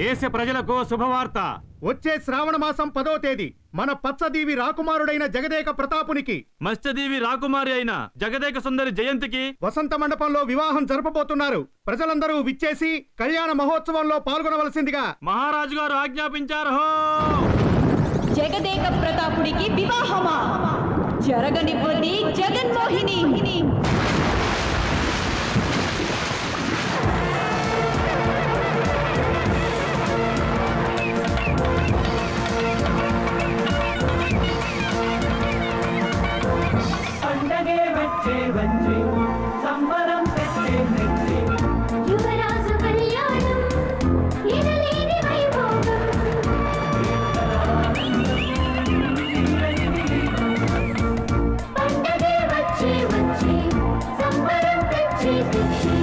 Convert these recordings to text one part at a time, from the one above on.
దేశ ప్రజలకు శుభవార్త వచ్చే శ్రావణ మాసం పదో తేదీ మన పచ్చదీవి రాకుమారుడైన జగదేక ప్రతాపునికి మత్స్యదేవి రాకుమారి అయిన జగదేక సుందరి జయంతికి వసంత మండపంలో వివాహం జరపబోతున్నారు ప్రజలందరూ విచ్చేసి కళ్యాణ మహోత్సవంలో పాల్గొనవలసిందిగా మహారాజు గారు ఆజ్ఞాపించారు హో! జగదేక ప్రతాపుడికి వివాహమా జరగనివ్వండి జగన్మోహిని పండగే వచ్చే వచ్చే సంబరం తెచ్చే తెచ్చే యువరాజు కళ్యాణం ఎనలేని వైభోగం పండగే వచ్చే వచ్చే సంబరం తెచ్చే తెచ్చే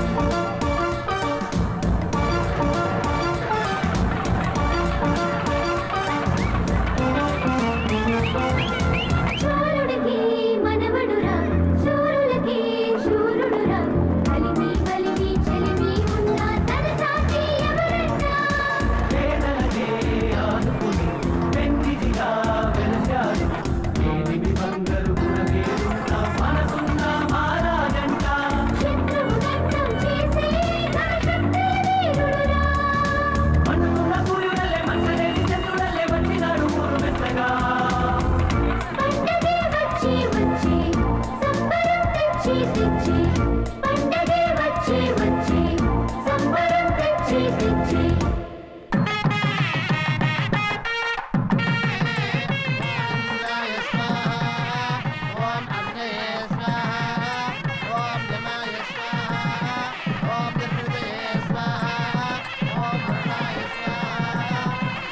శూరుడికి మనవడురా శూరులకి శూరుడురా కలిమి కలిమి చెలిమి ఉన్న తన సాటి ఎవరన్నా పేదలనే ఆదుకుని పెంచిదిగా వెలశాడు ఏలిమి బంగారు గుణమేరున్న మనసున్న మహారాజంట శత్రువు నష్టం చేసే నరశక్తి వీరుడురా మన్నుకున్న సూర్యుడల్లే మంచలేని చంద్రుడల్లే వచ్చినాడు ఊరు మెత్తగా పండగే వచ్చే వచ్చే సంబరం తెచ్చే తెచ్చే పండగే వచ్చే వచ్చే సంబరం తెచ్చే తెచ్చే ఓం అగ్నయే స్వాహ ఓం యమాయ స్వాహ ఓం విష్ణువే స్వాహ ఓం వరుణాయ స్వాహ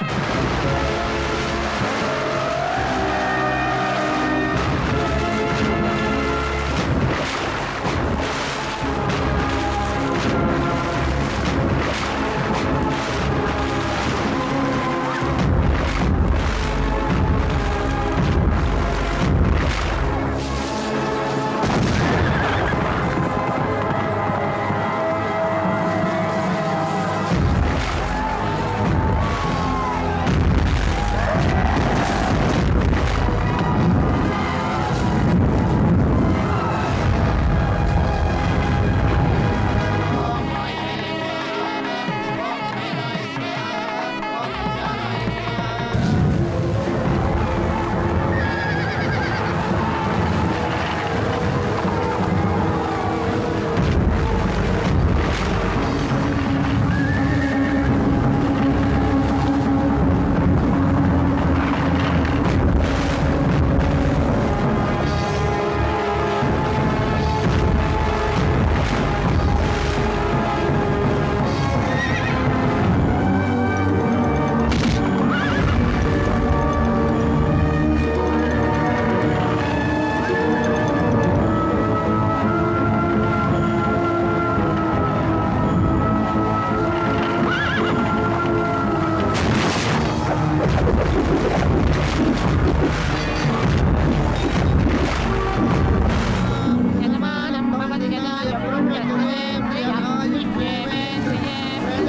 యజమానం భవతి యజాయ పురుషే ప్రియేంద్రియే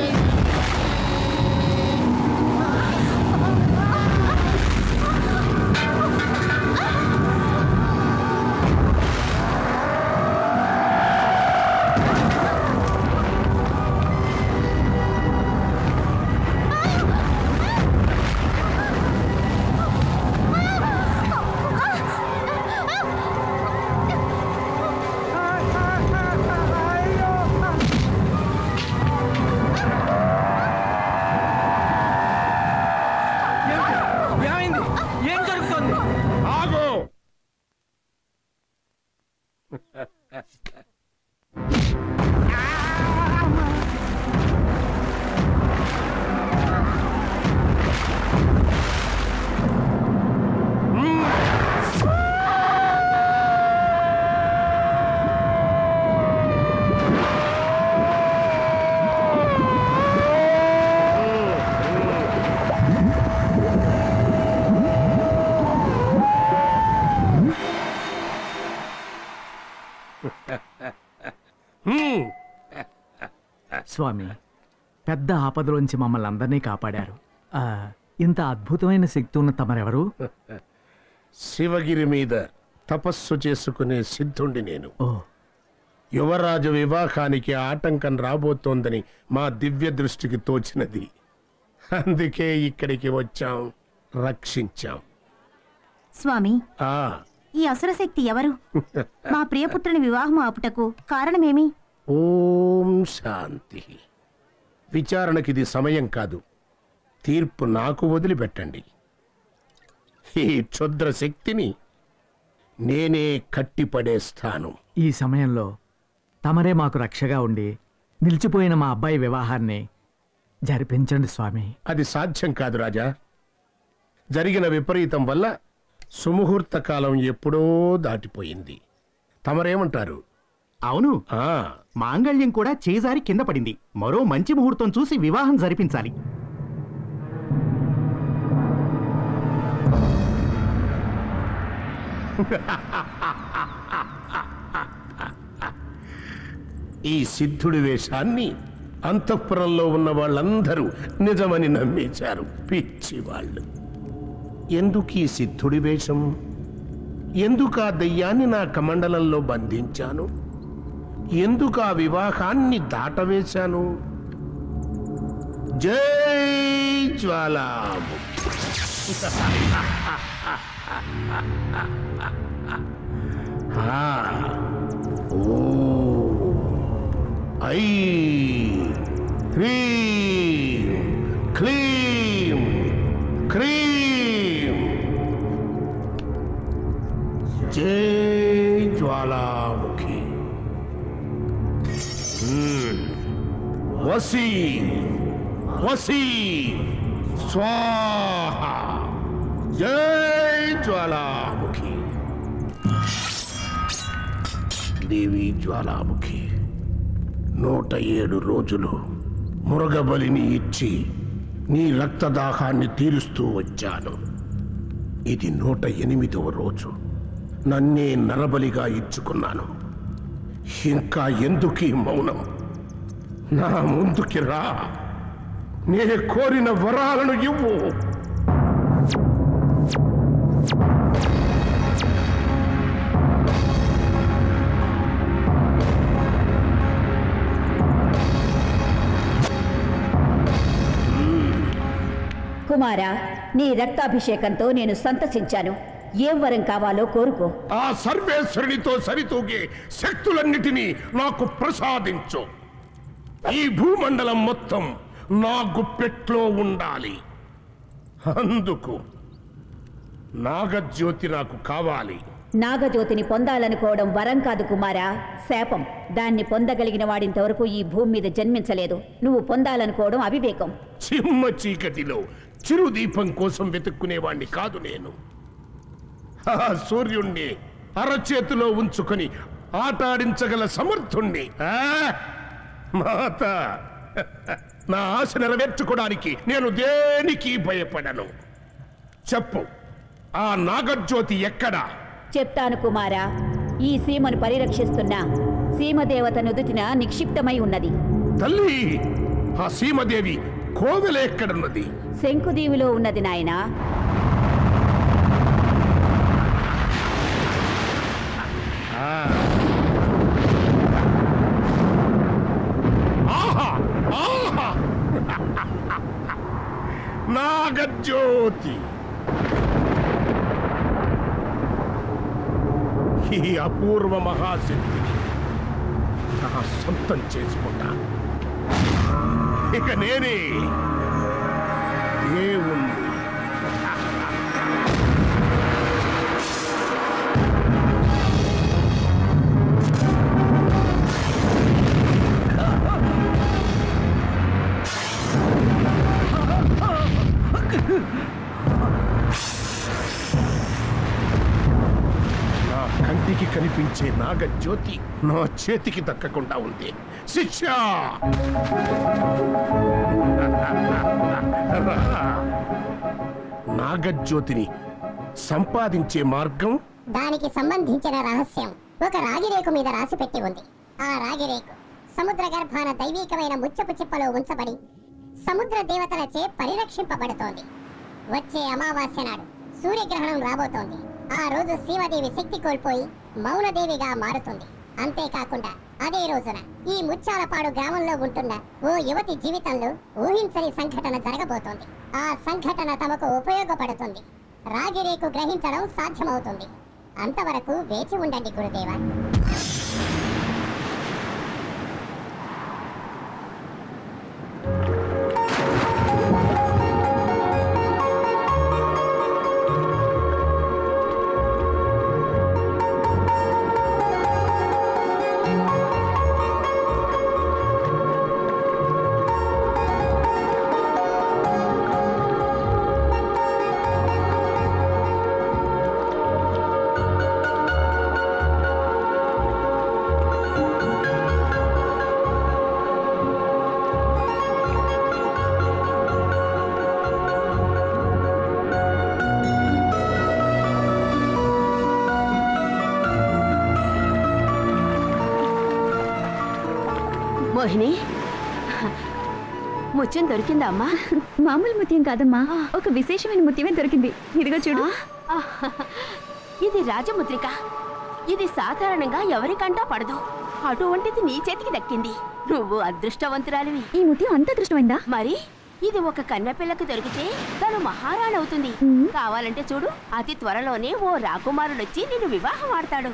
ఏమైంది ఏం జరుగుతోంది ఆగు స్వామి పెద్ద ఆపదలోంచి మమ్మల్ని అందరినీ కాపాడారు ఆ, ఇంత అద్భుతమైన శక్తి ఉన్న తమరెవరు శివగిరి మీద తపస్సు చేసుకునే సిద్ధుండి నేను ఓ యువరాజు వివాహానికి ఆటంకం రాబోతోందని మా దివ్య దృష్టికి తోచినది అందుకే ఇక్కడికి వచ్చాం రక్షించాం స్వామి ఆ ఈ అసురశక్తి ఎవరు మా ప్రియపుత్రుని వివాహం ఆపుటకు కారణమేమి ఓం శాంతి విచారణకిది సమయం కాదు తీర్పు నాకు వదిలిపెట్టండి ఈ క్షుద్ర శక్తిని నేనే కట్టిపడేస్తాను ఈ సమయంలో తమరే మాకు రక్షగా ఉండి నిలిచిపోయిన మా అబ్బాయి వివాహాన్ని జరిపించండి స్వామి అది సాధ్యం కాదు రాజా జరిగిన విపరీతం వల్ల సుముహూర్త కాలం ఎప్పుడో దాటిపోయింది తమరేమంటారు అవును ఆ మాంగళ్యం కూడా చేజారి కింద పడింది మరో మంచి ముహూర్తం చూసి వివాహం జరిపించాలి ఈ సిద్ధుడి వేషాన్ని అంతఃపురంలో ఉన్న వాళ్ళందరూ నిజమని నమ్మేశారు పిచ్చి వాళ్ళు ఎందుకు ఈ సిద్ధుడి వేషం ఎందుకు ఆ దయ్యాన్ని నా కమండలంలో బంధించాను ఎందుకు ఆ వివాహాన్ని దాటవేశాను జై జ్వాలాము ఆ ఓ ఐ హ్రీం క్లీం క్రీం జై జ్వాలాముఖి హ్మ్. వసీ వసీ స్వాహ జై జ్వాలాముఖి దేవి జ్వాలాముఖి నూట ఏడు రోజులు మురగబలిని ఇచ్చి నీ రక్తదాహాన్ని తీరుస్తూ వచ్చాను ఇది నూట ఎనిమిదవ రోజు నన్నే నరబలిగా ఇచ్చుకున్నాను ఇంకా ఎందుకీ మౌనం నా ముందుకి రా నే కోరిన వరాలను ఇవ్వు కుమారా నీ రక్తాభిషేకంతో నేను సంతసించాను ఏం వరం కావాలో కోరుకో ఆ సర్వేశ్వరునితో సరితూగే శక్తులన్నిటినీ నాకు ప్రసాదించు ఈ భూమండలం మొత్తం నా గుప్పెట్లో ఉండాలి అందుకు నాగజ్యోతి నాకు కావాలి నాగజ్యోతిని పొందాలనుకోవడం వరం కాదు కుమారా శాపం దాన్ని పొందగలిగిన వాడింతవరకు ఈ భూమి మీద జన్మించలేదు నువ్వు పొందాలనుకోవడం అవివేకం చిమ్మ చీకటిలో చిరుదీపం కోసం వెతుక్కునేవాణ్ణి కాదు నేను ఆ సూర్యుణ్ణి అరచేతిలో ఉంచుకొని ఆటాడించగల సమర్థుణ్ణి ఆ? మాత నా ఆశ నెరవేర్చుకోవడానికి నేను దేనికి భయపడను చెప్పు ఆ నాగజ్యోతి ఎక్కడా చెప్తాను కుమారా ఈ సీమను పరిరక్షిస్తున్న సీమదేవత నుదుటిన నిక్షిప్తమై ఉన్నది తల్లి ఆ సీమదేవి కోవెల ఎక్కడున్నది శంకుదీవిలో ఉన్నది నాయనా ఆహా ఆహా నాగజ్యోతి ఈ అపూర్వ మహాశక్తిని నా సొంతం చేసుకుంటా ఇక నేనే దేవుణ్ణి నా కంటికి కనిపించే నాగజ్యోతి నా చేతికి దక్కకుండా ఉంది శిక్ష నాగజ్యోతిని సంపాదించే మార్గం దానికి సంబంధించిన రహస్యం ఒక రాగిరేకు మీద రాసి పెట్టి ఉంది ఆ రాగిరేకు సముద్ర గర్భాన దైవీకమైన ముచ్చపు చిప్పలో ఉంచబడి సముద్ర దేవతలచే పరిరక్షింపబడుతోంది వచ్చే అమావాస్య నాడు సూర్యగ్రహణం రాబోతోంది ఆ రోజు శ్రీమదేవి శక్తి కోల్పోయి మౌనదేవిగా మారుతుంది అంతేకాకుండా అదే రోజున ఈ ముచ్చాలపాడు గ్రామంలో ఉంటున్న ఓ యువతి జీవితంలో ఊహించని సంఘటన జరగబోతోంది ఆ సంఘటన తమకు ఉపయోగపడుతుంది రాగిరేకు గ్రహించడం సాధ్యమవుతుంది అంతవరకు వేచి ఉండండి గురుదేవా మోహిని ముత్యం దొరికిందా అమ్మా మామూలు ముత్యం కాదమ్మా ఒక విశేషమైన ముత్యమే దొరికింది ఇదిగో చూడు ఇది రాజముద్రిక ఇది సాధారణంగా ఎవరికంటా పడదు అటువంటిది నీ చేతికి దక్కింది నువ్వు అదృష్టవంతురాలివి ఈ ముత్యం అంత అదృష్టమైందా మరి ఇది ఒక కన్నెపిల్లకు దొరికితే తను మహారాణి అవుతుంది కావాలంటే చూడు అతి త్వరలోనే ఓ రాకుమారుడొచ్చి నిన్ను వివాహం ఆడతాడు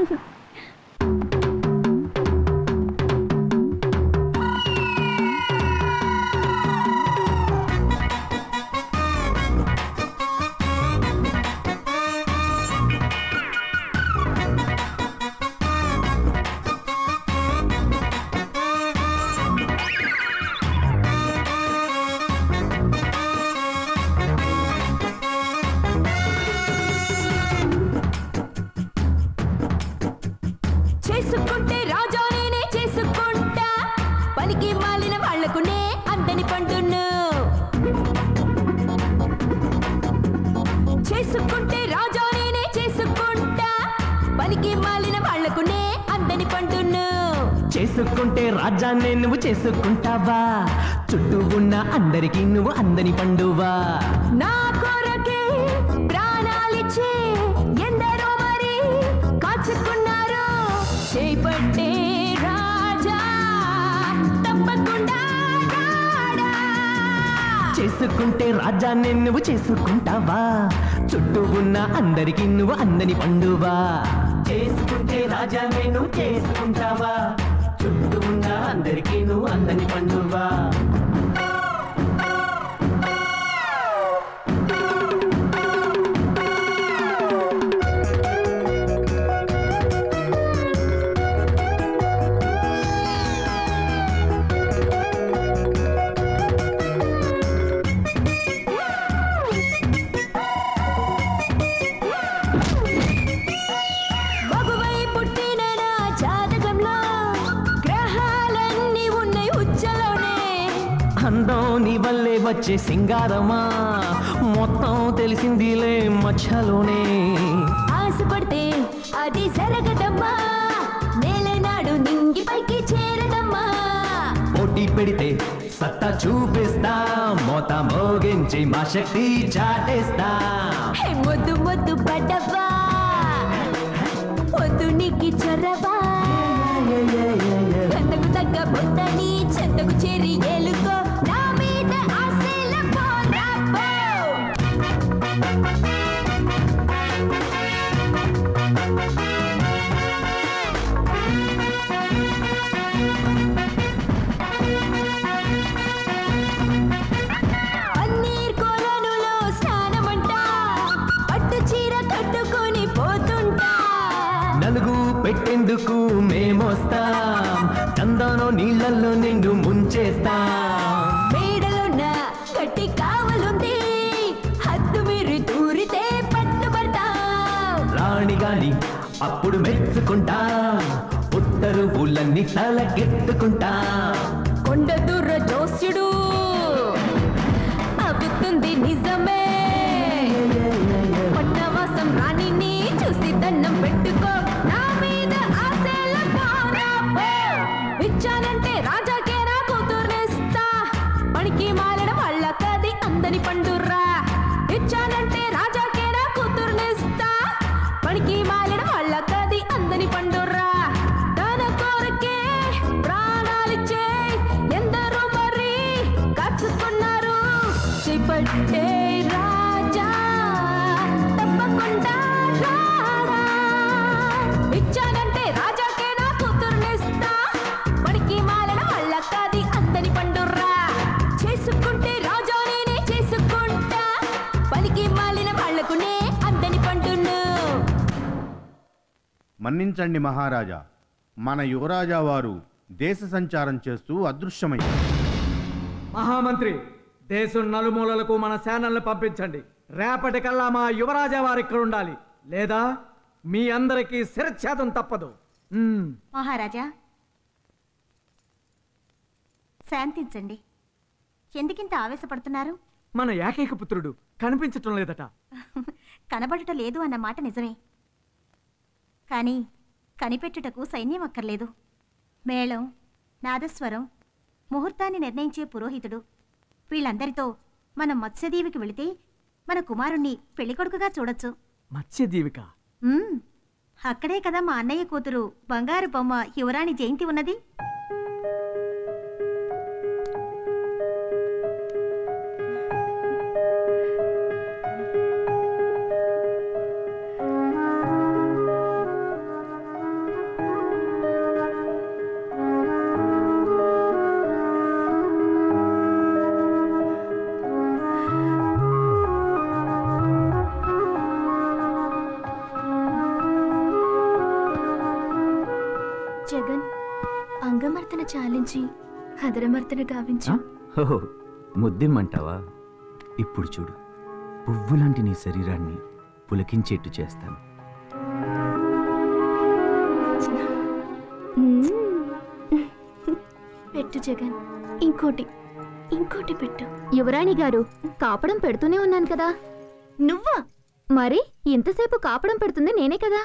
చేసుకుంటే రాజా నేనే చేసుకుంటా పనికి మాలిన వాళ్లకునే అందని పండును చేసుకుంటే రాజా నేనే చేసుకుంటా పనికి మాలిన వాళ్లకునే అందని పండును చేసుకుంటే రాజ్యాన్నే నువ్వు చేసుకుంటావా చుట్టూ ఉన్న అందరికీ నువ్వు అందని పండువా నా కొరకే ప్రాణాలిచ్చే ఎందరో మరి కాచుకున్నారు చేపట్టే రాజా తప్పకుండా రాడా. చేసుకుంటే రాజ్యాన్నే నువ్వు చేసుకుంటావా చుట్టూ ఉన్న అందరికీ నువ్వు అందని పండువా చేసుకుంటే రాజ్యాన్నే నువ్వు చేసుకుంటావా చుట్టూ ఉన్న అందరికీ నువ్వు అందని పండువా మగువై పుట్టిన నా జాతకంలో గ్రహాలన్నీ ఉన్నాయి ఉచ్చలోనే అందం నీ వల్లే వచ్చే సింగారమా మొత్తం తెలిసిందిలే మచ్చలోనే ఆశపడితే అది జరగదమ్మా నేలనాడు నింగి పైకి చేరదమ్మా పోటీ పెడితే సత్తా చూపిస్తా మోత మోగించి మా శక్తి చాటేస్తా హే మొద్దు మొద్దు పడ్డవా వద్దు నీకి చొరవా కందకు తగ్గ బొత్తని చెంతకు చేరి ఏలుకో నా మీద ఆశల పోరాపో పన్నీర్ కొలనులో స్నానమంట పట్టు చీర కట్టుకొని పోతుంటా నలుగు పెట్టేందుకు మేమొస్తాం చందనం నీళ్ళల్లో నిన్ను ముంచేస్తాం మేడలున్న గట్టి కావలుంది హద్దు మీరు దూరితే పట్టుబడతా రాణి గాని అప్పుడు మెచ్చుకుంటాం ఉత్తరు ఊళ్ళన్నీ తలకెత్తుకుంటాం కొండ దూర జోస్యుడు అవుతుంది నిజమే పట్టవాసం రాణిని చూసి దండం పెట్టుకో నా మీద ఆశల పోరాపో ఇచ్చానంటే రాజాకే నా కూతుర్నిస్తా పనికి మన్నించండి మహారాజా మన యువరాజా వారు దేశ సంచారం చేస్తూ అదృశ్యమయ్యారు మహామంత్రి దేశం నలుమూలలకు మన సేనల్ని పంపించండి రేపటికల్లా మా యువరాజా వారు ఇక్కడ ఉండాలి లేదా మీ అందరికీ శిరఛేదం తప్పదు మ్మ్. మహారాజా శాంతించండి ఎందుకింత ఆవేశపడుతున్నారు మన ఏకైక పుత్రుడు కనిపించటం లేదట కనబడుట లేదు అన్న మాట నిజమే కానీ కనిపెట్టుటకు సైన్యం అక్కర్లేదు మేళం నాదస్వరం ముహూర్తాన్ని నిర్ణయించే పురోహితుడు వీళ్ళందరితో మనం మత్స్యదీవికి వెళితే మన కుమారుణ్ణి పెళ్ళికొడుకుగా చూడొచ్చు మత్స్యజీవిక మ్మ్. అక్కడే కదా మా అన్నయ్య కూతురు బంగారు బొమ్మ యువరాణి జయంతి ఉన్నది జగన్ అంగమర్తన చాలించి హదరమర్తన గావించు ఓహో ముద్దిమ్మంటావా ఇప్పుడు చూడు పువ్వులాంటి నీ శరీరాన్ని పులకించేట్టు చేస్తాను మ్మ్. పెట్టు జగన్ ఇంకోటి ఇంకోటి పెట్టు యువరాణి గారు కాపడం పెడుతూనే ఉన్నాను కదా నువ్వా మరి ఇంతసేపు కాపడం పెడుతుంది నేనే కదా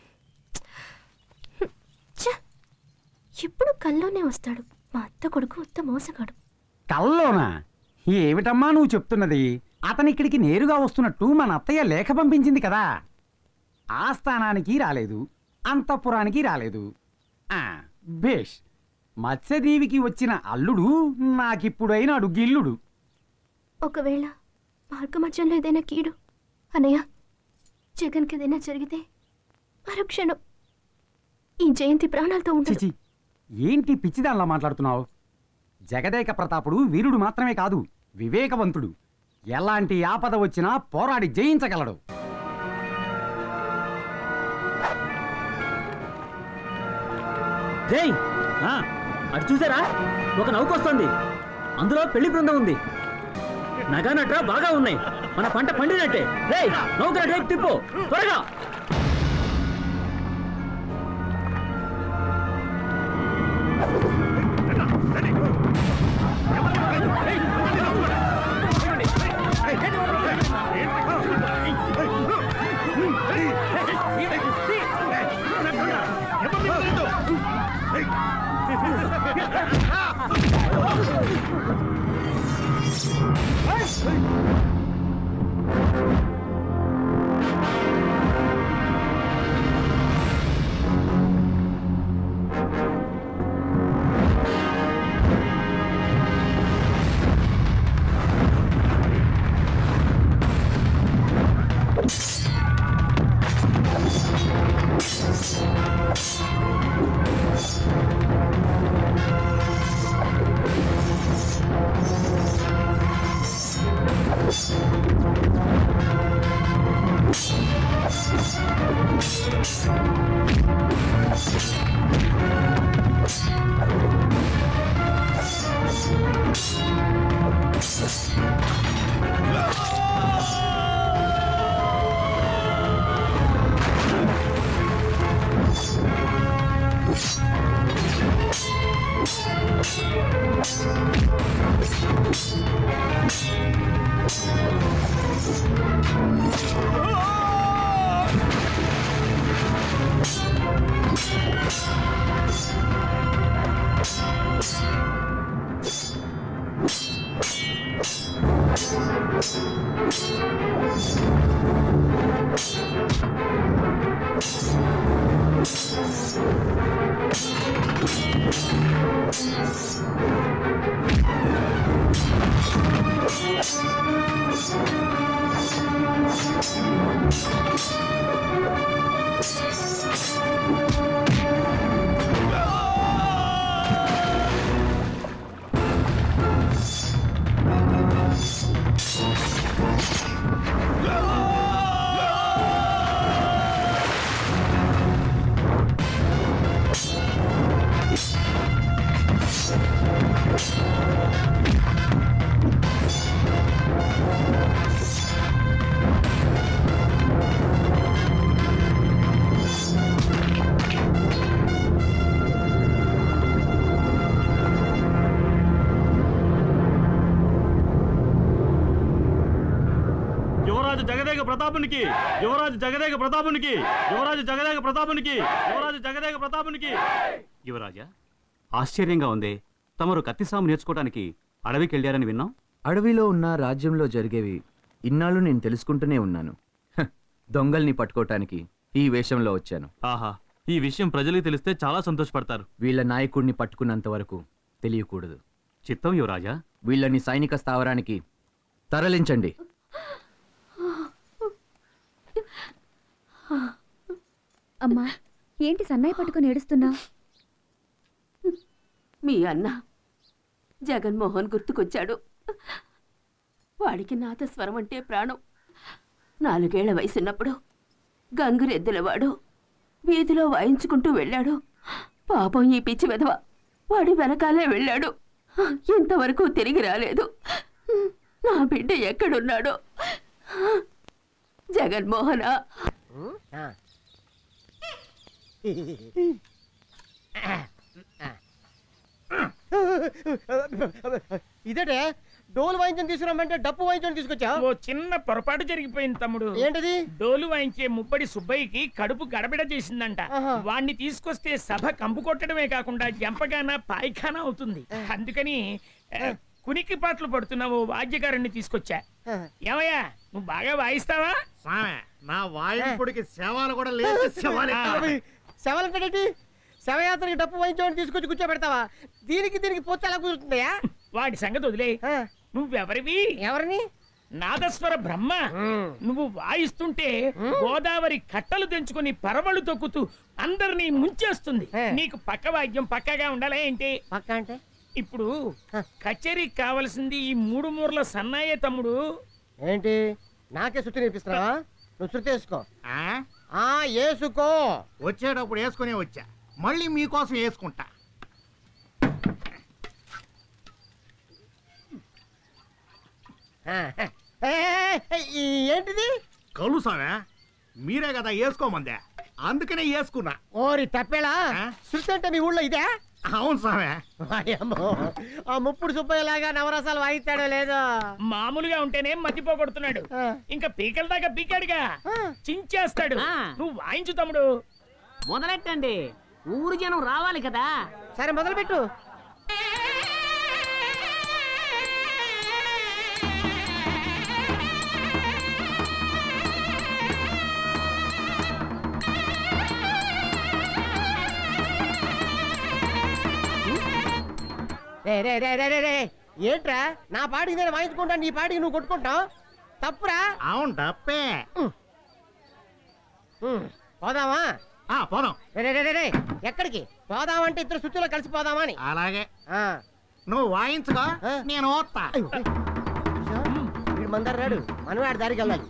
ఛ! ఎప్పుడు కల్లోనే వస్తాడు మా అత్త కొడుకు ఉత్త మోసగాడు కల్లోనా ఏమిటమ్మా నువ్వు చెప్తున్నది అతని ఇక్కడికి నేరుగా వస్తున్నట్టు మన అత్తయ్య లేఖ పంపించింది కదా ఆ స్థానానికి రాలేదు అంతఃపురానికి రాలేదు ఆ, భేష్ మత్స్యదేవికి వచ్చిన అల్లుడు నాకిప్పుడైనాడు గిల్లుడు ఒకవేళ మార్గమధ్యంలో ఏదైనా కీడు అనయ్య జగన్కి ఏదైనా జరిగితే మరుక్షణం ఈ జయంతి ప్రాణాలతో ఉండదు చిచి ఏంటి పిచ్చిదానిలా మాట్లాడుతున్నావు జగదేక ప్రతాపుడు వీరుడు మాత్రమే కాదు వివేకవంతుడు ఎలాంటి ఆపద వచ్చినా పోరాడి జయించగలడు జై ఆ, అటు చూసారా ఒక నౌక వస్తుంది అందులో పెళ్లి బృందం ఉంది నగా నట్రా బాగా ఉన్నాయి మన పంట పండినట్టే రే నౌక రేపు తిప్పు త్వరగా Oh! ప్రతాపునికి యువరాజు జగదేక ప్రతాపునికి యువరాజు జగదేక ప్రతాపునికి యువరాజు జగదేక ప్రతాపునికి యువరాజా ఆశ్చర్యంగా ఉంది తమరు కత్తిసాము నేర్చుకోవడానికి అడవికి వెళ్ళారని విన్నాం అడవిలో ఉన్న రాజ్యంలో జరిగేవి ఇన్నాళ్ళు నేను తెలుసుకుంటూనే ఉన్నాను హ, దొంగల్ని పట్టుకోవటానికి ఈ వేషంలో వచ్చాను ఆహా ఈ విషయం ప్రజలకు తెలిస్తే చాలా సంతోషపడతారు వీళ్ళ నాయకుడిని పట్టుకున్నంత వరకు తెలియకూడదు చిత్తం యువరాజా వీళ్ళని సైనిక స్థావరానికి తరలించండి అమ్మా ఏంటి సన్నాయి పట్టుకుని ఏడుస్తున్నా మీ అన్న జగన్మోహన్ గుర్తుకొచ్చాడు వాడికి నాదస్వరం అంటే ప్రాణం నాలుగేళ్ల వయసున్నప్పుడు గంగురెద్దులవాడు వీధిలో వాయించుకుంటూ వెళ్ళాడు పాపం ఈ పిచ్చి వెధవ వాడి వెనకాలే వెళ్ళాడు ఇంతవరకు తిరిగి రాలేదు నా బిడ్డ ఎక్కడున్నాడో జగన్మోహనా ఇదేటే డోలు వాయించని తీసుకురామంటే డప్పు వాయించని తీసుకొచ్చా ఓ చిన్న పొరపాటు జరిగిపోయింది తమ్ముడు ఏంటది డోలు వాయించే ముప్పడి సుబ్బయ్యకి కడుపు గడబిడ చేసిందంట వాణ్ణి తీసుకొస్తే సభ కంపు కొట్టడమే కాకుండా జంపగాన పాయిఖానా అవుతుంది అందుకని ఆ, కునికి పాటలు పడుతున్న ఓ వాద్యకారుణ్ణి తీసుకొచ్చా ఏమయ్యా నువ్వు బాగా వాయిస్తావా నా వాయింపుడికి సేవలు కూడా లేదు శవాలే. శవాలంటే శవయాత్రకి డప్పు వాయించమని తీసుకొచ్చి కూర్చోబెడతావా దీనికి దీనికి పోతే ఎలా కుదురుతుందయా వాడి సంగతి వదిలే నువ్వెవరివి ఎవరిని నాదస్వర బ్రహ్మ నువ్వు వాయిస్తుంటే గోదావరి కట్టలు తెంచుకొని పరవళ్ళు తొక్కుతూ అందరినీ ముంచేస్తుంది నీకు పక్క వాద్యం పక్కగా ఉండాలా ఏంటి పక్క అంటే ఇప్పుడు కచేరీకి కావలసింది ఈ మూడు మూరల సన్నాయే తమ్ముడు ఏంటి నాకే శృతి నేర్పిస్తున్నావా నువ్వు శృతి వేసుకో ఆ వేసుకో వచ్చేటప్పుడు వేసుకునే వచ్చా మళ్ళీ మీకోసం వేసుకుంటా ఆ, ఏ, ఏ, ఈ ఏంటిది కలుసావే మీరే కదా వేసుకోమందే అందుకనే వేసుకున్నా ఓరి తప్పేలా శృతి అంటే మీ ఊళ్ళో ఇదే అవును సామే వాయమ్మో, ఆ ముప్పుడు సుబ్బయ్యలాగా నవరసాలు వాయిస్తాడో లేదో మామూలుగా ఉంటేనే మతిపోగొడుతున్నాడు ఇంకా పీకల దాకా పీకాడుగా చించేస్తాడు నువ్వు వాయించు తమ్ముడు మొదలెట్టండి ఊరు జనం రావాలి కదా సరే మొదలు పెట్టు రే రే రే రే రే రే ఏంట్రా నా పాటికి నేను వాయించుకుంటా నీ పాటికి నువ్వు కొట్టుకుంటావు తప్పురా అవును తప్పే పోదామా పోదాం రే, రే, రే, రే, రే, ఎక్కడికి పోదామంటే ఇద్దరు శుద్ధిలో కలిసి పోదామా అని అలాగే ఆ. నువ్వు వాయించుకో నేను ఓత్తా వీడు మందరు రాడు మనం ఆడి దారికి వెళ్ళాలి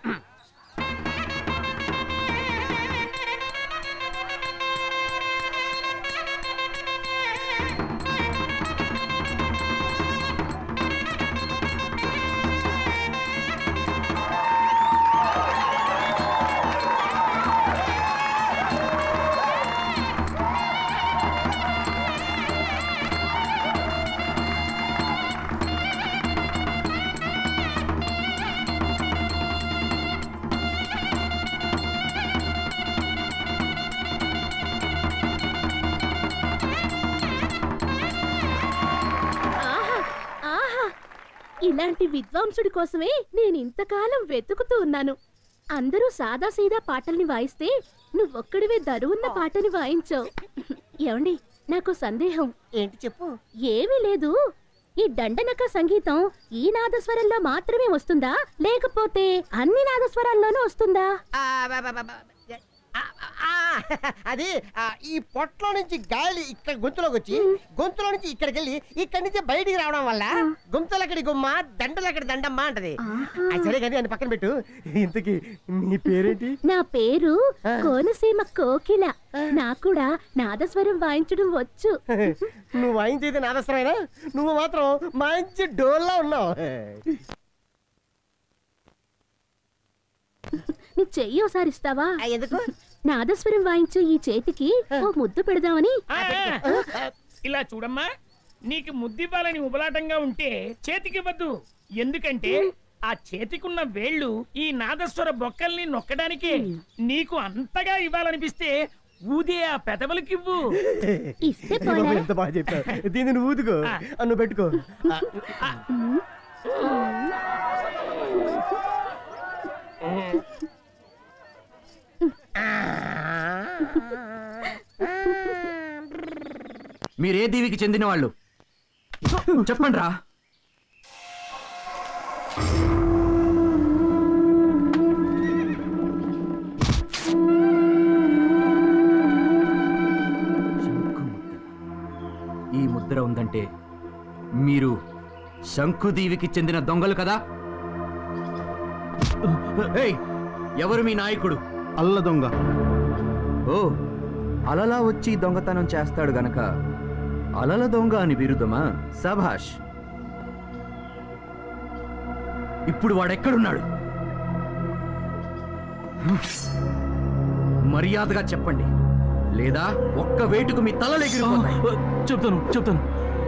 ఆహా ఆహా ఇలాంటి విద్వాంసుడి కోసమే నేను ఇంతకాలం వెతుకుతూ ఉన్నాను అందరూ సాదా సీదా పాటల్ని వాయిస్తే నువ్వొక్కడివే దరువున్న పాటని వాయించావు ఏమండి నాకు సందేహం ఏంటి చెప్పు ఏమీ లేదు ఈ దండనక సంగీతం ఈ నాదస్వరంలో మాత్రమే వస్తుందా లేకపోతే అన్ని నాదస్వరాల్లోనూ వస్తుందా ఆ, బా, బా, బా, బా. ఆ, ఆ, అది ఆ, ఈ పొట్టలో నుంచి గాలి ఇక్కడ గొంతులోకి వచ్చి గొంతులో నుంచి ఇక్కడికి వెళ్ళి ఇక్కడి నుంచి బయటికి రావడం వల్ల గుంతలక్కడి గుమ్మ దండలక్కడి దండమ్మ అంటది అది సరే కానీ అని పక్కన పెట్టు ఇంతకి నీ పేరేంటి నా పేరు కోనసీమ కోకిల నాకు కూడా నాదస్వరం వాయించడం వచ్చు నువ్వు వాయించేది నాదస్వరమేనా నువ్వు మాత్రం మంచి డోల్లా ఉన్నావు నీ చెయ్యి ఒకసారి ఇస్తావా ఎందుకు నాదస్వరం వాయించు ఈ చేతికి ఓ ముద్దు పెడదామని ఆ, ఇలా చూడమ్మా నీకు ముద్దివ్వాలని ఉబలాటంగా ఉంటే చేతికి ఇవ్వద్దు ఎందుకంటే ఆ చేతికున్న వేళ్ళు ఈ నాదస్వర బొక్కల్ని నొక్కడానికి నీకు అంతగా ఇవ్వాలనిపిస్తే ఊదే ఆ పెదవులకివ్వు ఇస్తే బాబు, ఎంత బాగా చెప్పావు దీన్ని నువ్వు ఊదుకో ఆ, నువ్వు పెట్టుకో ఆ, మీరే దీవికి చెందిన వాళ్ళు చెప్పండి రా ఈ ముద్ర ఉందంటే మీరు శంకుదీవికి చెందిన దొంగలు కదా ఏయ్, ఎవరు మీ నాయకుడు అల్ల దొంగ ఓ అలలా వచ్చి దొంగతనం చేస్తాడు గనక అలల దొంగ అని బిరుదమా సభాష్ ఇప్పుడు వాడెక్కడున్నాడు మర్యాదగా చెప్పండి లేదా ఒక్క వేటుకు మీ తలలు ఎగిరిపోతాయి చెప్తాను చెప్తాను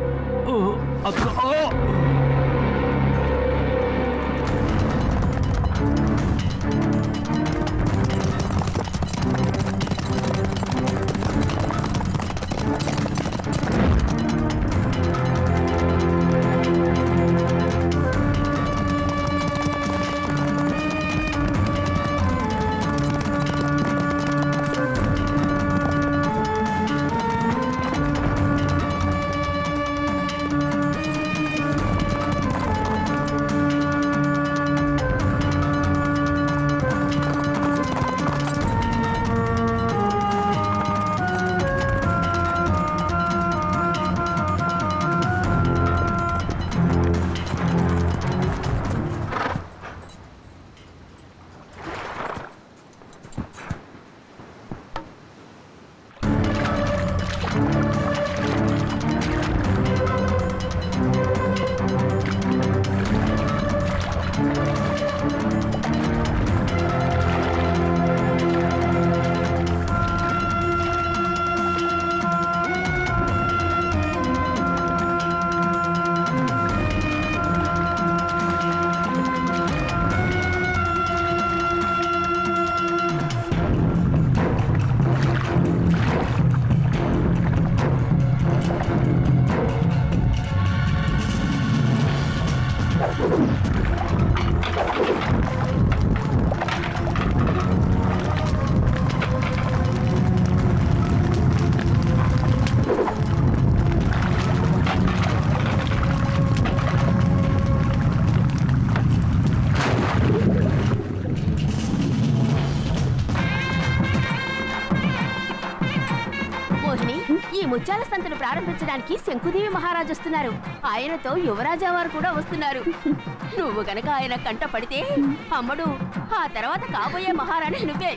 మోహిని ఈ ముత్యాల సంతను ప్రారంభించడానికి శంకుదేవి మహారాజు వస్తున్నారు ఆయనతో యువరాజా వారు కూడా వస్తున్నారు నువ్వు గనక ఆయన కంట పడితే అమ్మడు ఆ తర్వాత కాబోయే మహారాణి నువ్వే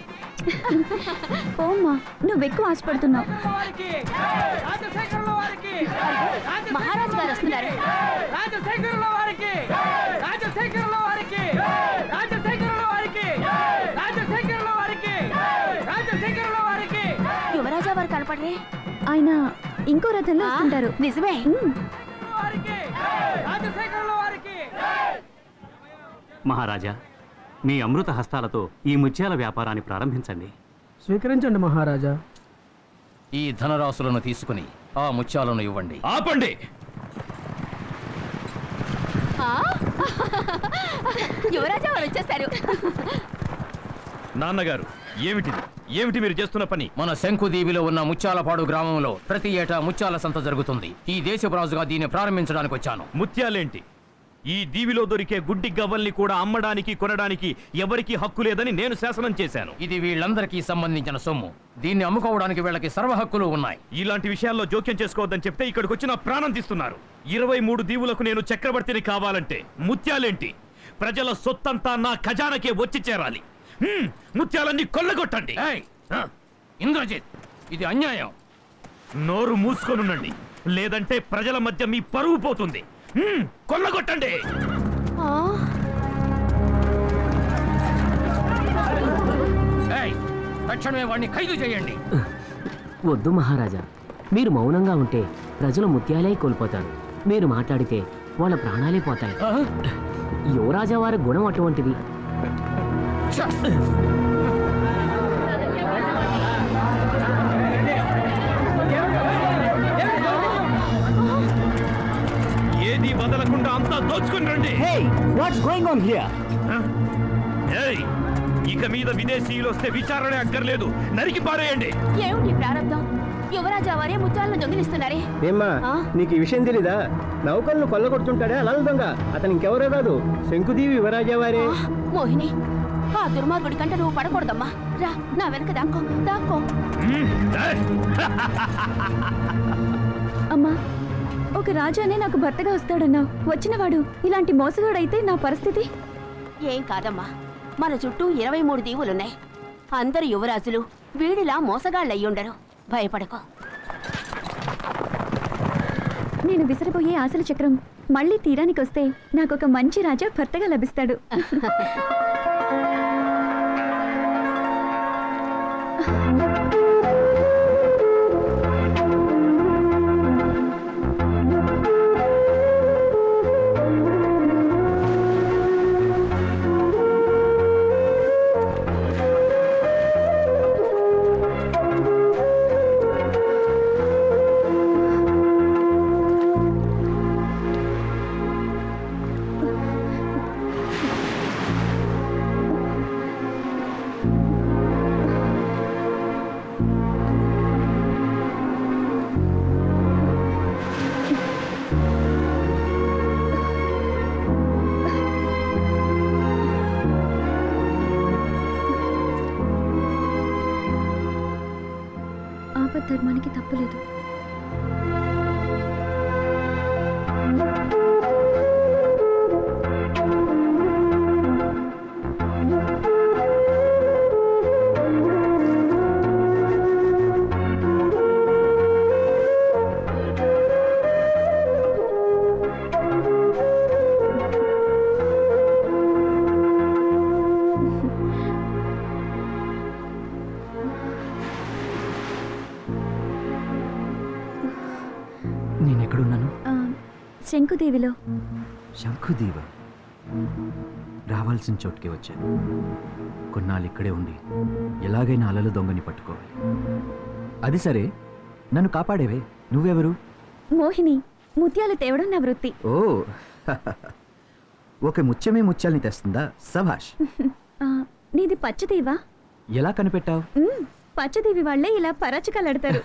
ఓమ్మా నువ్వు ఎక్కువ ఆశపడుతున్నావు మహారాజు గారు వస్తున్నారు రాజశేఖరుల వారికి రాజశేఖరుల వారికి రాజశేఖరుల వారికి రాజశేఖరుల వారికి రాజశేఖరుల వారికి యువరాజా వారు కనపడరే ఆయన ఇంకో రథంలో వస్తుంటారు నిజమే రాజశేఖరుల వారికి మహారాజా మీ అమృత హస్తాలతో ఈ ముత్యాల వ్యాపారాన్ని ప్రారంభించండి స్వీకరించండి మహారాజా ఈ ధనరాశులను తీసుకుని ఆ ముత్యాలను ఇవ్వండి ఆపండి ఆ? యువరాజా వారు వచ్చేసారు నాన్నగారు ఏమిటిది ఏమిటి మీరు చేస్తున్న పని మన శంకుదీవిలో ఉన్న ముత్యాలపాడు గ్రామంలో ప్రతి ఏటా ముత్యాల సంత జరుగుతుంది ఈ దేశపు రాజుగా దీన్ని ప్రారంభించడానికి వచ్చాను ముత్యాలేంటి ఈ దీవిలో దొరికే గుడ్డి గవ్వల్ని కూడా అమ్మడానికి కొనడానికి ఎవరికీ హక్కు లేదని నేను శాసనం చేశాను ఇది వీళ్ళందరికీ సంబంధించిన సొమ్ము దీన్ని అమ్ముకోవడానికి వీళ్ళకి సర్వ హక్కులు ఉన్నాయి ఇలాంటి విషయాల్లో జోక్యం చేసుకోవద్దని చెప్తే ఇక్కడికి వచ్చి నా ప్రాణం తీస్తున్నారు ఇరవై మూడు దీవులకు నేను చక్రవర్తిని కావాలంటే ముత్యాలేంటి ప్రజల సొత్తంతా నా ఖజానకే వచ్చి చేరాలి హ్మ్, ముత్యాలన్నీ కొల్లగొట్టండి ఇంద్రజిత్ ఇది అన్యాయం నోరు మూసుకొనుండండి లేదంటే ప్రజల మధ్య మీ పరువు పోతుంది హ్మ్, కొల్లగొట్టండి ఏయ్, తక్షణమే వాడిని ఖైదు చేయండి వద్దు మహారాజా మీరు మౌనంగా ఉంటే ప్రజలు ముత్యాలే కోల్పోతారు మీరు మాట్లాడితే వాళ్ళ ప్రాణాలే పోతాయి యువరాజా వారి గుణం అటువంటిది ఏది వదలకుండా అంతా దోచుకుని రండి వాట్స్ గోయింగ్ ఆన్ హియర్ ఏయ్ ఇక మీద విదేశీయులు వస్తే విచారణ అక్కర్లేదు నరికి పారేయండి ఏమిటి ప్రారంభం యువరాజా వారే ముత్యాలను దొంగిలిస్తున్నారే ఏమ్మా ఆ? నీకు ఈ విషయం తెలీదా నౌకలను కొల్లగొడుతుంటాడే అలల దొంగ అతను ఇంకెవరో కాదు శంకుదేవి యువరాజా వారే మోహిని ఆ దుర్మార్గుడి కంటే నువ్వు పడకూడదమ్మా రా నా వెనక దాక్కో దాక్కో అమ్మా ఒక రాజానే నాకు భర్తగా వస్తాడన్నావు వచ్చినవాడు ఇలాంటి మోసగాడైతే నా పరిస్థితి ఏం కాదమ్మా మన చుట్టూ ఇరవై మూడు దీవులున్నాయి అందరు యువరాజులు వీడిలా మోసగాళ్ళయ్యుండరు భయపడకో నేను విసిరిపోయే ఆశల చక్రం మళ్ళీ తీరానికి వస్తే నాకు ఒక మంచి రాజా భర్తగా లభిస్తాడు ఆపద్ధర్మానికి తప్పులేదు నేను ఎక్కడున్నాను ఆ, శంకుదేవిలో శంకుదీవ రావాల్సిన చోటుకే వచ్చాను కొన్నాళ్ళు ఇక్కడే ఉండి ఎలాగైనా అలలు దొంగని పట్టుకోవాలి అది సరే నన్ను కాపాడేవే నువ్వెవరు మోహిని ముత్యాలు తేవడం నా వృత్తి ఓ ఒక ముత్యమే ముత్యాల్ని తెస్తుందా సభాష్ ఆ, నీది పచ్చదీవా ఎలా కనిపెట్టావు మ్మ్, పచ్చదీవి వాళ్ళే ఇలా పరాచకాలాడతారు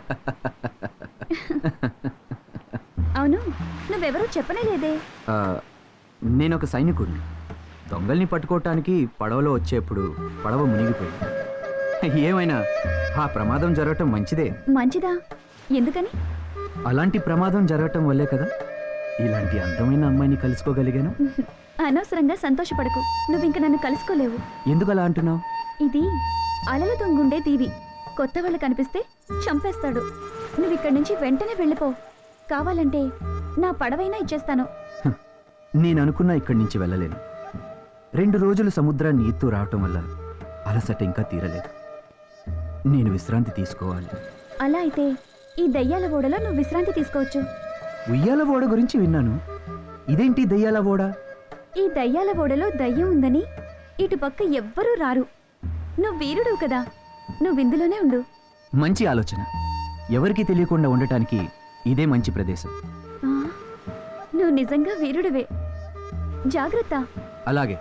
అవును నువ్వెవరూ చెప్పనే లేదే ఆ, నేను ఒక సైనికుడిని దొంగల్ని పట్టుకోవటానికి పడవలో వచ్చేప్పుడు పడవ మునిగిపోయింది ఏమైనా ఆ ప్రమాదం జరగటం మంచిదే మంచిదా ఎందుకని అలాంటి ప్రమాదం జరగటం వల్లే కదా ఇలాంటి అందమైన అమ్మాయిని కలుసుకోగలిగాను అనవసరంగా సంతోషపడకు నువ్వింక నన్ను కలుసుకోలేవు ఎందుకు అలా అంటున్నావు ఇది అలల దొంగుండే దీవి కొత్త వాళ్ళు కనిపిస్తే చంపేస్తాడు నువ్వు ఇక్కడి నుంచి వెంటనే వెళ్ళిపో కావాలంటే నా పడవైనా ఇచ్చేస్తాను నేను అనుకున్నా ఇక్కడి నుంచి వెళ్ళలేను రెండు రోజులు సముద్రాన్ని ఈత్తు రావటం వల్ల అలసట ఇంకా తీరలేదు నేను విశ్రాంతి తీసుకోవాలి అలా అయితే ఈ దయ్యాల ఓడలో నువ్వు విశ్రాంతి తీసుకోవచ్చు ఉయ్యాల ఓడ గురించి విన్నాను ఇదేంటి దయ్యాల ఓడ ఈ దయ్యాల ఓడలో దయ్యం ఉందని ఇటుపక్క ఎవ్వరూ రారు నువ్వు వీరుడు కదా నువ్వు ఇందులోనే ఉండు మంచి ఆలోచన ఎవరికీ తెలియకుండా ఉండటానికి ఇదే మంచి ప్రదేశం ఆ, నువ్వు నిజంగా వీరుడివే జాగ్రత్త అలాగే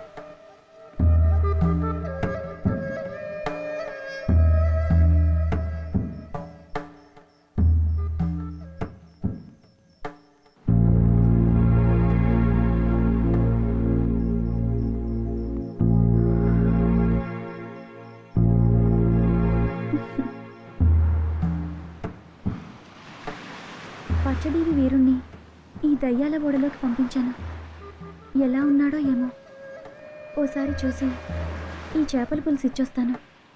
పచ్చదీవి వీరుణ్ణి ఈ దయ్యాల ఓడలోకి పంపించాను ఎలా ఉన్నాడో ఏమో ఓసారి చూసి ఈ చేపల పులుసు ఇచ్చొస్తాను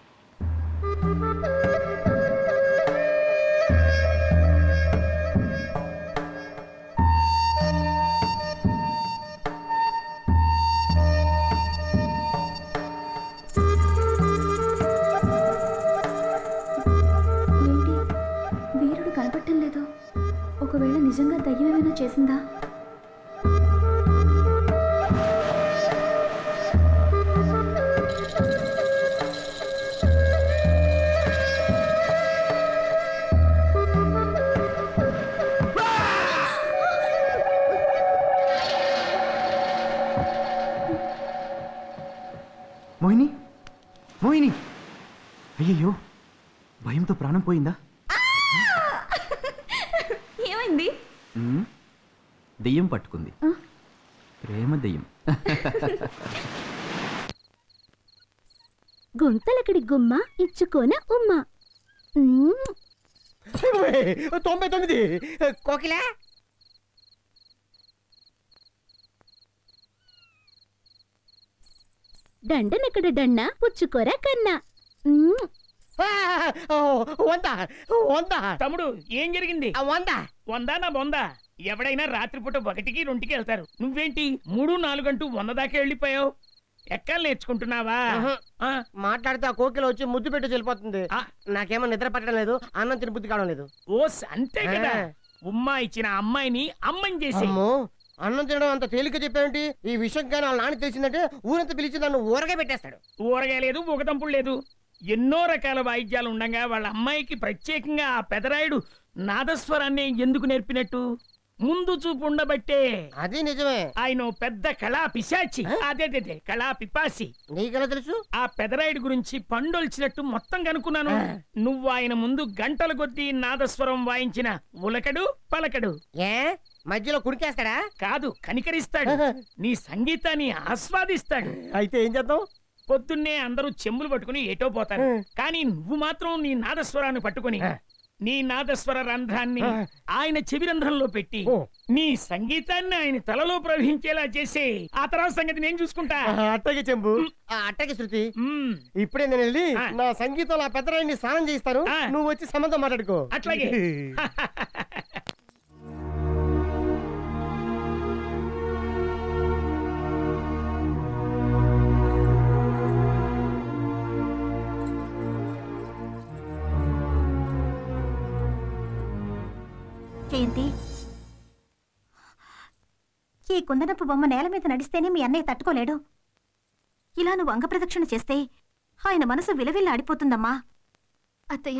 ఏంటి వీరుడు కనపడటం లేదు ఒకవేళ నిజంగా దయ్యం ఏమైనా చేసిందా మోహిని అయ్యయ్యో భయంతో ప్రాణం పోయిందా ఏమైంది ఉమ్, దెయ్యం పట్టుకుంది ప్రేమ దెయ్యం గుంతలకడి గుమ్మ ఇచ్చుకోన ఉమ్మ మ్మ్. తొంభై తొమ్మిది కోకిల దండనెక్కడ దండ పుచ్చుకోర కన్నా మ్మ్. వంద వంద తమ్ముడు ఏం జరిగింది వంద వందా నా బొందా ఎవడైనా రాత్రిపూట ఒకటికి రెండుకి వెళ్తారు నువ్వేంటి మూడు నాలుగు అంటూ వంద దాకా వెళ్ళిపోయావు ఎక్కడ నేర్చుకుంటున్నావా ఆ, మాట్లాడితే ఆ కోకిల వచ్చి ముద్దు పెట్టి వెళ్ళిపోతుంది నాకేమో నిద్ర పట్టడం లేదు అన్నం తిని బుద్ధి కావడం లేదు ఓస్ అంతే కదా ఆ. ఉమ్మా ఇచ్చిన అమ్మాయిని అమ్మని చేసి అమ్మో అన్నం తినడం అంత తేలిక చెప్పావేంటి ఈ విషయం కానీ వాళ్ళ నాన్న తెలిసిందంటే ఊరంతా పిలిచి నన్ను ఊరగా పెట్టేస్తాడు ఊరగా లేదు ఊగతంపుడు లేదు ఎన్నో రకాల వాయిద్యాలు ఉండగా వాళ్ళ అమ్మాయికి ప్రత్యేకంగా ఆ పెదరాయుడు నాదస్వరాన్ని ఎందుకు నేర్పినట్టు ముందు చూపు ఉండబట్టే అది నిజమే ఆయన ఓ పెద్ద కళా పిశాచి అదే అదే కళా పిపాసి నీకెలా తెలుసు ఆ పెదరాయుడు గురించి పండొల్చినట్టు మొత్తం కనుక్కున్నాను నువ్వు ఆయన ముందు గంటల కొద్దీ నాదస్వరం వాయించిన ఉలకడు పలకడు ఏ మధ్యలో కుడికేస్తాడా కాదు కనికరిస్తాడు నీ సంగీతాన్ని ఆస్వాదిస్తాడు అయితే ఏం చేద్దాం పొద్దున్నే అందరూ చెంబులు పట్టుకుని ఏటో పోతారు కానీ నువ్వు మాత్రం నీ నాదస్వరాన్ని పట్టుకుని నీ నాదస్వర రంధ్రాన్ని ఆయన చెవి రంధ్రంలో పెట్టి నీ సంగీతాన్ని ఆయన తలలో ప్రవహించేలా చేసే ఆ తర్వాత సంగతి నేను చూసుకుంటా అట్టకి చెంబు ఆ అట్టకి శృతి ఇప్పుడే నేను వెళ్ళి నా సంగీతంలో ఆ పెద్దరాయిని స్నానం చేయిస్తాను నువ్వు వచ్చి సంబంధం మాట్లాడుకో అట్లాగే జయంతి ఈ కుందనపు బొమ్మ నేల మీద నడిస్తేనే మీ అన్నయ్య తట్టుకోలేడు ఇలా నువ్వు అంగప్రదక్షిణ చేస్తే ఆయన మనసు విలవిల్ల ఆడిపోతుందమ్మా అత్తయ్య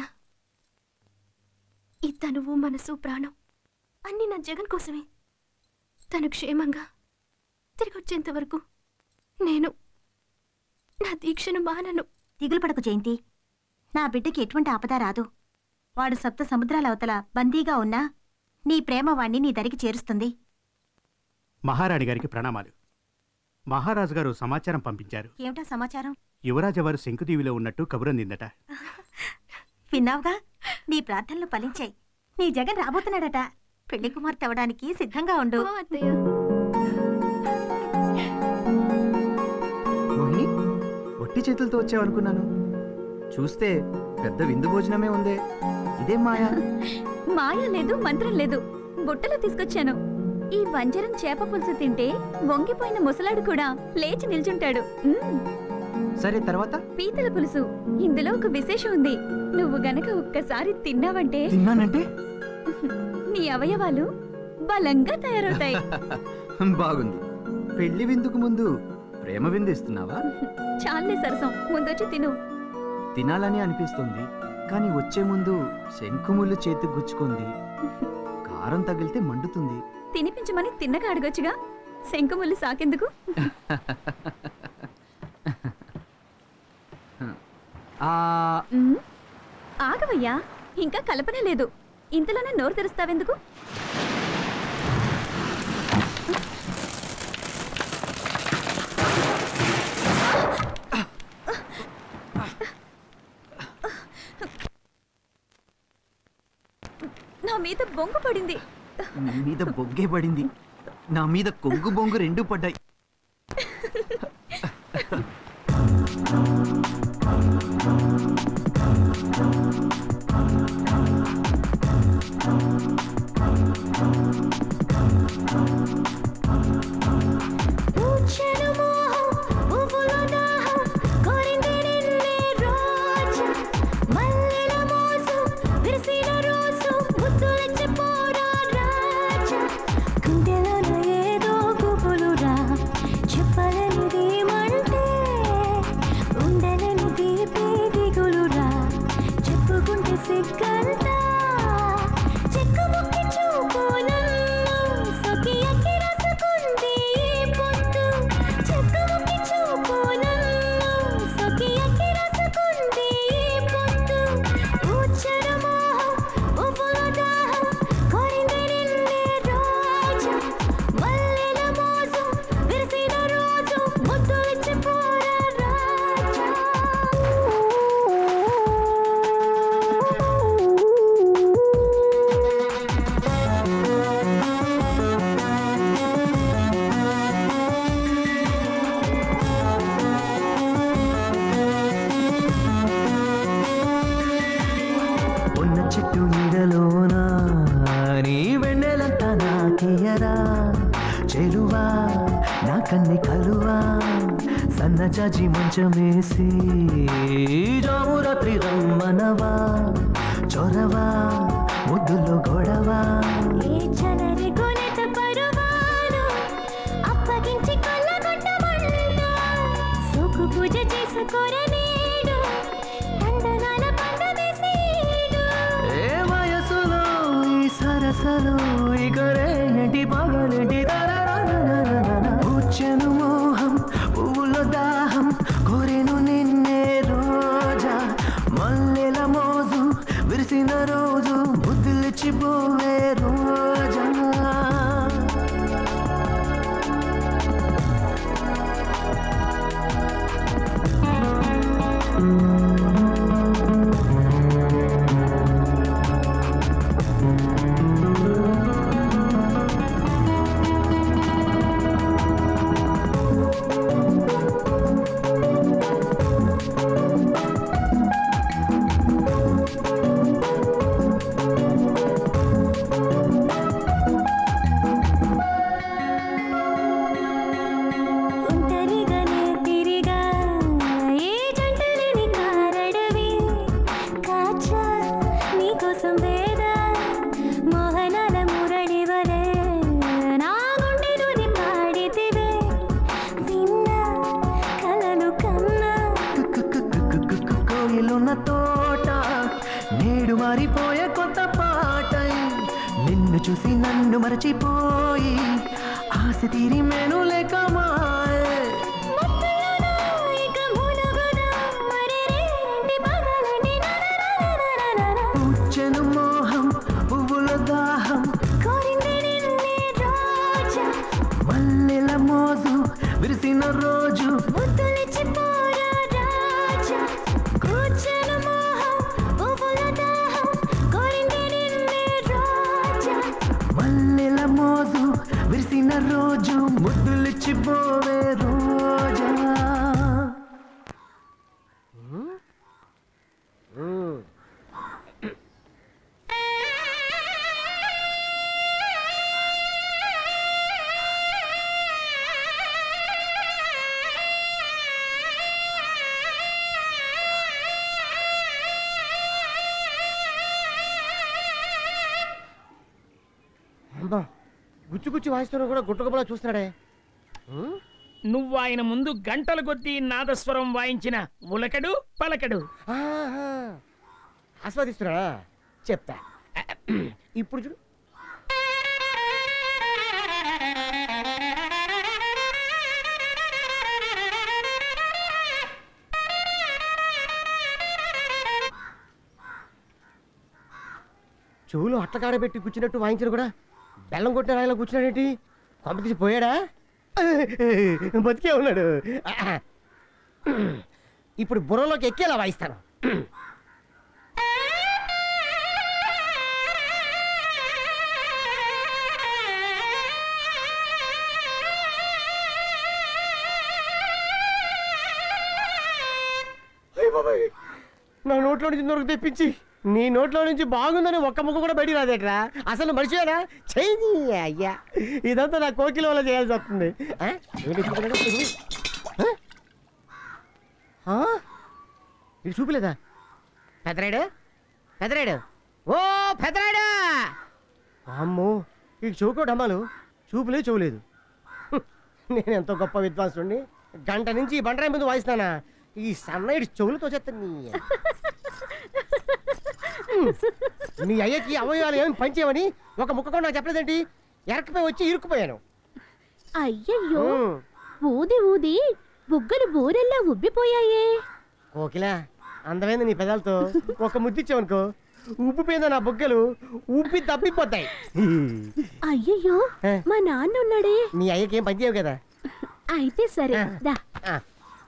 ఈ తనువు మనసు ప్రాణం అన్ని నా జగన్ కోసమే తను క్షేమంగా తిరిగి వచ్చేంత వరకు నేను నా దీక్షను మానను దిగులు పడకు జయంతి నా బిడ్డకి ఎటువంటి ఆపద రాదు వాడు సప్త సముద్రాల అవతల బందీగా ఉన్నా నీ ప్రేమ వాణ్ణి నీ దరికి చేరుస్తుంది మహారాణి గారికి ప్రణామాలు మహారాజు గారు సమాచారం పంపించారు ఏమిటా సమాచారం యువరాజవారు శంకుదీవిలో ఉన్నట్టు కబురందిందట విన్నావుగా నీ ప్రార్థనలు ఫలించాయి నీ జగన్ రాబోతున్నాడట పెళ్లి కుమార్తె అవడానికి సిద్ధంగా ఉండు మోహిని ఒట్టి చేతులతో వచ్చావనుకున్నాను చూస్తే పెద్ద విందు భోజనమే ఉందే ఇదేం మాయా మాయ లేదు మంత్రం లేదు బుట్టలో తీసుకొచ్చాను ఈ వంజరం చేప పులుసు తింటే వంగిపోయిన ముసలాడు కూడా లేచి నిల్చుంటాడు మ్మ్. సరే తర్వాత పీతల పులుసు ఇందులో ఒక విశేషం ఉంది నువ్వు గనక ఒక్కసారి తిన్నావంటే తిన్నానంటే నీ అవయవాలు బలంగా తయారవుతాయి బాగుంది పెళ్లి విందుకు ముందు ప్రేమ విందు ఇస్తున్నావా చాలే సరసం ముందొచ్చి తిను తినాలని అనిపిస్తుంది కానీ వచ్చే ముందు శంకుములు చేతి గుచ్చుకుంది కారం తగిలితే మండుతుంది తినిపించమని తిన్నగా అడగొచ్చుగా శంకుముల్లి సాకెందుకు ఆ మ్మ్. ఆగవయ్యా ఇంకా కల్పన లేదు ఇంతలోనే నోరు తెరుస్తావెందుకు నా మీద బొంగు పడింది నీ మీద బొగ్గే పడింది నా మీద కొంగు బొంగు రెండు పడ్డాయి పూచెను మోహం పువ్వుల దాహం కోరింది నిన్నే రోజా మల్లెల మోసు విరిసిన రోజు ముద్దులిచ్చి పోరా రాజా గుండెలలో ఏదో గుబులురా కన్ని కలువా సన్నజాజి మంచమేసి జామురాత్రి రమ్మనవా చొరవా ముద్దులో గొడవా ఏ చలరి కొనెత పరువాలు అప్పగించి కొల్లగొట్టమంట సుకు పూజ చేసుకోర నేడు తందనాల పండవేసేడు ఏ వయసులో ఈ సరసలో ఇకరే ఏంటి పగలేంటి కూర్చెను మోహం పువ్వుల దాహం కోరెను నిన్నే రోజా మల్లెల మోజు విరిసిన రోజు బుద్ధులిచ్చిపోవే రోజా ఒంటరిగానే తిరిగా ఏ జంటలేని కారడవి కాచా నీకోసం వేదా మోహనాల మురళి వలె నా గుండెలోని పాడితివే విన్నా కలలు కన్నా కోయిలున్న తోట నేడు మారిపోయే కొత్త పాటై నిన్ను చూసి నన్ను మరచిపోయి ఆశ తీరి మెను లేక మాయే ఇక మునుగుదా మరి రేంటి పగలంటి పూచెను మోహం పువ్వుల దాహం కోరింది నిన్నే రోజా మల్లెల మోజు విరిసిన రోజు ముద్దులిచ్చి పోరా రాజా కూర్చొని మోహం పువ్వుల దాహం కోరింది నిన్నే రోజా మల్లెల మోజు విరిసిన రోజు ముద్దులిచ్చిపోవే రోజా అమ్మా గుచ్చి గుచ్చి వాయిస్తున్నా కూడా గుట్టగొప్పలా చూస్తున్నాడే నువ్వు ఆయన ముందు గంటల కొద్దీ నాదస్వరం వాయించిన ఉలకడు పలకడు ఆహా. ఆస్వాదిస్తున్నాడా చెప్తా ఇప్పుడు చూడు చెవులు అట్లకాడ పెట్టి కూర్చున్నట్టు వాయించిన కూడా బెల్లం కొట్టిన రాయిలో కూర్చున్నాడేంటి కొంపతీసి పోయాడా బతికే ఉన్నాడు ఇప్పుడు బుర్రలోకి ఎక్కేలా వాయిస్తాను అయ్య బాబాయ్ నా నోట్లో నుంచి నొరకు తెప్పించి నీ నోట్లో నుంచి బాగుందని ఒక్క ముక్క కూడా బయటికి రాదేట్రా అసలు మనిషివేనా చెయ్యి అయ్యా ఇదంతా నా కోకిల వల్ల చేయాల్సి వస్తుంది ఆ? ఏంటి చూపుతున్నాడు? ఇది? ఆ? ఆ? ఇది చూపలేదా పెదరాడు పెదరాడు ఓ పెదరాడు అమ్మో ఈ చూకోడు అమ్మాలు చూపులే చూలేదు నేను ఎంతో గొప్ప విద్వాంసుడిని గంట నుంచి ఈ బండరాయి ముందు వాయిస్తానా ఈ సన్నైడి చెవులతో చెత్తాను నీ అయ్యకి అవయవాలు ఏమి పంచేవని ఒక ముక్క కూడా నాకు చెప్పలేదేంటి ఎరకపోయి వచ్చి ఇరుక్కుపోయాను అయ్యయ్యో ఉమ్. ఊది ఊది బుగ్గలు బూరెల్లా ఉబ్బిపోయాయే కోకిల అందమైంది నీ పెదాలతో ఒక ముద్దిచ్చావనుకో ఉబ్బిపోయిందో నా బుగ్గలు ఉబ్బి తప్పిపోతాయి అయ్యయ్యో మా నాన్న ఉన్నాడే నీ అయ్యకి ఏం పని చేయవు కదా అయితే సరే దా ఆ.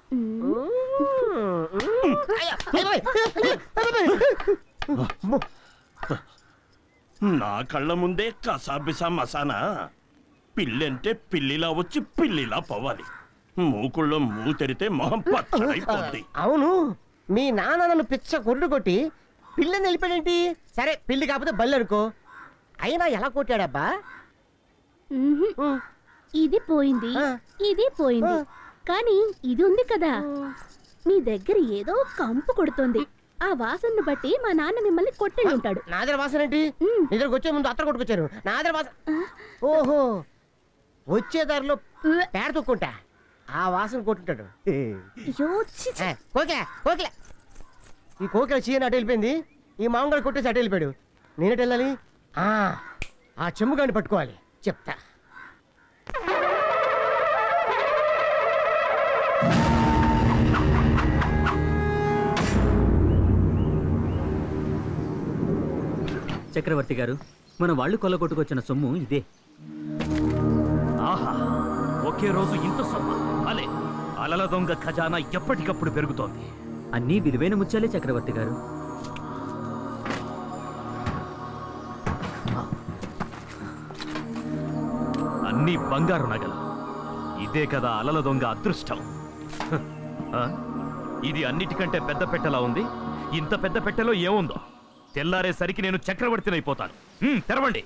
నా కళ్ళ ముందే కసాబిసా మసానా పిల్లంటే పిల్లిలా వచ్చి పిల్లిలా పోవాలి మూకుళ్ళో మూ తెరితే మొహం పచ్చడైపోద్ది అవును మీ నాన్న నన్ను పిచ్చ కొర్రు కొట్టి పిల్లని వెళ్ళిపోయాడేంటి సరే పిల్లి కాకపోతే బల్లి అనుకో అయినా ఎలా కొట్టాడబ్బా ఇది పోయింది ఇది పోయింది కానీ ఇది ఉంది కదా మీ దగ్గర ఏదో కంపు కొడుతుంది ఆ వాసనను బట్టి మా నాన్న మిమ్మల్ని కొట్టెళ్ళి ఉంటాడు నా దగ్గర వాసన ఏంటి నీ దగ్గరకు వచ్చే ముందు అత్తరు కొట్టుకొచ్చారు నా దగ్గర వాసన ఓహో వచ్చే దారిలో పేడ తొక్కుంటా ఆ వాసన కొట్టుంటాడు ఏ, కోకిల కోకిల ఈ కోకిల చీన అటు వెళ్ళిపోయింది ఈ మామగారు కొట్టేసి అటు వెళ్ళిపోయాడు నేనటి వెళ్ళాలి ఆ, ఆ చెమ్ముగాని పట్టుకోవాలి చెప్తా చక్రవర్తి గారు మన వాళ్ళు కొల్లగొట్టుకొచ్చిన సొమ్ము ఇదే ఆహా ఒకే రోజు ఇంత సొమ్మ అలే అలల దొంగ ఖజానా ఎప్పటికప్పుడు పెరుగుతోంది అన్నీ విలువైన ముత్యాలే చక్రవర్తి గారు అన్ని బంగారు నగలు ఇదే కదా అలల దొంగ అదృష్టం హ, ఆ? ఇది అన్నిటికంటే పెద్ద పెట్టెలా ఉంది ఇంత పెద్ద పెట్టెలో ఏముందో తెల్లారేసరికి నేను చక్రవర్తినైపోతాను హ్మ్, తెరవండి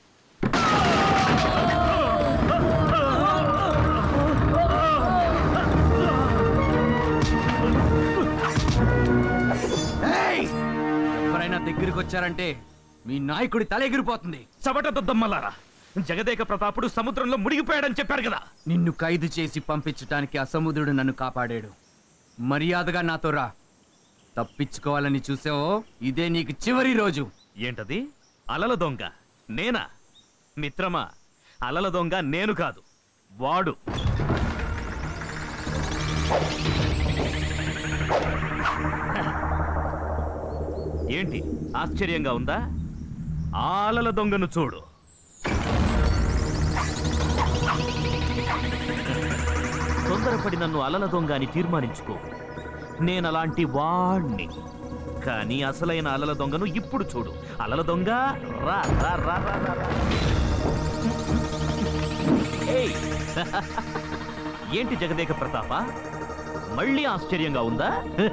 ఎవరైనా దగ్గరికి వచ్చారంటే మీ నాయకుడి తల ఎగిరిపోతుంది చవట దద్దమ్మలారా జగదేక ప్రతాపుడు సముద్రంలో మునిగిపోయాడని చెప్పారు కదా నిన్ను ఖైదు చేసి పంపించటానికి ఆ సముద్రుడు నన్ను కాపాడాడు మర్యాదగా నాతో రా తప్పించుకోవాలని చూసావో ఇదే నీకు చివరి రోజు ఏంటది అలల దొంగ నేనా మిత్రమా అలల దొంగ నేను కాదు వాడు ఏంటి ఆశ్చర్యంగా ఉందా ఆ అలల దొంగను చూడు తొందరపడి నన్ను అలల దొంగ అని తీర్మానించుకో నేనలాంటి వాణ్ణి కానీ అసలైన అలల దొంగను ఇప్పుడు చూడు అలల దొంగ రా రా రా రా రా రా. ఏయ్! ఏంటి జగదేక ప్రతాప మళ్ళీ ఆశ్చర్యంగా ఉందా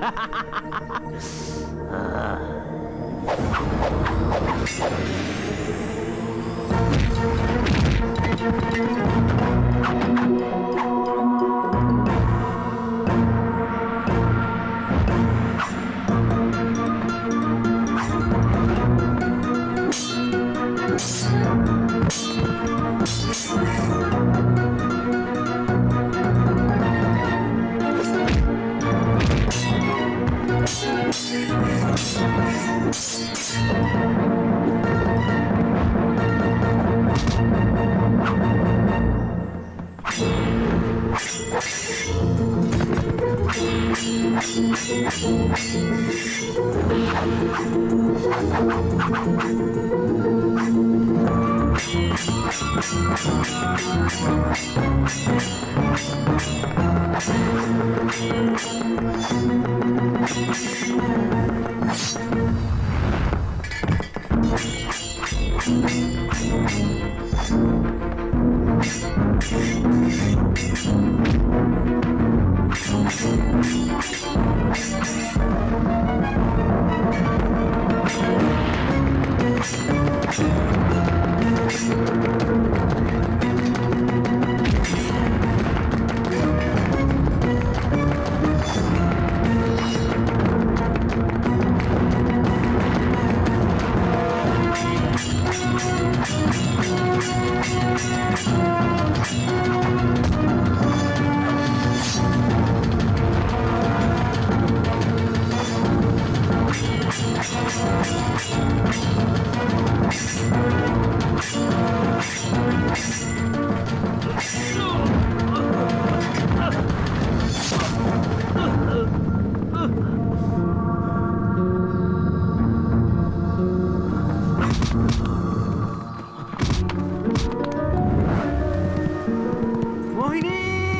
మోహిని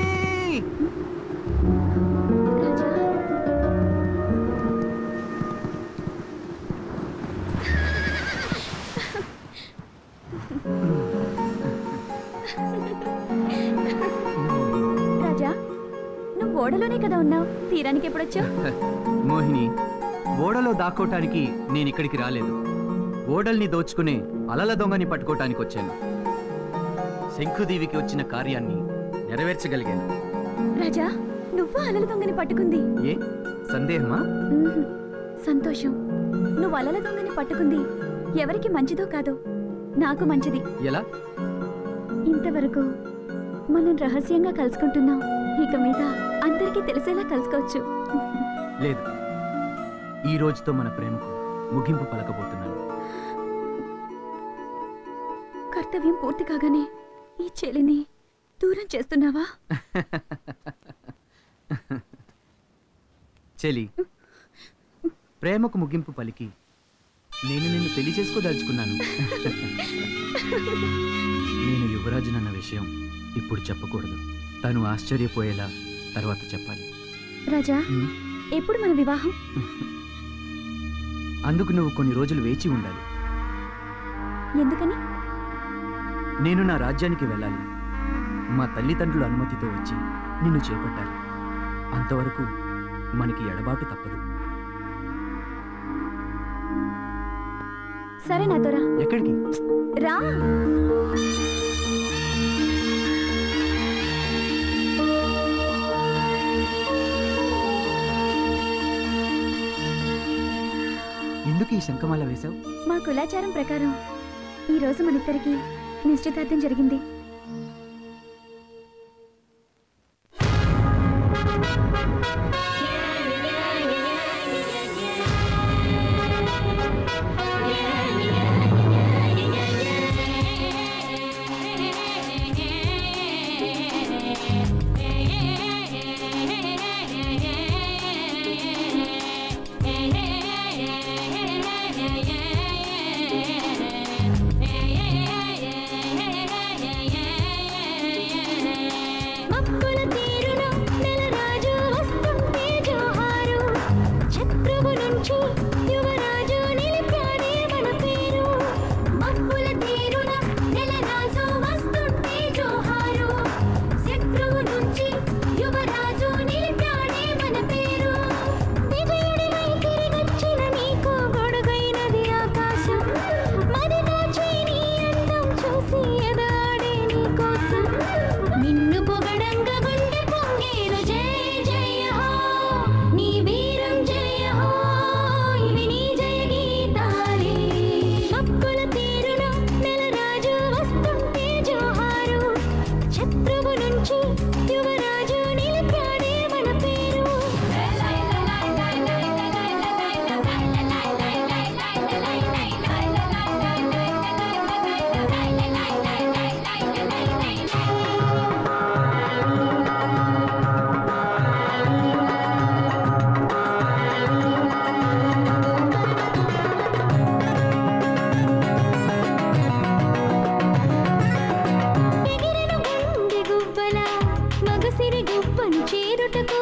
రాజా నువ్వు ఓడలోనే కదా ఉన్నావు తీరానికి ఎప్పుడొచ్చావు మోహిని ఓడలో దాక్కోటానికి నేను ఇక్కడికి రాలేదు ఓడల్ని దోచుకునే అలల దొంగని పట్టుకోటానికి వచ్చాను శంఖుదేవికి వచ్చిన కార్యాన్ని నెరవేర్చగలిగాను రాజా నువ్వు అలల దొంగని పట్టుకుంది ఏ సందేహమా మ్మ్. సంతోషం నువ్వు అలల దొంగని పట్టుకుంది ఎవరికి మంచిదో కాదో నాకు మంచిది ఎలా ఇంతవరకు మనం రహస్యంగా కలుసుకుంటున్నాం ఇక మీద అందరికీ తెలిసేలా కలుసుకోవచ్చు లేదు ఈ రోజుతో మన ప్రేమకు ముగింపు పలకబోతున్నాను కర్తవ్యం పూర్తి కాగానే ఈ చెలిని దూరం చేస్తున్నావా చెలి ప్రేమకు ముగింపు పలికి నేను నిన్ను పెళ్లి చేసుకోదలుచుకున్నాను నేను యువరాజునన్న విషయం ఇప్పుడు చెప్పకూడదు తను ఆశ్చర్యపోయేలా తర్వాత చెప్పాలి రాజా ఎప్పుడు మన వివాహం అందుకు నువ్వు కొన్ని రోజులు వేచి ఉండాలి ఎందుకని నేను నా రాజ్యానికి వెళ్ళాలి మా తల్లిదండ్రుల అనుమతితో వచ్చి నిన్ను చేపట్టాలి అంతవరకు మనకి ఎడబాటు తప్పదు సరే నాతో రా ఎక్కడికి రా ఎందుకు ఈ శంఖమాల వేశావు మా కులాచారం ప్రకారం ఈ రోజు మనిద్దరికి నిశ్చితార్థం జరిగింది మక్కుల తీరున నెలరాజు వస్తుంటే జోహారు శత్రువు నుంచి యువరాజు నిలిపాడే మన పేరు మక్కుల తీరున నెలరాజు వస్తుంటే జోహారు శత్రువు నుంచి యువరాజు నిలిపాడే మన పేరు విజయుడివై తిరిగొచ్చిన నీకు గొడుగైనది ఆకాశం మది దాచి నీ అందం చూసి ఎదాడే నీ కోసం నిన్ను పొగడంగా గుండె పొంగేను జయ జయ హో నీ వీరం జయ హో ఇవి నీ జయ గీతాలే మక్కుల తీరున నెలరాజు వస్తుంటే జోహారు శత్రువు నుంచి యువరాజు నిలిపాడే మన పేరు ఎగిరెను గుండె గువ్వల మగసిరి గువ్వను చేరుటకు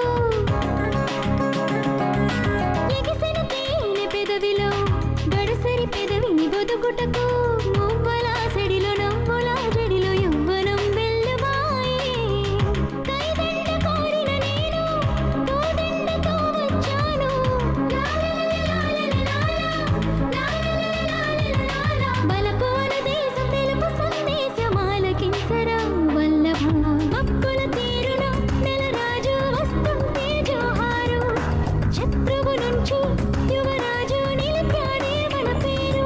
ఎగిసెను తేనె పెదవిలో గడసరి పెదవిని గొదుగుటకు మువ్వల సెడిలో నవ్వుల జడిలో యవ్వనం వెల్లువాయే కైదండ కోరిన నేను కోదండతో వచ్చాను బలపోల దేశం తెలుపు సందేశమాలకించరా వల్లభ మక్కుల తీరున నెలరాజు వస్తుంటే జోహారు శత్రువు నుంచి యువరాజు నిలిపాడే మన పేరు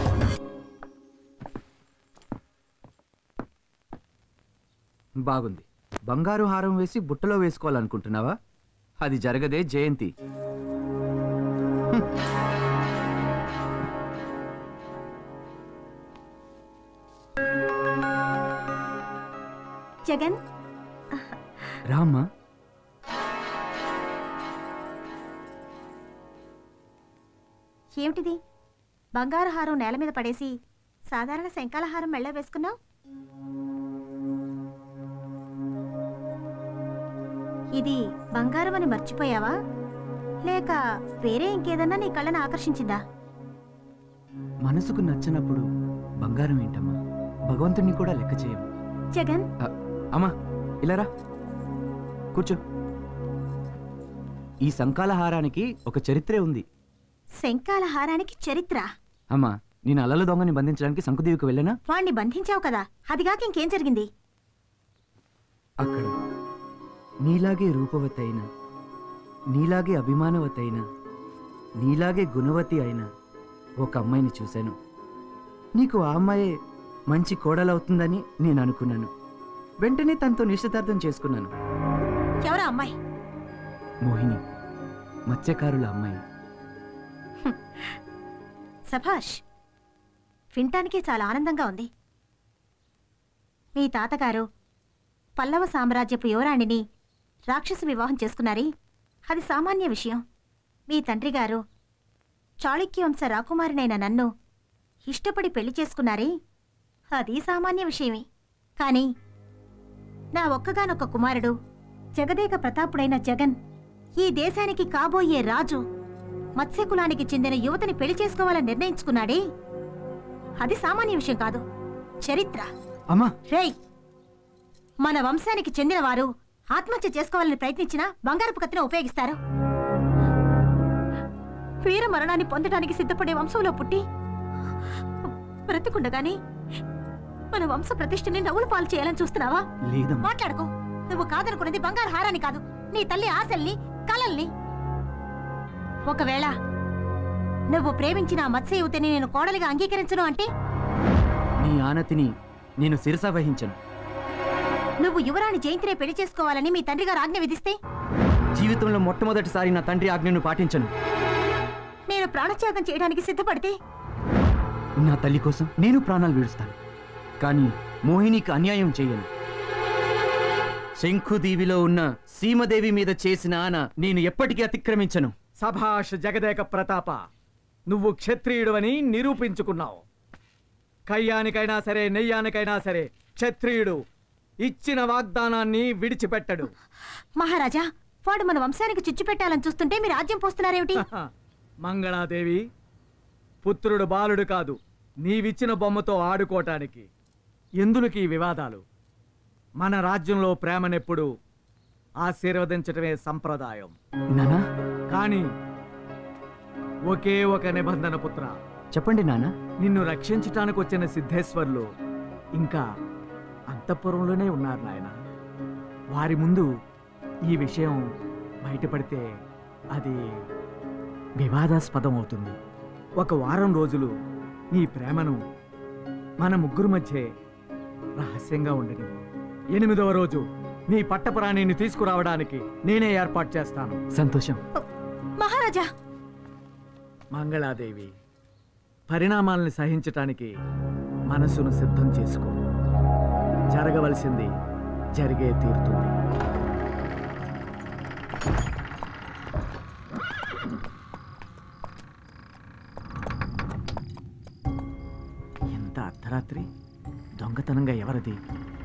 బాగుంది బంగారు హారం వేసి బుట్టలో వేసుకోవాలనుకుంటున్నావా అది జరగదే జయంతి జగన్ రామ్మా ఏమిటిది బంగారు హారం నేల మీద పడేసి సాధారణ శంకాల హారం మెళ్ళ వేసుకున్నావు ఇది బంగారం అని మర్చిపోయావా లేక వేరే ఇంకేదన్నా నీ కళ్ళను ఆకర్షించిందా మనసుకు నచ్చినప్పుడు బంగారం ఏంటమ్మా భగవంతుణ్ణి కూడా లెక్క చేయం జగన్ అ, అమ్మా ఇలా రా కూర్చో ఈ సంకాల హారానికి ఒక చరిత్రే ఉంది శంకాల హారానికి చరిత్ర అమ్మా నేను అలల దొంగని బంధించడానికి శంకుదేవికి వెళ్ళానా వాణ్ణి బంధించావు కదా అదిగాక ఇంకేం జరిగింది అక్కడ నీలాగే రూపవతి అయిన నీలాగే అభిమానవతి అయిన నీలాగే గుణవతి అయిన ఒక అమ్మాయిని చూశాను నీకు ఆ అమ్మాయే మంచి కోడలవుతుందని నేను అనుకున్నాను వెంటనే తనతో నిశ్చితార్థం చేసుకున్నాను ఎవరా అమ్మాయి మోహిని మత్స్యకారుల అమ్మాయి సభాష్ వినటానికి చాలా ఆనందంగా ఉంది మీ తాతగారు పల్లవ సామ్రాజ్యపు యువరాణిని రాక్షస వివాహం చేసుకున్నారే అది సామాన్య విషయం మీ తండ్రి గారు చాళుక్యవంశ రాకుమారినైన నన్ను ఇష్టపడి పెళ్లి చేసుకున్నారే అది సామాన్య విషయమే కానీ నా ఒక్కగానొక్క కుమారుడు జగదేక ప్రతాపుడైన జగన్ ఈ దేశానికి కాబోయే రాజు మత్స్యకులానికి చెందిన యువతని పెళ్లి చేసుకోవాలని నిర్ణయించుకున్నాడే అది సామాన్య విషయం కాదు చరిత్ర అమ్మా రేయ్ మన వంశానికి చెందిన వారు ఆత్మహత్య చేసుకోవాలని ప్రయత్నించిన బంగారపు కత్తిని ఉపయోగిస్తారు వీర మరణాన్ని పొందడానికి సిద్ధపడే వంశంలో పుట్టి బ్రతికుండగాని మన వంశ ప్రతిష్టని నవ్వులు పాలు చేయాలని చూస్తున్నావా లేదమ్మా మాట్లాడుకో నువ్వు కాదనుకున్నది బంగారు హారాన్ని కాదు నీ తల్లి ఆశల్ని కలల్ని ఒకవేళ నువ్వు ప్రేమించిన ఆ మత్స్య యువతిని నేను కోడలిగా అంగీకరించను అంటే నీ ఆనతిని నేను శిరస వహించను నువ్వు యువరాణి జయంతినే పెళ్లి చేసుకోవాలని మీ తండ్రి గారు ఆజ్ఞ విధిస్తే జీవితంలో మొట్టమొదటిసారి నా తండ్రి ఆజ్ఞను పాటించను నేను ప్రాణత్యాగం చేయడానికి సిద్ధపడితే నా తల్లి కోసం నేను ప్రాణాలు విడుస్తాను కానీ మోహినికి అన్యాయం చేయను శంఖుదీవిలో ఉన్న సీమదేవి మీద చేసిన ఆన నేను ఎప్పటికీ అతిక్రమించను సభాష్ జగదేక ప్రతాప నువ్వు క్షత్రియుడువని నిరూపించుకున్నావు కయ్యానికైనా సరే నెయ్యానికైనా సరే క్షత్రియుడు ఇచ్చిన వాగ్దానాన్ని విడిచిపెట్టడు మహారాజా వాడు మన వంశానికి చిచ్చు పెట్టాలని చూస్తుంటే మీరు రాజ్యం పోస్తున్నారేమిటి మంగళాదేవి పుత్రుడు బాలుడు కాదు నీవిచ్చిన బొమ్మతో ఆడుకోటానికి ఎందులకి ఈ వివాదాలు మన రాజ్యంలో ప్రేమనెప్పుడు ఆశీర్వదించటమే సంప్రదాయం నానా కానీ ఒకే ఒక నిబంధన పుత్ర చెప్పండి నానా నిన్ను రక్షించటానికి వచ్చిన సిద్ధేశ్వర్లు ఇంకా అంతఃపురంలోనే ఉన్నారు నాయన వారి ముందు ఈ విషయం బయటపడితే అది వివాదాస్పదం అవుతుంది ఒక వారం రోజులు నీ ప్రేమను మన ముగ్గురు మధ్య రహస్యంగా ఉండని ఎనిమిదవ రోజు నీ పట్టపురాణిని తీసుకురావడానికి నేనే ఏర్పాటు చేస్తాను సంతోషం మహారాజా మంగళాదేవి పరిణామాల్ని సహించటానికి మనసును సిద్ధం చేసుకో జరగవలసింది జరిగే తీరుతుంది ఎంత అర్ధరాత్రి దొంగతనంగా ఎవరిది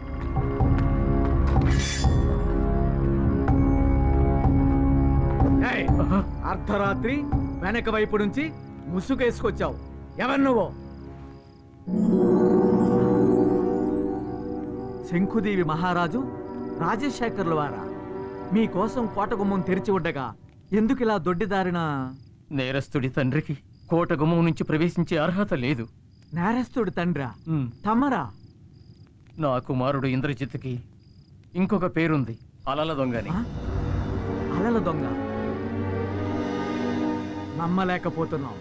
ఏయ్, అర్ధరాత్రి వెనక వైపు నుంచి ముసుగేసుకొచ్చావు ఎవరు నువ్వు శంకుదేవి మహారాజు రాజశేఖర్ల వారా మీకోసం కోటగుమ్మం తెరిచి ఉండగా ఎందుకు ఇలా దొడ్డిదారిన నేరస్తుడి తండ్రికి కోట గుమ్మం నుంచి ప్రవేశించే అర్హత లేదు నేరస్తుడి తండ్రా తమ్మరా నా కుమారుడు ఇంద్రజిత్తుకి ఇంకొక పేరుంది అలల దొంగని అలల దొంగ నమ్మలేకపోతున్నాం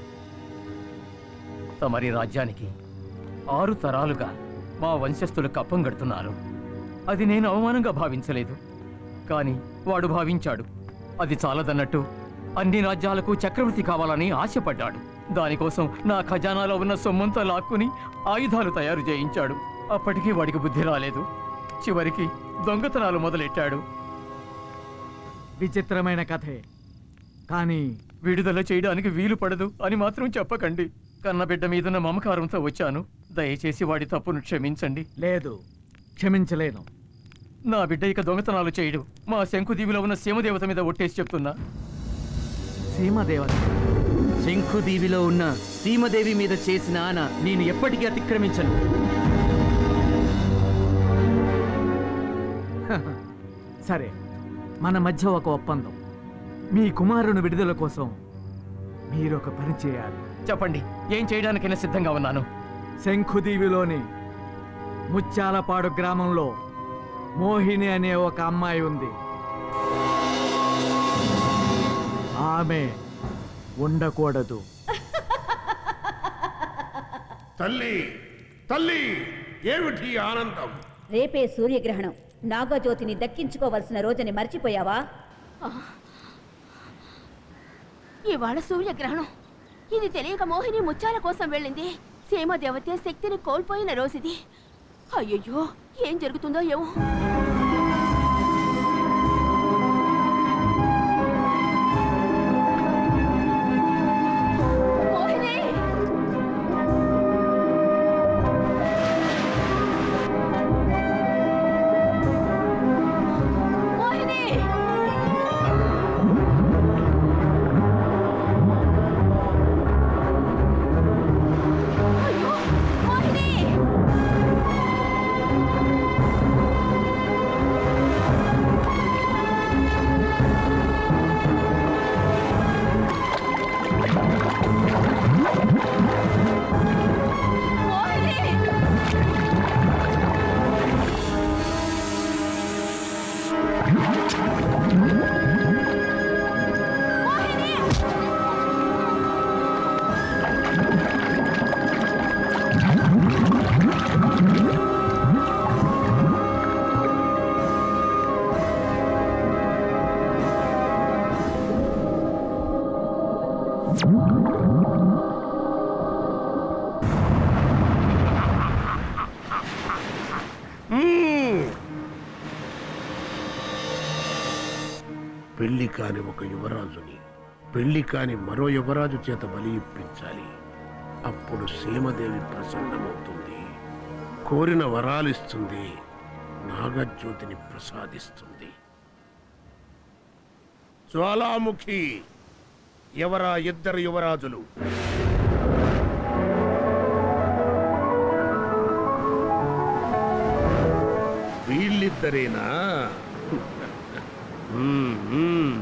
తమరి రాజ్యానికి ఆరు తరాలుగా మా వంశస్థులు కప్పం గడుతున్నారు అది నేను అవమానంగా భావించలేదు కానీ వాడు భావించాడు అది చాలదన్నట్టు అన్ని రాజ్యాలకు చక్రవర్తి కావాలని ఆశపడ్డాడు దానికోసం నా ఖజానాలో ఉన్న సొమ్మంతా లాక్కుని ఆయుధాలు తయారు చేయించాడు అప్పటికీ వాడికి బుద్ధి రాలేదు చివరికి దొంగతనాలు మొదలెట్టాడు విచిత్రమైన కథే కానీ విడుదల చేయడానికి వీలు పడదు అని మాత్రం చెప్పకండి కన్నబిడ్డ మీదున్న మమకారంతో వచ్చాను దయచేసి వాడి తప్పును క్షమించండి లేదు క్షమించలేను నా బిడ్డ ఇక దొంగతనాలు చేయడు మా శంకుదీవిలో ఉన్న సీమదేవత మీద ఒట్టేసి చెప్తున్నా సీమదేవత శంఖుదీవిలో ఉన్న సీమదేవి మీద చేసిన ఆన నేను ఎప్పటికీ అతిక్రమించను సరే మన మధ్య ఒక ఒప్పందం మీ కుమారుని విడుదల కోసం మీరు ఒక పని చేయాలి చెప్పండి ఏం చేయడానికైనా సిద్ధంగా ఉన్నాను శంఖుదీవిలోని ముత్యాలపాడు గ్రామంలో మోహిని అనే ఒక అమ్మాయి ఉంది ఆమె ఉండకూడదు తల్లి తల్లి ఏమిటి ఈ ఆనందం రేపే సూర్యగ్రహణం నాగజ్యోతిని దక్కించుకోవలసిన రోజుని మర్చిపోయావా ఇవాళ సూర్యగ్రహణం ఇది తెలియక మోహిని ముత్యాల కోసం వెళ్ళింది సీమదేవతే శక్తిని కోల్పోయిన రోజుది అయ్యయ్యో ఏం జరుగుతుందో ఏమో మోహిని మోహిని అయ్యో మోహిని మ్మ్. పెళ్లి కాని ఒక యువరాజుని పెళ్లి కాని మరో యువరాజు చేత బలి ఇప్పించాలి అప్పుడు సీమదేవి ప్రసన్నమవుతుంది కోరిన వరాలిస్తుంది నాగజ్యోతిని ప్రసాదిస్తుంది జ్వాలాముఖి ఎవరా ఇద్దరు యువరాజులు వీళ్ళిద్దరేనా మ్మ్, మ్మ్.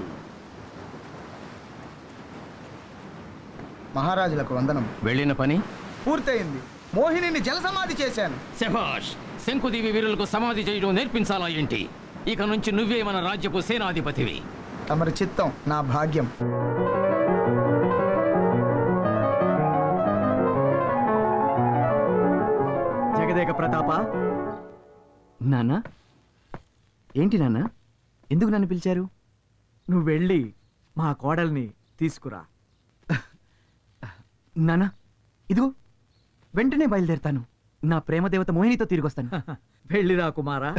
మహారాజులకు వందనం వెళ్ళిన పని పూర్తయింది మోహినిని జలసమాధి చేశాను శభాష్ శంకుదేవి వీరులకు సమాధి చేయడం నేర్పించాలా ఏంటి ఇక నుంచి నువ్వే మన రాజ్యపు సేనాధిపతివి తమరి చిత్తం నా భాగ్యం జగదేక ప్రతాప నాన్న ఏంటి నాన్న ఎందుకు నన్ను పిలిచారు నువ్వు వెళ్ళి మా కోడల్ని తీసుకురా నాన్న ఇదిగో వెంటనే బయలుదేరుతాను నా ప్రేమ దేవత మోహినితో తిరిగి వస్తాను వెళ్ళిరా కుమారా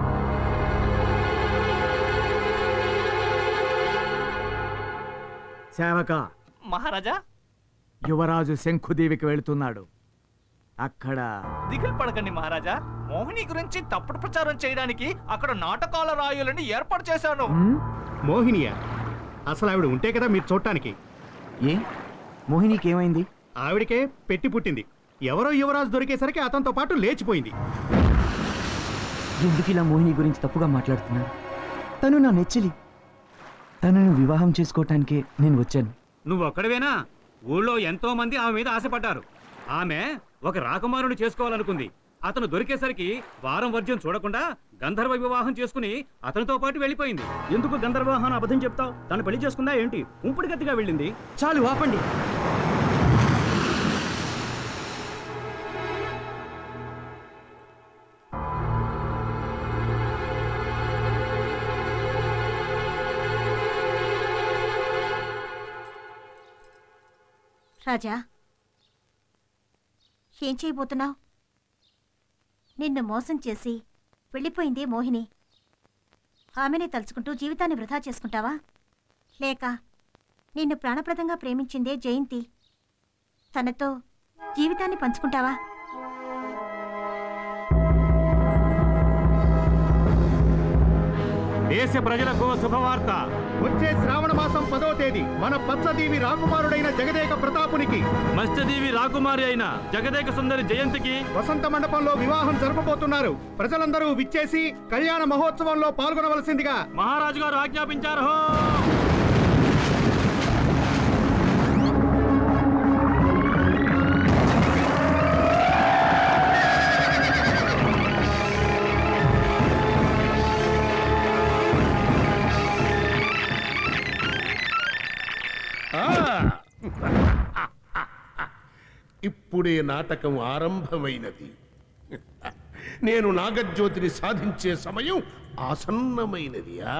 సేవక మహారాజా యువరాజు శంఖుదేవికి వెళుతున్నాడు అక్కడ దిగులు పడకండి మహారాజా మోహిని గురించి తప్పుడు ప్రచారం చేయడానికి అక్కడ నాటకాల రాయులని ఏర్పాటు చేశాను మోహినియా అసలు ఆవిడ ఉంటే కదా మీరు చూడటానికి ఏ మోహినికి ఏమైంది ఆవిడకే పెట్టి పుట్టింది ఎవరో యువరాజు దొరికేసరికి అతనితో పాటు లేచిపోయింది ఎందుకు ఇలా మోహిని గురించి తప్పుగా మాట్లాడుతున్నారు తను నా నెచ్చలి తనను వివాహం చేసుకోవటానికే నేను వచ్చాను నువ్వు ఒక్కడవేనా ఊళ్ళో ఎంతో మంది ఆమె మీద ఆశపడ్డారు ఆమె ఒక రాకుమారుని చేసుకోవాలనుకుంది అతను దొరికేసరికి వారం వర్జ్యం చూడకుండా గంధర్వ వివాహం చేసుకుని అతనితో పాటు వెళ్ళిపోయింది ఎందుకు గంధర్వాహాన్ని అబద్ధం చెప్తావు తను పెళ్లి చేసుకుందా ఏంటి ఉంపుడు గతిగా వెళ్ళింది చాలు ఆపండి రాజా ఏం చేయబోతున్నావు నిన్ను మోసం చేసి వెళ్ళిపోయింది మోహిని ఆమెనే తలుచుకుంటూ జీవితాన్ని వృధా చేసుకుంటావా లేక నిన్ను ప్రాణప్రదంగా ప్రేమించిందే జయంతి తనతో జీవితాన్ని పంచుకుంటావా దేశ ప్రజలకు శుభవార్త వచ్చే శ్రావణ మాసం పదో తేదీ మన పచ్చదీవి రాకుమారుడైన జగదేక ప్రతాపునికి మత్స్యదేవి రాకుమారి అయిన జగదేక సుందరి జయంతికి వసంత మండపంలో వివాహం జరపబోతున్నారు ప్రజలందరూ విచ్చేసి కళ్యాణ మహోత్సవంలో పాల్గొనవలసిందిగా మహారాజు గారు ఆజ్ఞాపించారు ఇప్పుడే నాటకం ఆరంభమైనది నేను నాగజ్యోతిని సాధించే సమయం ఆసన్నమైనది ఆ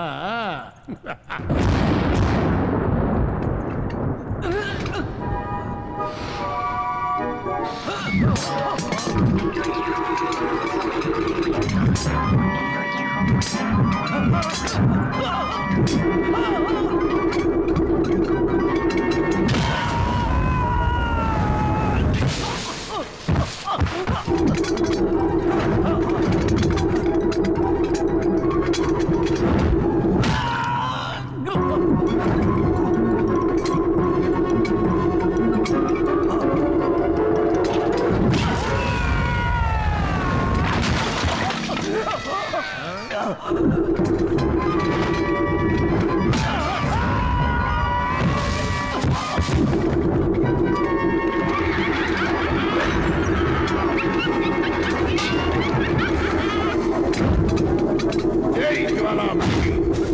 ఏయ్ జ్వాలాముఖి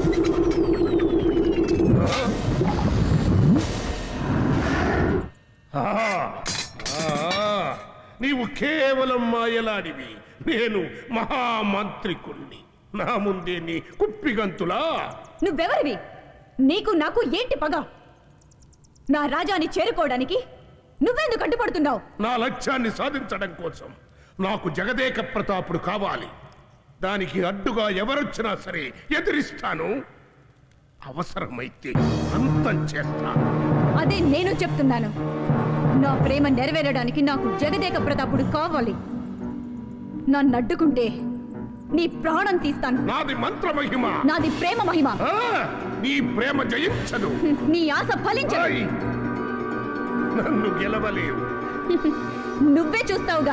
ఆహా, ఆ, నీవు కేవలం మాయలాడివి నేను మహామంత్రికుణ్ణి నా ముందే నీ కుప్పిగంతులా నువ్వెవరివి నీకు నాకు ఏంటి పగ నా రాజాని చేరుకోవడానికి నువ్వెందుకు అడ్డుపడుతున్నావు నా లక్ష్యాన్ని సాధించడం కోసం నాకు జగదేక ప్రతాపుడు కావాలి దానికి అడ్డుగా ఎవరొచ్చినా సరే ఎదిరిస్తాను అవసరమైతే అంతం చేస్తాను అదే నేను చెప్తున్నాను నా ప్రేమ నెరవేరడానికి నాకు జగదేక ప్రతాపుడు కావాలి నన్ను అడ్డుకుంటే నీ ప్రాణం తీస్తాను నాది మంత్ర మహిమ నాది ప్రేమ మహిమ ఆ, నీ ప్రేమ జయించదు నీ ఆశ ఫలించదు ఏయ్, నన్ను గెలవలేవు నువ్వే చూస్తావుగా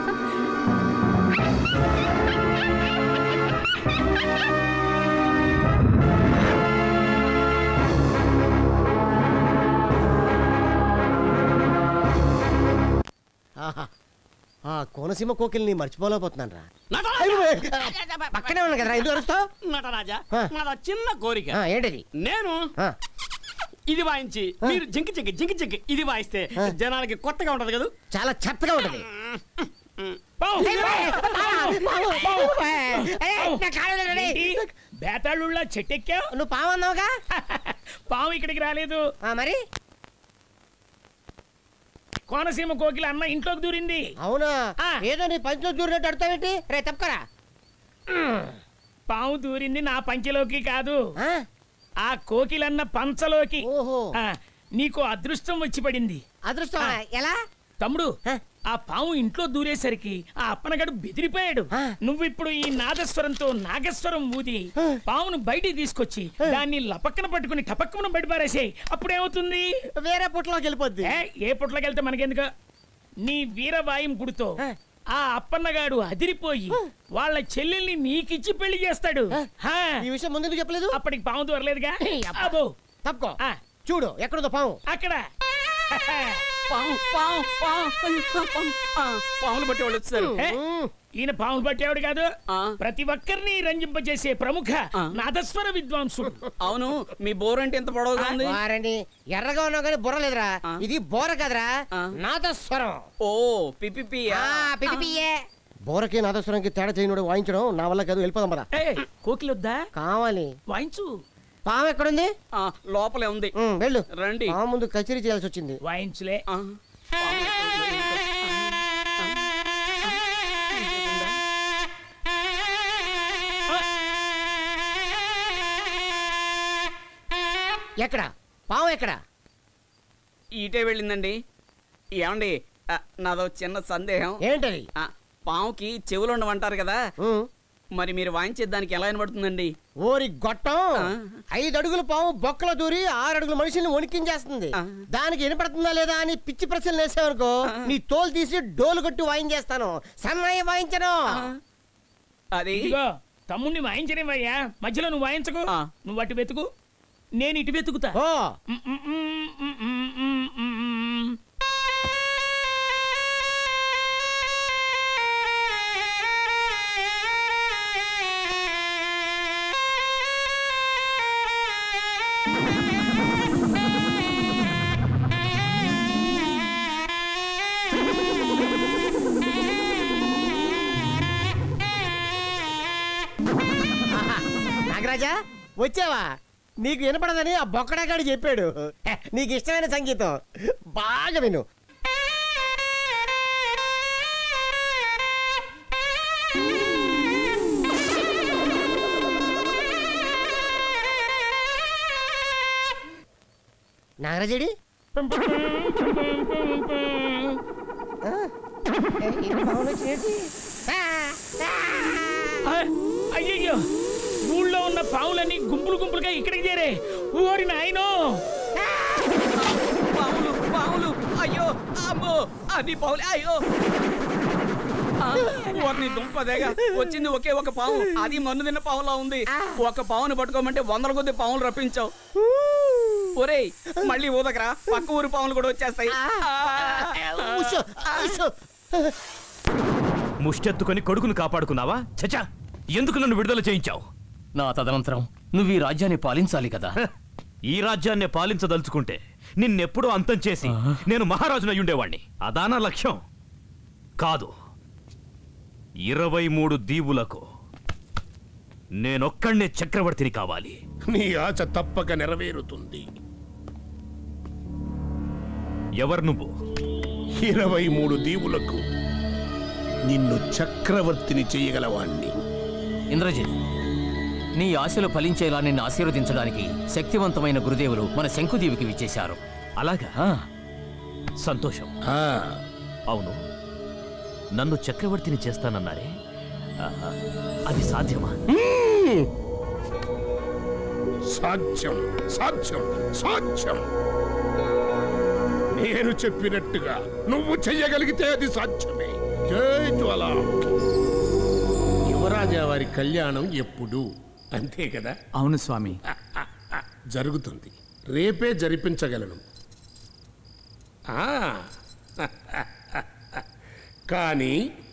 ఆహా. ఆ కోనసీమ కోకిల్ని మర్చిపోలేకపోతున్నాను రా పక్కనే ఉన్నా కదరా ఎందుకు అరుస్తావు నటరాజా ఆ. నాది చిన్న కోరిక ఆ, ఏంటది నేను ఆ. ఇది వాయించి మీరు జింకి చిక్కి జింకి చిక్కి ఇది వాయిస్తే జనాలకి కొత్తగా ఉంటది కదా చాలా చెత్తగా ఉంటది పావు. ఏయ్, పావు, పావు, పావు, ఏయ్, నా కాళ్ళు రెడీ. బేతాళుళ్ళ చెట్టెక్కావు నువ్వు పావు అన్నావుగా పాము ఇక్కడికి రాలేదు మరి కోనసీమ కోకిల అన్న ఇంట్లోకి దూరింది అవునా ఏదో నీ పంచలో దూరినట్టు అడతావేంటి రే తప్పకరా పాము దూరింది నా పంచెలోకి కాదు ఆ కోకిలన్న పంచలోకి ఆ, నీకు అదృష్టం వచ్చి పడింది అదృష్టం ఎలా తమ్ముడు ఆ పాము ఇంట్లో దూరేసరికి ఆ అప్పనగడు బెదిరిపోయాడు నువ్వు ఇప్పుడు ఈ నాదస్వరంతో నాగస్వరం ఊది పామును బయటికి తీసుకొచ్చి దాన్ని లపక్కన పట్టుకుని టపక్కన బయట పారేసేయ్ అప్పుడేమవుతుంది వేరే పుట్టలోకి వెళ్ళిపోద్ది ఏ, ఏ పుట్లోకి వెళ్తే మనకెందుకు నీ వీరవాయం గుడితో ఆ అప్పన్నగాడు అదిరిపోయి వాళ్ళ చెల్లెల్ని నీకిచ్చి పెళ్లి చేస్తాడు ఈ విషయం ముందుకు చెప్పలేదు అప్పటికి పాము దూరలేదుగా అబ్బో తప్పుకో చూడు ఎక్కడుందో పాము అక్కడ పాము పాము పాము పాములు పట్టి వాళ్ళు వచ్చారు ఏ, ఈయన పాములు పట్టేవాడు కాదు ప్రతి ఒక్కరిని రంజింపజేసే ప్రముఖ నాదస్వర విద్వాంసుడు అవును మీ బోర్ అంటే ఎంత పొడవుగా ఉంది వారండి ఎర్రగా ఉన్నావు కానీ బుర్ర లేదురా ఇది బోర కదరా నాదస్వరం ఓ పిపిపి పిపిపియే బోరకి నాదస్వరంకి తేడా చేయనుడు వాయించడం నా వల్ల కాదు వెళ్ళిపోదాం పద కోకిలొద్దా కావాలి వాయించు పాము ఎక్కడుంది లోపలే ఉంది ఉమ్, వెళ్ళు రండి పాము ముందు కచేరీ చేయాల్సి వచ్చింది వాయించులే ఎక్కడ పాము ఎక్కడ ఈటే వెళ్ళిందండి ఏమండి ఆ, నాదో చిన్న సందేహం ఏంటది ఆ, పాముకి చెవులు ఉండమంటారు కదా మరి మీరు వాయించే దానికి ఎలా వినబడుతుందండి ఓరి గొట్టం ఐదు అడుగుల పాము బొక్కలో దూరి ఆరు అడుగుల మనుషుల్ని వణికించేస్తుంది దానికి వినపడుతుందా లేదా అని పిచ్చి ప్రశ్నలు వేసావనుకో నీ తోలు తీసి డోలు కొట్టి వాయించేస్తాను సన్నాయి వాయించను అది ఇదిగో తమ్ముణ్ణి వాయించనివయ్యా మధ్యలో నువ్వు వాయించకు నువ్వు అటు వెతుకు నేను ఇటు వెతుకుతా మ్, మ్, మ్, మ్, మ్, మ్, మ్, మ్. యువరాజా వచ్చావా నీకు వినపడదని ఆ బొక్కడాగాడు చెప్పాడు హె, నీకు ఇష్టమైన సంగీతం బాగా విను నాగరాజడి అయ్యయ్యో ఊళ్ళో ఉన్న పావులన్నీ గుంపులు గుంపులుగా ఇక్కడికి చేరే ఓరి నాయనో పావులు పావులు అయ్యో అమ్మో అది పావులు అయ్యో ఆ, ఓర్ని దుంపదేగా వచ్చింది ఒకే ఒక పాము అది మన్ను తిన్న పావులా ఉంది ఒక పావుని పట్టుకోమంటే వందల కొద్ది పావులు రప్పించావు ఒరేయ్ మళ్ళీ ఊదకరా పక్క ఊరి పావులు కూడా వచ్చేస్తాయి ముష్టెత్తుకొని కొడుకును కాపాడుకున్నావా చచా ఎందుకు నన్ను విడుదల చేయించావు నా తదనంతరం నువ్వు ఈ రాజ్యాన్ని పాలించాలి కదా ఈ రాజ్యాన్ని పాలించదలుచుకుంటే నిన్నెప్పుడో అంతం చేసి నేను మహారాజునయ్యుండేవాణ్ణి అదానా లక్ష్యం కాదు ఇరవై మూడు దీవులకు నేనొక్కడే చక్రవర్తిని కావాలి నీ ఆశ తప్పక నెరవేరుతుంది ఎవరు నువ్వు ఇరవై మూడు దీవులకు నిన్ను చక్రవర్తిని చేయగలవాణ్ణి ఇంద్రజిత్ నీ ఆశలు ఫలించేలా నిన్ను ఆశీర్వదించడానికి శక్తివంతమైన గురుదేవులు మన శంకుదేవికి విచ్చేశారు అలాగా సంతోషం అవును నన్ను చక్రవర్తిని చేస్తానన్నారే ఆ, అది సాధ్యమా సాధ్యం సాధ్యం సాధ్యం నేను చెప్పినట్టుగా నువ్వు చెయ్యగలిగితే అది సాధ్యమే జై జ్వాల యువరాజా వారి కళ్యాణం ఎప్పుడు అంతే కదా అవును స్వామి జరుగుతుంది రేపే జరిపించగలను ఆ, కానీ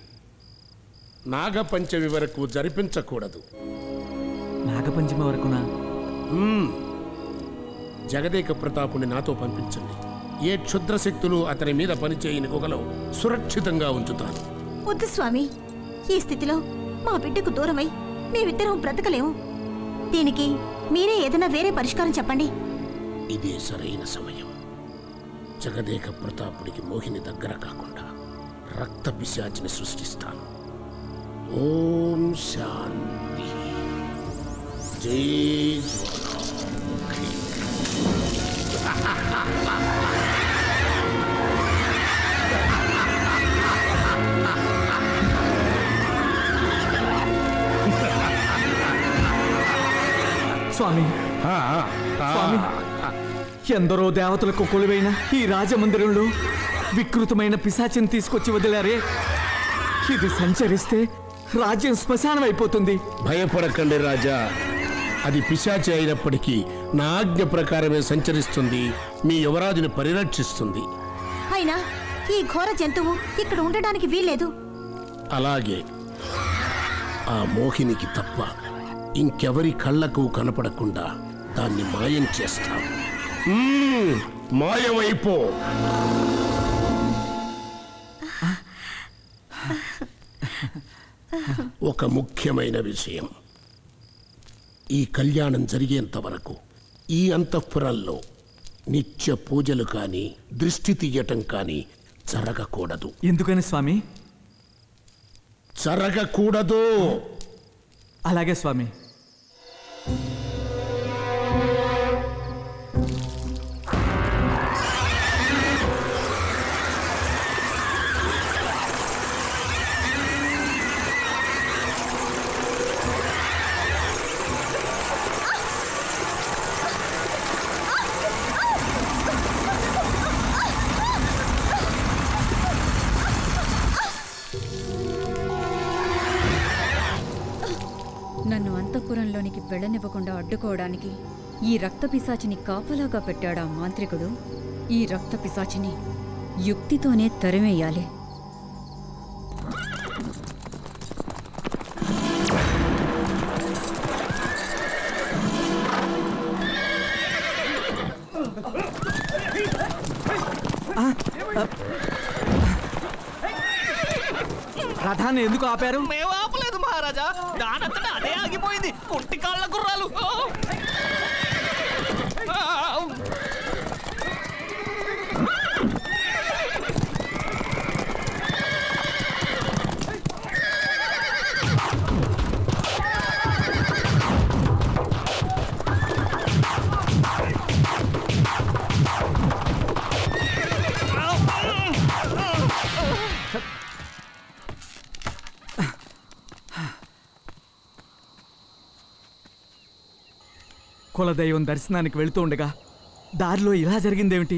నాగపంచమి వరకు జరిపించకూడదు నాగపంచమి వరకునా మ్మ్. జగదేక ప్రతాపుని నాతో పంపించండి ఏ క్షుద్ర శక్తులు అతని మీద పనిచేయని గుహలో సురక్షితంగా ఉంచుతాను వద్దు స్వామి ఈ స్థితిలో మా బిడ్డకు దూరమై మేమిద్దరం బ్రతకలేము దీనికి మీరే ఏదైనా వేరే పరిష్కారం చెప్పండి ఇదే సరైన సమయం జగదేక ప్రతాపుడికి మోహిని దగ్గర కాకుండా రక్త పిశాచిని సృష్టిస్తాను ఓం శాంతి జై జ్వాలాముఖి. స్వామి స్వామి ఎందరో దేవతలకు కొలువైన ఈ రాజమందిరంలో వికృతమైన పిశాచిని తీసుకొచ్చి వదిలారే ఇది సంచరిస్తే రాజ్యం శ్మశానం అయిపోతుంది భయపడకండి రాజా అది పిశాచి అయినప్పటికీ నా ఆజ్ఞ ప్రకారమే సంచరిస్తుంది మీ యువరాజుని పరిరక్షిస్తుంది అయినా ఈ ఘోర జంతువు ఇక్కడ ఉండడానికి వీల్లేదు అలాగే ఆ మోహినికి తప్ప ఇంకెవరి కళ్ళకు కనపడకుండా దాన్ని మాయం చేస్తాం మ్మ్, మాయమైపో ఒక ముఖ్యమైన విషయం ఈ కళ్యాణం జరిగేంత వరకు ఈ అంతఃపురంలో నిత్య పూజలు కానీ దృష్టి తీయటం కానీ జరగకూడదు ఎందుకని స్వామి జరగకూడదు అలాగే స్వామి నన్ను అంతఃపురంలోనికి వెళ్ళనివ్వకుండా అడ్డుకోవడానికి ఈ రక్త పిశాచిని కాపలాగా పెట్టాడా మాంత్రికుడు ఈ రక్త పిశాచిని యుక్తితోనే తరిమేయాలి రథాన్ని ఎందుకు ఆపారు మేము ఆపలేదు మా మహారాజా దానంతటా అదే ఆగిపోయింది కుంటి కాళ్ళ గుర్రాలు ఓ! ఆ! కులదైవం దర్శనానికి వెళుతూ ఉండగా దారిలో ఇలా జరిగిందేమిటి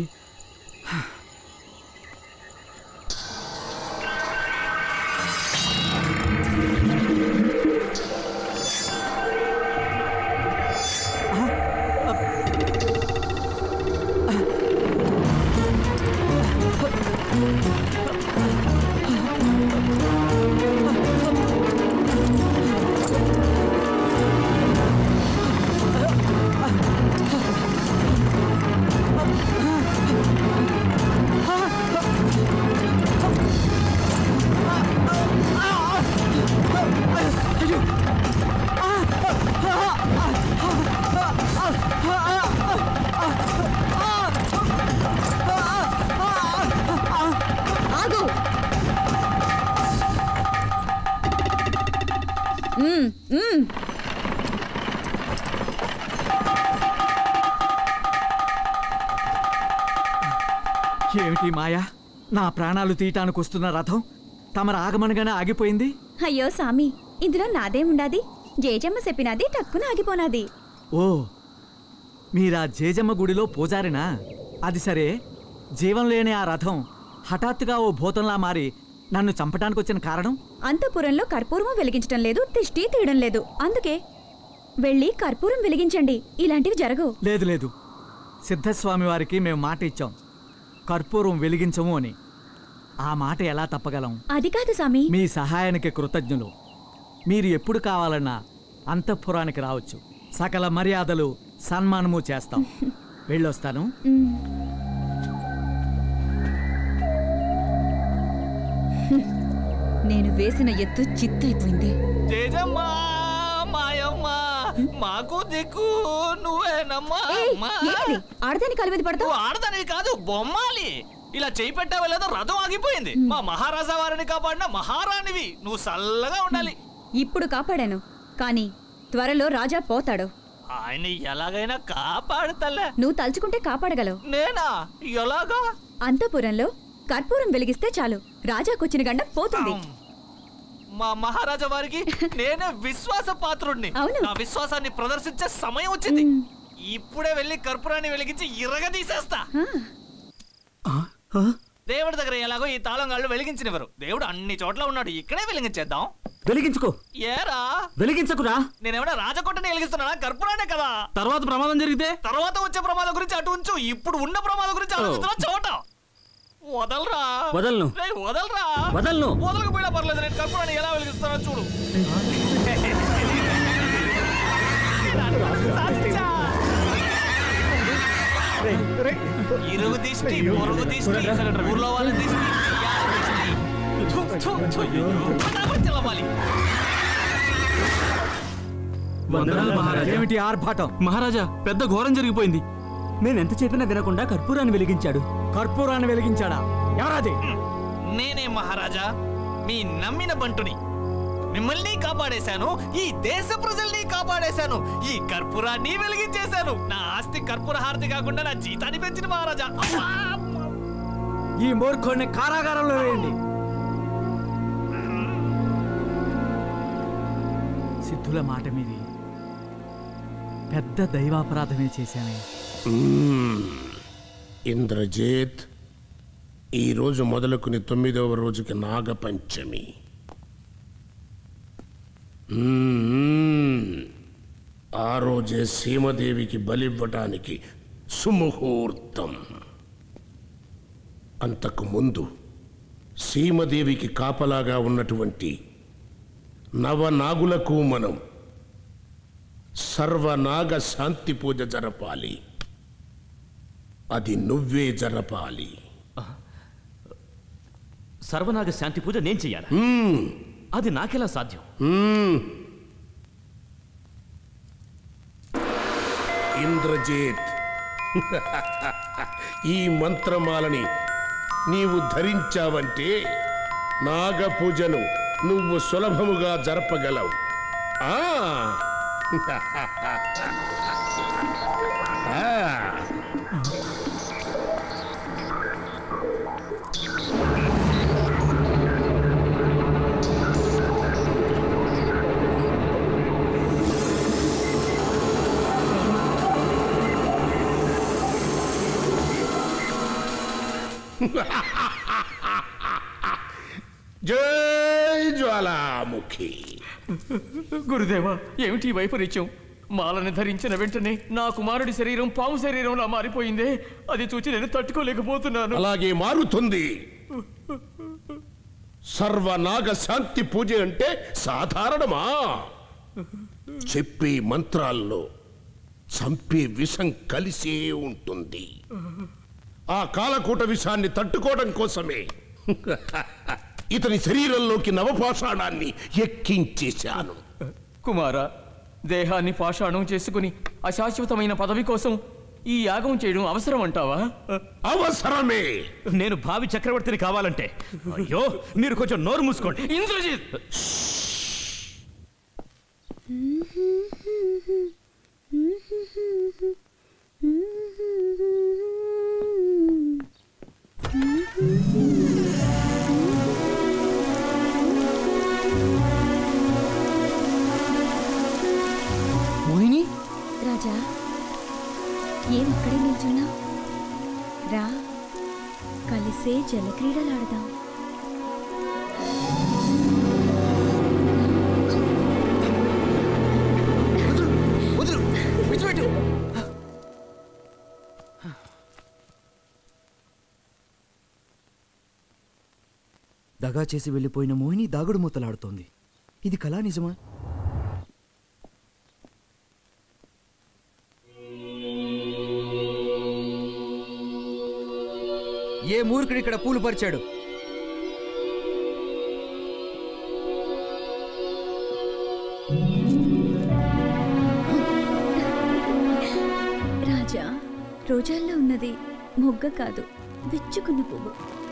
ఆగు మ్మ్, మ్మ్. ఏమిటి మాయా నా ప్రాణాలు తీయటానికి వస్తున్న రథం తమరు ఆగమనగానే ఆగిపోయింది అయ్యో సామి ఇందులో నాదేముండాది జేజమ్మ చెప్పినది టక్కున ఆగిపోనాది ఓ మీరా జేజమ్మ గుడిలో పూజారినా అది సరే జీవం లేని ఆ రథం హఠాత్తుగా ఓ భూతంలా మారి నన్ను చంపటానికి వచ్చిన కారణం అంతఃపురంలో కర్పూరము వెలిగించటం లేదు దిష్టి తీయడం లేదు అందుకే వెళ్ళి కర్పూరం వెలిగించండి ఇలాంటివి జరగవు లేదు లేదు సిద్ధస్వామి వారికి మేము మాట ఇచ్చాం కర్పూరం వెలిగించము అని ఆ మాట ఎలా తప్పగలం అది కాదు సామి మీ సహాయానికి కృతజ్ఞులు మీరు ఎప్పుడు కావాలన్నా అంతఃపురానికి రావచ్చు సకల మర్యాదలు సన్మానము చేస్తాం వెళ్ళొస్తాను నేను వేసిన ఎత్తు చిత్తైపోయింది జేజమ్మ మాయమ్మ మాకు దిక్కు నువ్వేనమ్మా అమ్మా. ఆడదాని కాలు మీద పడతావు నువ్వు ఆడదానివి కాదు బొమ్మాలి ఇలా చేయి పెట్టావో లేదో రథం ఆగిపోయింది మా మహారాజా వారిని కాపాడిన మహారాణివి నువ్వు చల్లగా ఉండాలి ఇప్పుడు కాపాడాను కానీ త్వరలో రాజా పోతాడు ఆయన ఎలాగైనా కాపాడుతలే నువ్వు తలుచుకుంటే కాపాడగలవు నేనా ఎలాగా అంతఃపురంలో కర్పూరం వెలిగిస్తే చాలు రాజాకొచ్చిన గండం పోతుంది మా మహారాజా వారికి నేనే విశ్వాస పాత్రుడిని అవును. నా విశ్వాసాన్ని ప్రదర్శించే సమయం వచ్చింది ఇప్పుడే వెళ్ళి కర్పూరాన్ని వెలిగించి ఇరగ తీసేస్తా దేవుడి దగ్గర ఎలాగో ఈ తాళం గాళ్ళు వెలిగించినవారు దేవుడు అన్ని చోట్ల ఉన్నాడు ఇక్కడే వెలిగించేద్దాం వెలిగించుకో ఏరా వెలిగించకురా నేనేమైనా రాజకోటని వెలిగిస్తున్నానా కర్పూరానే కదా తర్వాత ప్రమాదం జరిగితే తర్వాత వచ్చే ప్రమాదం గురించి అటు ఉంచు ఇప్పుడు ఉన్న ప్రమాదం గురించి ఆలోచిస్తున్నా చోట వదలరా వదలను. రేయ్, వదలరా వదలను. వదలకపోయినా పర్లేదు నేను కర్పూరాన్ని ఎలా వెలిగిస్తానో చూడు సాధించా. ఇరుగు దిష్టి పొరుగు దిష్టి ఊర్లో వాళ్ళ దిష్టి ఇయ్యాల దిష్టి. థు, థు, థు. పటాపట్ చిలవాలి. ఏమిటి ఆర్భాటం మహారాజా పెద్ద ఘోరం జరిగిపోయింది మేమెంత చెప్పినా వినకుండా కర్పూరాన్ని వెలిగించాడు కర్పూరాన్ని వెలిగించాడా ఎవరది నేనే మహారాజా మీ నమ్మిన బంటుని మిమ్మల్ని కాపాడేశాను ఈ దేశ ప్రజల్ని కాపాడేశాను ఈ కర్పూరాన్ని వెలిగించేశాను నా ఆస్తి కర్పూర హారతి కాకుండా నా జీతాన్ని పెంచిన మహారాజా అమ్మా! ఈ మూర్ఖుడిని కారాగారంలో వేయండి సిద్ధుల మాట మీది పెద్ద దైవాపరాధమే చేశానే మ్మ్. ఇంద్రజిత్ ఈరోజు మొదలుకుని తొమ్మిదవ రోజుకి నాగపంచమి మ్మ్. ఆ రోజే సీమదేవికి బలివ్వటానికి సుముహూర్తం అంతకు ముందు సీమదేవికి కాపలాగా ఉన్నటువంటి నవనాగులకు మనం సర్వనాగ శాంతి పూజ జరపాలి అది నువ్వే జరపాలి సర్వనాగ శాంతి పూజ నేను చెయ్యాలా మ్మ్. అది నాకెలా సాధ్యం మ్మ్. ఇంద్రజిత్ ఈ మంత్రమాలని నీవు ధరించావంటే నాగపూజను నువ్వు సులభముగా జరపగలవు ఆ ఆ. జై జ్వాలాముఖి గురుదేవా ఏమిటి ఈ వైపరీత్యం మాలని ధరించిన వెంటనే నా కుమారుడి శరీరం పాము శరీరంలా మారిపోయిందే అది చూసి నేను తట్టుకోలేకపోతున్నాను అలాగే మారుతుంది సర్వనాగ శాంతి పూజ అంటే సాధారణమా చెప్పే మంత్రాల్లో చంపే విషం కలిసే ఉంటుంది ఆ కాలకూట విషాన్ని తట్టుకోవడం కోసమే ఇతని శరీరంలోకి నవపాషాణాన్ని ఎక్కించేశాను కుమారా దేహాన్ని పాషాణం చేసుకుని అశాశ్వతమైన పదవి కోసం ఈ యాగం చేయడం అవసరం అంటావా అవసరమే నేను భావి చక్రవర్తిని కావాలంటే అయ్యో మీరు కొంచెం నోరు మూసుకోండి ఇంద్రజిత్ మోహిని రాజా ఏం అక్కడే నిల్చున్నా రా కలిసే జలక్రీడలాడదాం వదులు విడిచిపెట్టు దగా చేసి వెళ్ళిపోయిన మోహిని దాగుడు మూతలాడుతోంది ఇది కళా నిజమా ఏ మూర్ఖుడు ఇక్కడ పూలు పరిచాడు రాజా రోజాల్లో ఉన్నది మొగ్గ కాదు విచ్చుకున్న పువ్వు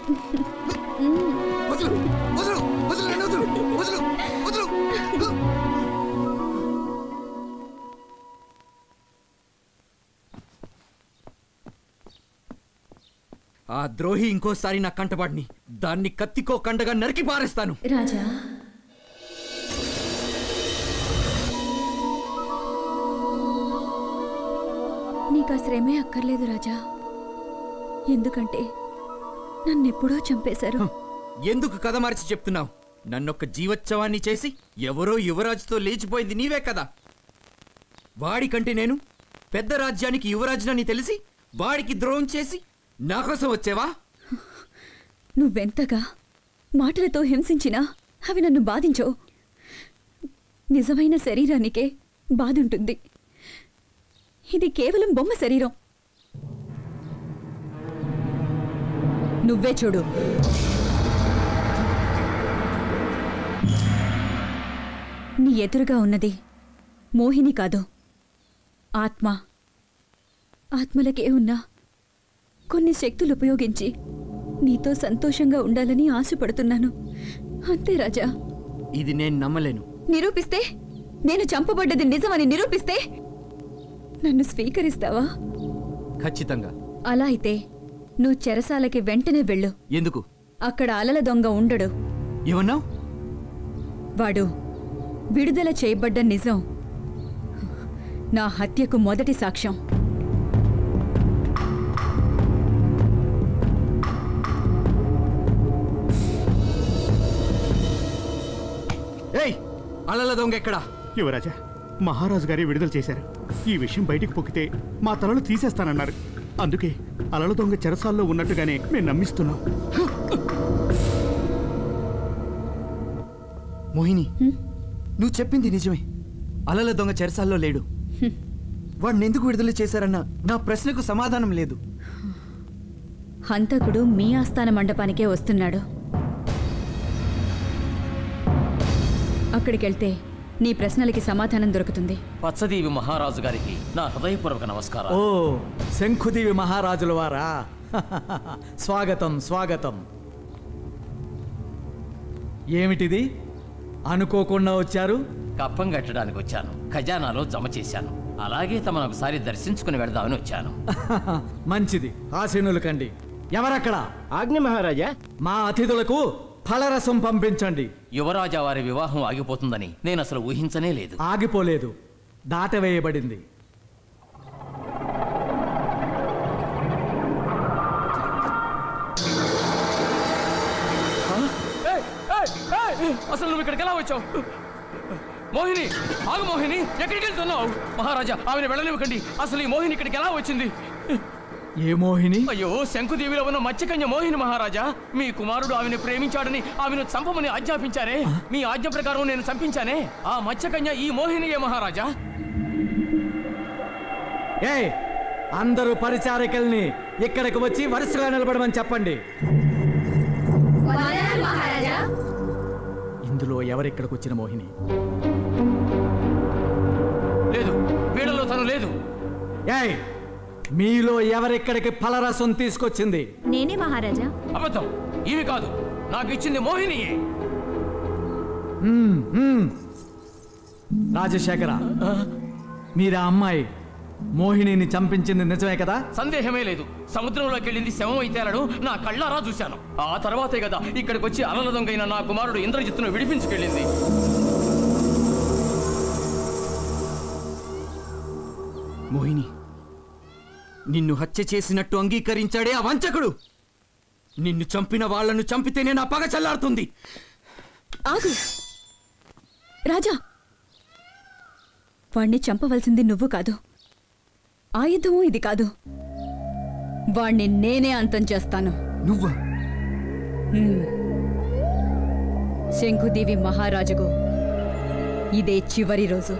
వదులు వదులు వదులు నన్ను వదులు వదులు వదులు ఆ ద్రోహి ఇంకోసారి నా కంటపడిని దాన్ని కత్తికో కండగా నరికి పారేస్తాను రాజా నీకు ఆ శ్రమే అక్కర్లేదు రాజా ఎందుకంటే నన్నెప్పుడో చంపేశారు ఎందుకు కథ మార్చి చెప్తున్నావు నన్నొక్క జీవోత్సవాన్ని చేసి ఎవరో యువరాజుతో లేచిపోయింది నీవే కదా వాడికంటే నేను పెద్ద రాజ్యానికి యువరాజునని తెలిసి వాడికి ద్రోహం చేసి నా కోసం వచ్చేవా నువ్వెంతగా మాటలతో హింసించినా అవి నన్ను బాధించవు నిజమైన శరీరానికే బాధుంటుంది ఇది కేవలం బొమ్మ శరీరం నువ్వే చూడు నీ ఎదురుగా ఉన్నది మోహిని కాదు ఆత్మ ఆత్మలకే ఉన్న కొన్ని శక్తులు ఉపయోగించి నీతో సంతోషంగా ఉండాలని ఆశపడుతున్నాను అంతే రాజా ఇది నేను నమ్మలేను నిరూపిస్తే నేను చంపబడ్డది నిజమని నిరూపిస్తే నన్ను స్వీకరిస్తావా ఖచ్చితంగా అలా అయితే నువ్వు చెరసాలకి వెంటనే వెళ్ళు ఎందుకు అక్కడ అలల దొంగ ఉండడు ఏమన్నావు వాడు విడుదల చేయబడ్డ నిజం నా హత్యకు మొదటి సాక్ష్యం ఏయ్ అలల దొంగ ఎక్కడా యువరాజా మహారాజు గారి విడుదల చేశారు ఈ విషయం బయటికి పొక్కితే మా తలలు తీసేస్తానన్నారు అందుకే అలల దొంగ చెరసాల్లో ఉన్నట్టుగానే మేము నమ్మిస్తున్నాం మోహిని నువ్వు చెప్పింది నిజమే అలల దొంగ చెరసాల్లో లేడు వాడిని ఎందుకు విడుదల చేశారన్న నా ప్రశ్నకు సమాధానం లేదు హంతకుడు మీ ఆస్థాన మండపానికే వస్తున్నాడు అక్కడికి వెళ్తే నీ ప్రశ్నలకి సమాధానం దొరుకుతుంది పచ్చదీవి మహారాజు గారికి నా హృదయపూర్వక నమస్కారం ఓ శంఖుదేవి మహారాజుల వారా స్వాగతం స్వాగతం ఏమిటిది అనుకోకుండా వచ్చారు కప్పం కట్టడానికి వచ్చాను ఖజానాలో జమ చేశాను అలాగే తమను ఒకసారి దర్శించుకుని వెళదామని వచ్చాను మంచిది ఆశీనులు కండి ఎవరక్కడ ఆజ్ఞ మహారాజా మా అతిథులకు ఫలరసం పంపించండి యువరాజా వారి వివాహం ఆగిపోతుందని నేను అసలు ఊహించనే లేదు ఆగిపోలేదు దాటవేయబడింది ఏయ్, ఏయ్, ఏయ్, అసలు నువ్వు ఇక్కడికి ఎలా వచ్చావు మోహిని ఆగు మోహిని ఎక్కడికి వెళ్తున్నావు మహారాజా ఆమెను వెళ్ళనివ్వకండి అసలు ఈ మోహిని ఇక్కడికి ఎలా వచ్చింది ఏ మోహిని అయ్యో శంకుదేవిలో ఉన్న మత్స్యకన్య మోహిని మహారాజా మీ కుమారుడు ఆమెను ప్రేమించాడని ఆమెను చంపమని ఆజ్ఞాపించారే మీ ఆజ్ఞ ప్రకారం నేను చంపించానే ఆ మత్స్యకన్య ఈ మోహినియే మహారాజా ఏ అందరూ పరిచారికల్ని ఇక్కడికి వచ్చి వరుసగా నిలబడమని చెప్పండి ఇందులో ఎవరిక్కడికి వచ్చిన మోహిని లేదు వీళ్ళలో తను లేదు ఏయ్ మీలో ఎవరిక్కడికి ఫలరసం తీసుకొచ్చింది నేనే మహారాజా అబద్ధం ఇవి కాదు నాకు ఇచ్చింది మోహినియే మ్మ్, మ్మ్. రాజశేఖర మీరా అమ్మాయి మోహినిని చంపించింది నిజమే కదా సందేహమే లేదు సముద్రంలోకి వెళ్ళింది శవం అయితేనను నా కళ్ళారా చూశాను ఆ తర్వాతే కదా ఇక్కడికి వచ్చి అలల దొంగైన నా కుమారుడు ఇంద్రజిత్తును విడిపించుకెళ్ళింది మోహిని నిన్ను హత్య చేసినట్టు అంగీకరించాడే ఆ వంచకుడు నిన్ను చంపిన వాళ్ళను చంపితేనే నా పగ చల్లారుతుంది ఆగు రాజా వాణ్ణి చంపవలసింది నువ్వు కాదు ఆయుధము ఇది కాదు వాణ్ణి నేనే అంతం చేస్తాను నువ్వా శంకుదేవి మహారాజుకు ఇదే చివరి రోజు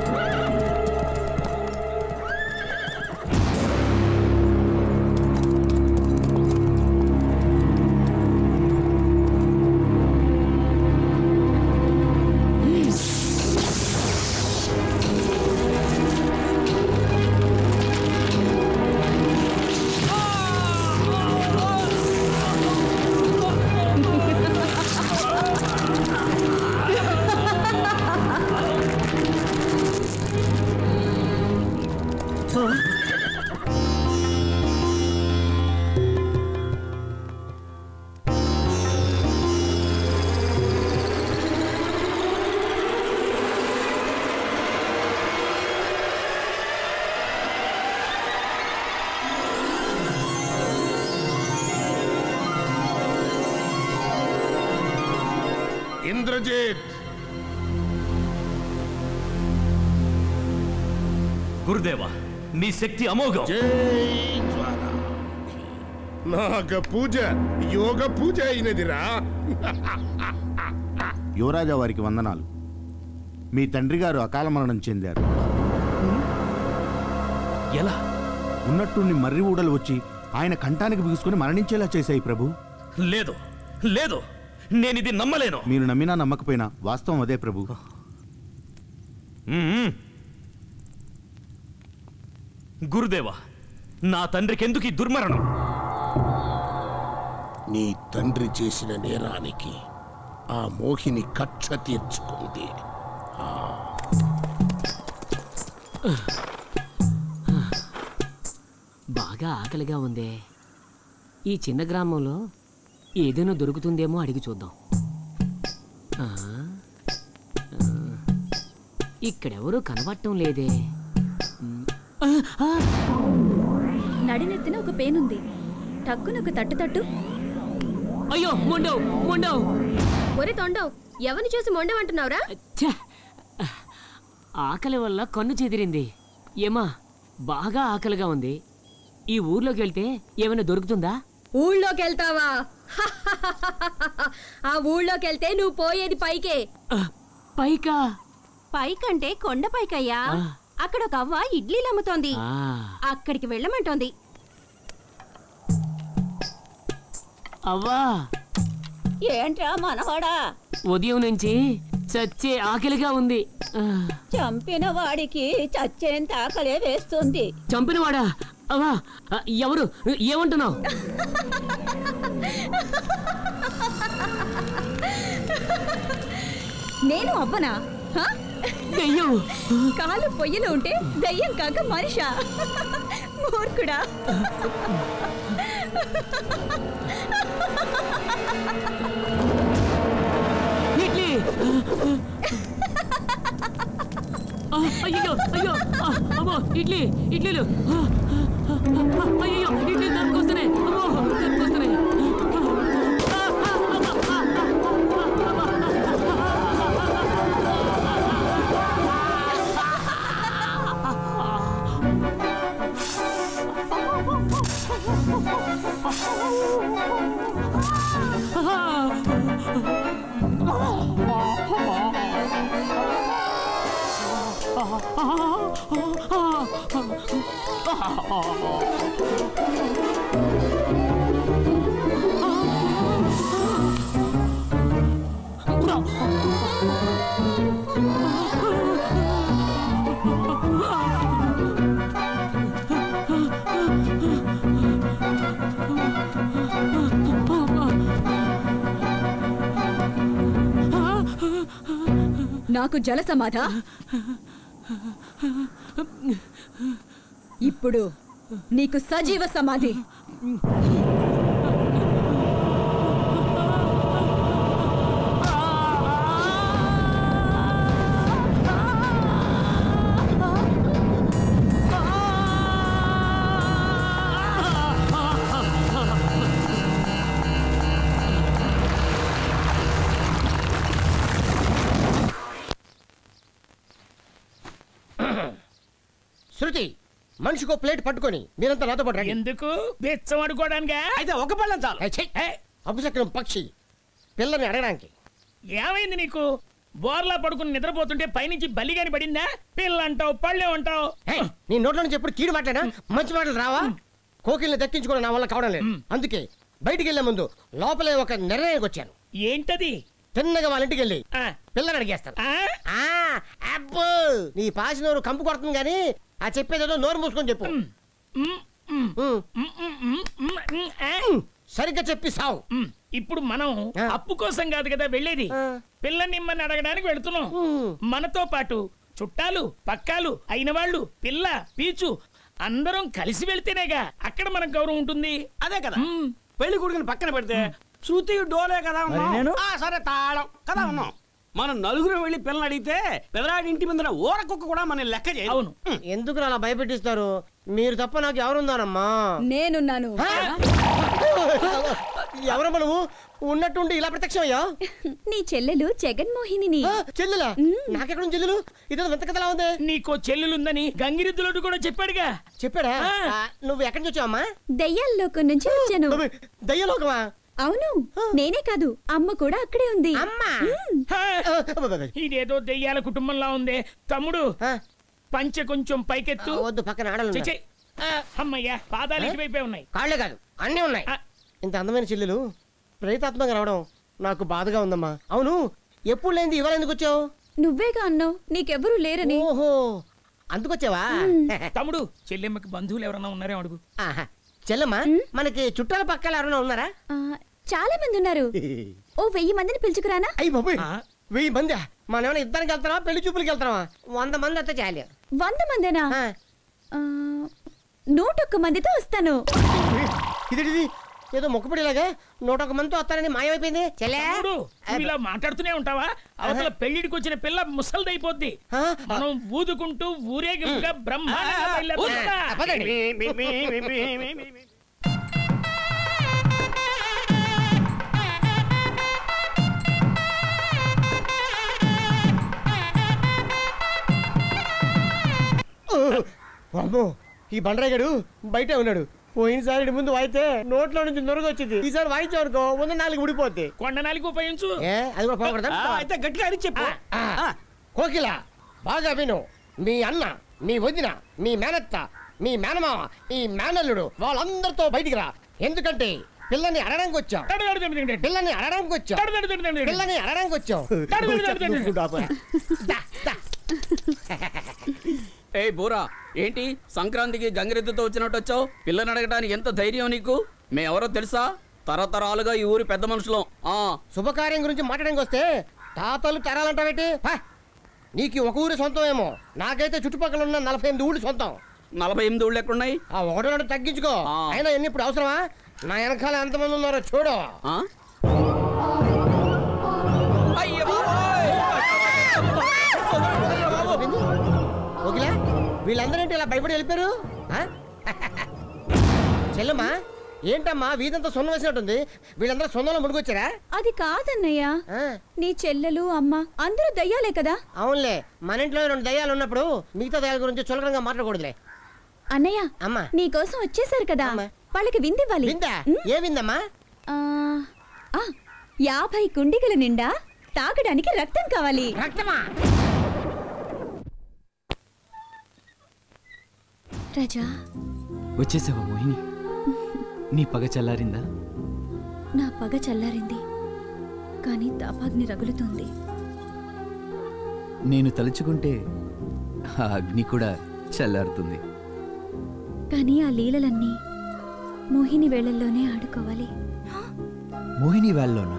ఇంద్రజిత్ గురుదేవా మీ శక్తి అమోఘం జై జ్వాల నాగ పూజ యోగ పూజ అయినదిరా యువరాజా వారికి వందనాలు మీ తండ్రి గారు అకాల మరణం చెందారు ఎలా ఉన్నట్టుండి మర్రి ఊడలు వచ్చి ఆయన కంఠానికి బిగుసుకుని మరణించేలా చేశాయి ప్రభు లేదు లేదు నేను ఇది నమ్మలేను మీరు నమ్మినా నమ్మకపోయినా వాస్తవం అదే ప్రభు మ్మ్. గురుదేవా నా తండ్రికి ఎందుకు ఈ దుర్మరణం నీ తండ్రి చేసిన నేరానికి ఆ మోహిని కక్ష తీర్చుకుంది బాగా ఆకలిగా ఉందే ఈ చిన్న గ్రామంలో ఏదైనా దొరుకుతుందేమో అడిగి చూద్దాం ఆ, ఆ, ఇక్కడెవరూ కనబడటం లేదే ఉమ్, ఆ, ఆ, నడినెత్తిన ఒక పేనుంది టక్కున ఒక తట్టు తట్టు అయ్యో మొండవు మొండవు ఒరే తొండవు ఎవరిని చూసి మొండమంటున్నావురా ఛే! ఆకలి వల్ల కన్ను చెదిరింది ఏమా బాగా ఆకలిగా ఉంది ఈ ఊర్లోకి వెళ్తే ఏమైనా దొరుకుతుందా ఊళ్ళోకి వెళ్తావా ఆ ఊళ్ళోకి వెళ్తే నువ్వు పోయేది పైకే పైకా పైకంటే కొండ పైకయ్యా ఆ. అక్కడ ఒక అవ్వ ఇడ్లీలు అమ్ముతోంది ఆ. అక్కడికి వెళ్ళమంటోంది అవ్వా ఏంట్రా మనవాడా ఉదయం నుంచి చచ్చే ఆకలిగా ఉంది ఆ, చంపిన వాడికి చచ్చేంత ఆకలే వేస్తుంది చంపినవాడా అవా ఆ, ఎవరు ఏమంటున్నావు నేను అవ్వనా హ? దెయ్యం కాలు పొయ్యిలో ఉంటే దయ్యం కాక మనిషా మూర్ఖుడా ఇడ్లీ ఆ, అయ్యో అయ్యో ఆ, అమ్మో ఇడ్లీ ఇడ్లీలు ఆ, ఆ, ఆ, అయ్యో ఇడ్లీ తనుకొస్తున్నాయి అమ్మో తనుకొస్తున్నాయి నాకు జల సమాధ ఇప్పుడు నీకు సజీవ సమాధి శృతి మనిషికో ప్లేట్ పట్టుకొని మీరంతా నాతో పాటు రండి. ఎందుకు బెచ్చం అడుకోవడానికా అయితే ఒక పళ్ళం చాలు అపశకనం పక్షి పిల్లని అడగడానికి ఏమైంది నీకు బోర్లా పడుకుని నిద్రపోతుంటే పైనుంచి బలిగాని పడిందా పిల్ల అంటావు పళ్ళే అంటావు నీ నోట్లో నుంచి ఎప్పుడు కీడు మాట్లాడా మంచి మాటలు రావా కోకిల్ని దక్కించుకోవడం నా వల్ల కావడం లేదు అందుకే బయటికి వెళ్లే ముందు లోపలే ఒక నిర్ణయానికి వచ్చాను ఏంటది తిన్నగా వాళ్ళ ఇంటికి వెళ్ళి పిల్లని అడిగేస్తాను ఆ, అబ్బో నీ పాసి నోరు కంపు కొడుతుంది కానీ ఆ చెప్పేదేదో నోరు మూసుకొని చెప్పు ఉమ్. సరిగ్గా చెప్పి సావు ఇప్పుడు మనం అప్పు కోసం కాదు కదా వెళ్ళేది పిల్ల నిమ్మని అడగడానికి వెళుతున్నాం మనతో పాటు చుట్టాలు పక్కాలు అయిన వాళ్ళు పిల్ల పీచు అందరం కలిసి వెళ్తేనేగా అక్కడ మనకు గౌరవం ఉంటుంది అదే కదా పెళ్లి కొడుకుని పక్కన పెడితే శృతి డోలే కదా ఉన్నాం మరి నేను? ఆ, సరే తాళం కదా ఉన్నాం మనం నలుగురు వెళ్ళి పిల్లలు అడిగితే పెదరాడి ఇంటి మీద ఊర కుక్క కూడా మన లెక్క చేయదు అవును ఎందుకు అలా భయపెట్టిస్తారు మీరు తప్ప నాకు ఎవరున్నారమ్మా నేనున్నాను ఎవరమ్మా నువ్వు ఉన్నట్టుండి ఇలా ప్రత్యక్షం అయ్యా నీ చెల్లెలు జగన్మోహిని చెల్లెలా నాకెక్కడ చెల్లెలు ఇదో వింత కథలా ఉంది నీకో చెల్లెలుందని గంగిరెద్దులోడు కూడా చెప్పాడుగా చెప్పాడా ఆ, నువ్వు ఎక్కడి నుంచి వచ్చావమ్మా దయ్యాల్లోకం నుంచి వచ్చాను దయ్యలోకమా అవును నేనే కాదు అమ్మ కూడా అక్కడే ఉంది ఇదేదో దెయ్యాల కుటుంబంలా ఉంది తమ్ముడు పంచె కొంచెం పైకెత్తు వద్దు పక్కన ఆడలు ఉన్నారు. చెయ్, చెయ్. అమ్మయ్యా పాదాలు ఇటువైపే ఉన్నాయి కాళ్ళే కాదు అన్నీ ఉన్నాయి ఇంత అందమైన చెల్లెలు ప్రేతాత్మగా రావడం నాకు బాధగా ఉందమ్మా అవును ఎప్పుడు లేనిది ఇవాళ ఎందుకు వచ్చావు నువ్వేగా అన్నావు నీకెవ్వరూ లేరని ఓహో అందుకొచ్చావా తమ్ముడు చెల్లెమ్మకి బంధువులు ఎవరన్నా ఉన్నారేమో అడుగు ఆహా. చెల్లెమ్మా మనకి చుట్టాల పక్కల ఎవరైనా ఉన్నారా ఆ, చాలా మంది ఉన్నారు ఓ వెయ్యి మందిని పిలుచుకురానా అయ్యి బాబోయ్ వెయ్యి మంది మనం ఏమైనా ఇద్దరికి వెళ్తారా పెళ్లి చూపులకి వెళ్తారా వంద మంది అయితే చాలు వంద మందేనా ఆ, నూటొక్క మందితో వస్తాను ఇది ఇది ఏదో మొక్కుపడిలాగా నూట ఒక మందితో వస్తానని మాయమైపోయింది చెల్లె తమ్ముడు నువ్వు ఇలా మాట్లాడుతూనే ఉంటావా అవతల పెళ్లిడికి వచ్చిన పిల్ల ముసల్దైపోద్ది మనం ఊదుకుంటూ ఊరేగింపుగా బ్రహ్మాండంగా బయలుదేరుతా. అమ్మో ఈ బండరాగడు బయటే ఉన్నాడు పోయినసారి ఈడి ముందు వాయితే నోట్లో నుంచి నొరుగు వచ్చింది ఈసారి వాయించామనుకో ముందు నాలుగు ఉడిపోద్ది కొండ నాలుగు ఉపయోగించు ఏ అది కూడా పోకూడదా ఆ, అయితే గట్టిగా అరిచి చెప్పు ఆ, కోకిల బాగా విను మీ అన్న మీ వదిన మీ మేనత్త మీ మేనమామ ఈ మేనల్లుడు వాళ్ళందరితో బయటికి రా ఎందుకంటే పిల్లని అడడానికి వచ్చాం పిల్లని అడడానికి వచ్చాం పిల్లని అడడానికి వచ్చాం ఏ బూరా ఏంటి సంక్రాంతికి గంగిరెద్దుతో వచ్చినట్టు వచ్చావు పిల్లని అడగడానికి ఎంత ధైర్యం నీకు మేమెవరో తెలుసా తరతరాలుగా ఈ ఊరి పెద్ద మనుషులం ఆ శుభకార్యం గురించి మాట్లాడడానికి వస్తే తాతలు తరాలంటావేటి హ! నీకు ఈ ఒక ఊరి సొంతం ఏమో నాకైతే చుట్టుపక్కల ఉన్న నలభై ఎనిమిది ఊళ్ళు సొంతం నలభై ఎనిమిది ఊళ్ళు ఎక్కడున్నాయి ఆ ఒకటి రెండు తగ్గించుకో అయినా ఎన్ని ఇప్పుడు అవసరమా నా వెనకాల ఎంతమంది ఉన్నారో చూడు ఓకేలా వీళ్ళందరేంటి ఇలా భయపడి వెళ్ళిపోయారు ఆ? చెల్లమ్మా ఏంటమ్మా వీధంతా సొన్న వేసినట్టుంది వీళ్ళందరూ సొన్నంలో ముడికొచ్చారా అది కాదన్నయ్య నీ చెల్లెలు అమ్మ అందరూ దయ్యాలే కదా అవునులే మన ఇంట్లో రెండు దయ్యాలు ఉన్నప్పుడు మిగతా దయ్యాల గురించి చులకనంగా మాట్లాడకూడదులే అన్నయ్య అమ్మా నీకోసం వచ్చేసారు కదా వాళ్ళకి విందివ్వాలి విందా ఏ విందమ్మా ఆ, ఆ, యాభై కుండిగల నిండా తాగడానికి రక్తం కావాలి రక్తమా రజా వచ్చేసావా మోహిని నీ పగ చల్లారిందా నా పగ చల్లారింది కానీ తాపాగ్ని రగులుతోంది నేను తలుచుకుంటే ఆ అగ్ని కూడా చల్లారుతుంది కానీ ఆ లీలలన్నీ మోహిని వేళల్లోనే ఆడుకోవాలి మోహిని వాళ్ళలోనా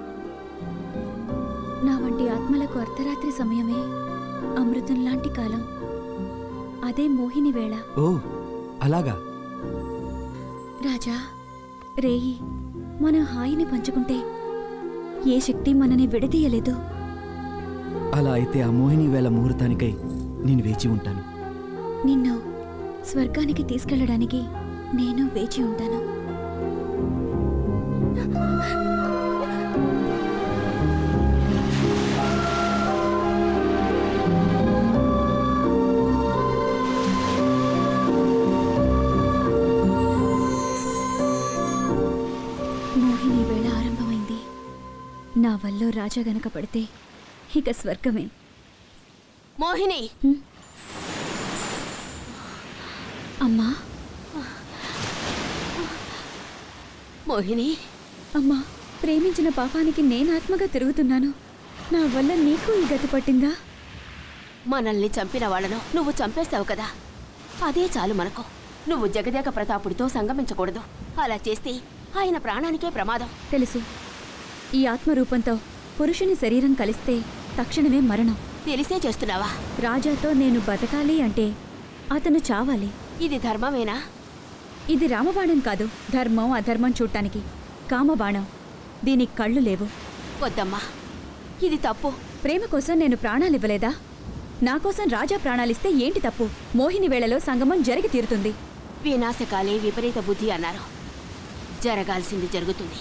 నా వంటి ఆత్మలకు అర్ధరాత్రి సమయమే అమృతం లాంటి కాలం అదే మోహిని వేళ ఓ అలాగా రాజా రేయి మనం హాయిని పంచుకుంటే ఏ శక్తి మనని విడదీయలేదు అలా అయితే ఆ మోహిని వేళ ముహూర్తానికై నేను వేచి ఉంటాను నిన్ను స్వర్గానికి తీసుకెళ్ళడానికి నేను వేచి ఉంటాను మోహిని వేళ ఆరంభమైంది నా వల్ల రాజా గనక పడితే ఇక స్వర్గమే మోహిని అమ్మా మోహిని అమ్మా ప్రేమించిన పాపానికి నేను ఆత్మగా తిరుగుతున్నాను నా వల్ల నీకు ఈ గతి పట్టిందా మనల్ని చంపిన వాళ్ళను నువ్వు చంపేశావు కదా అదే చాలు మనకు నువ్వు జగదేక ప్రతాపుడితో సంగమించకూడదు అలా చేస్తే ఆయన ప్రాణానికే ప్రమాదం తెలుసు ఈ ఆత్మరూపంతో పురుషుని శరీరం కలిస్తే తక్షణమే మరణం తెలిసే చేస్తున్నావా రాజాతో నేను బతకాలి అంటే అతను చావాలి ఇది ధర్మమేనా ఇది రామబాణం కాదు ధర్మం అధర్మం చూడటానికి కామబాణం దీనికి కళ్ళు లేవు వద్దమ్మా ఇది తప్పు ప్రేమ కోసం నేను ప్రాణాలివ్వలేదా నా కోసం రాజా ప్రాణాలిస్తే ఏంటి తప్పు మోహిని వేళలో సంగమం జరిగి తీరుతుంది వినాశకాలే విపరీత బుద్ధి అన్నారు జరగాల్సింది జరుగుతుంది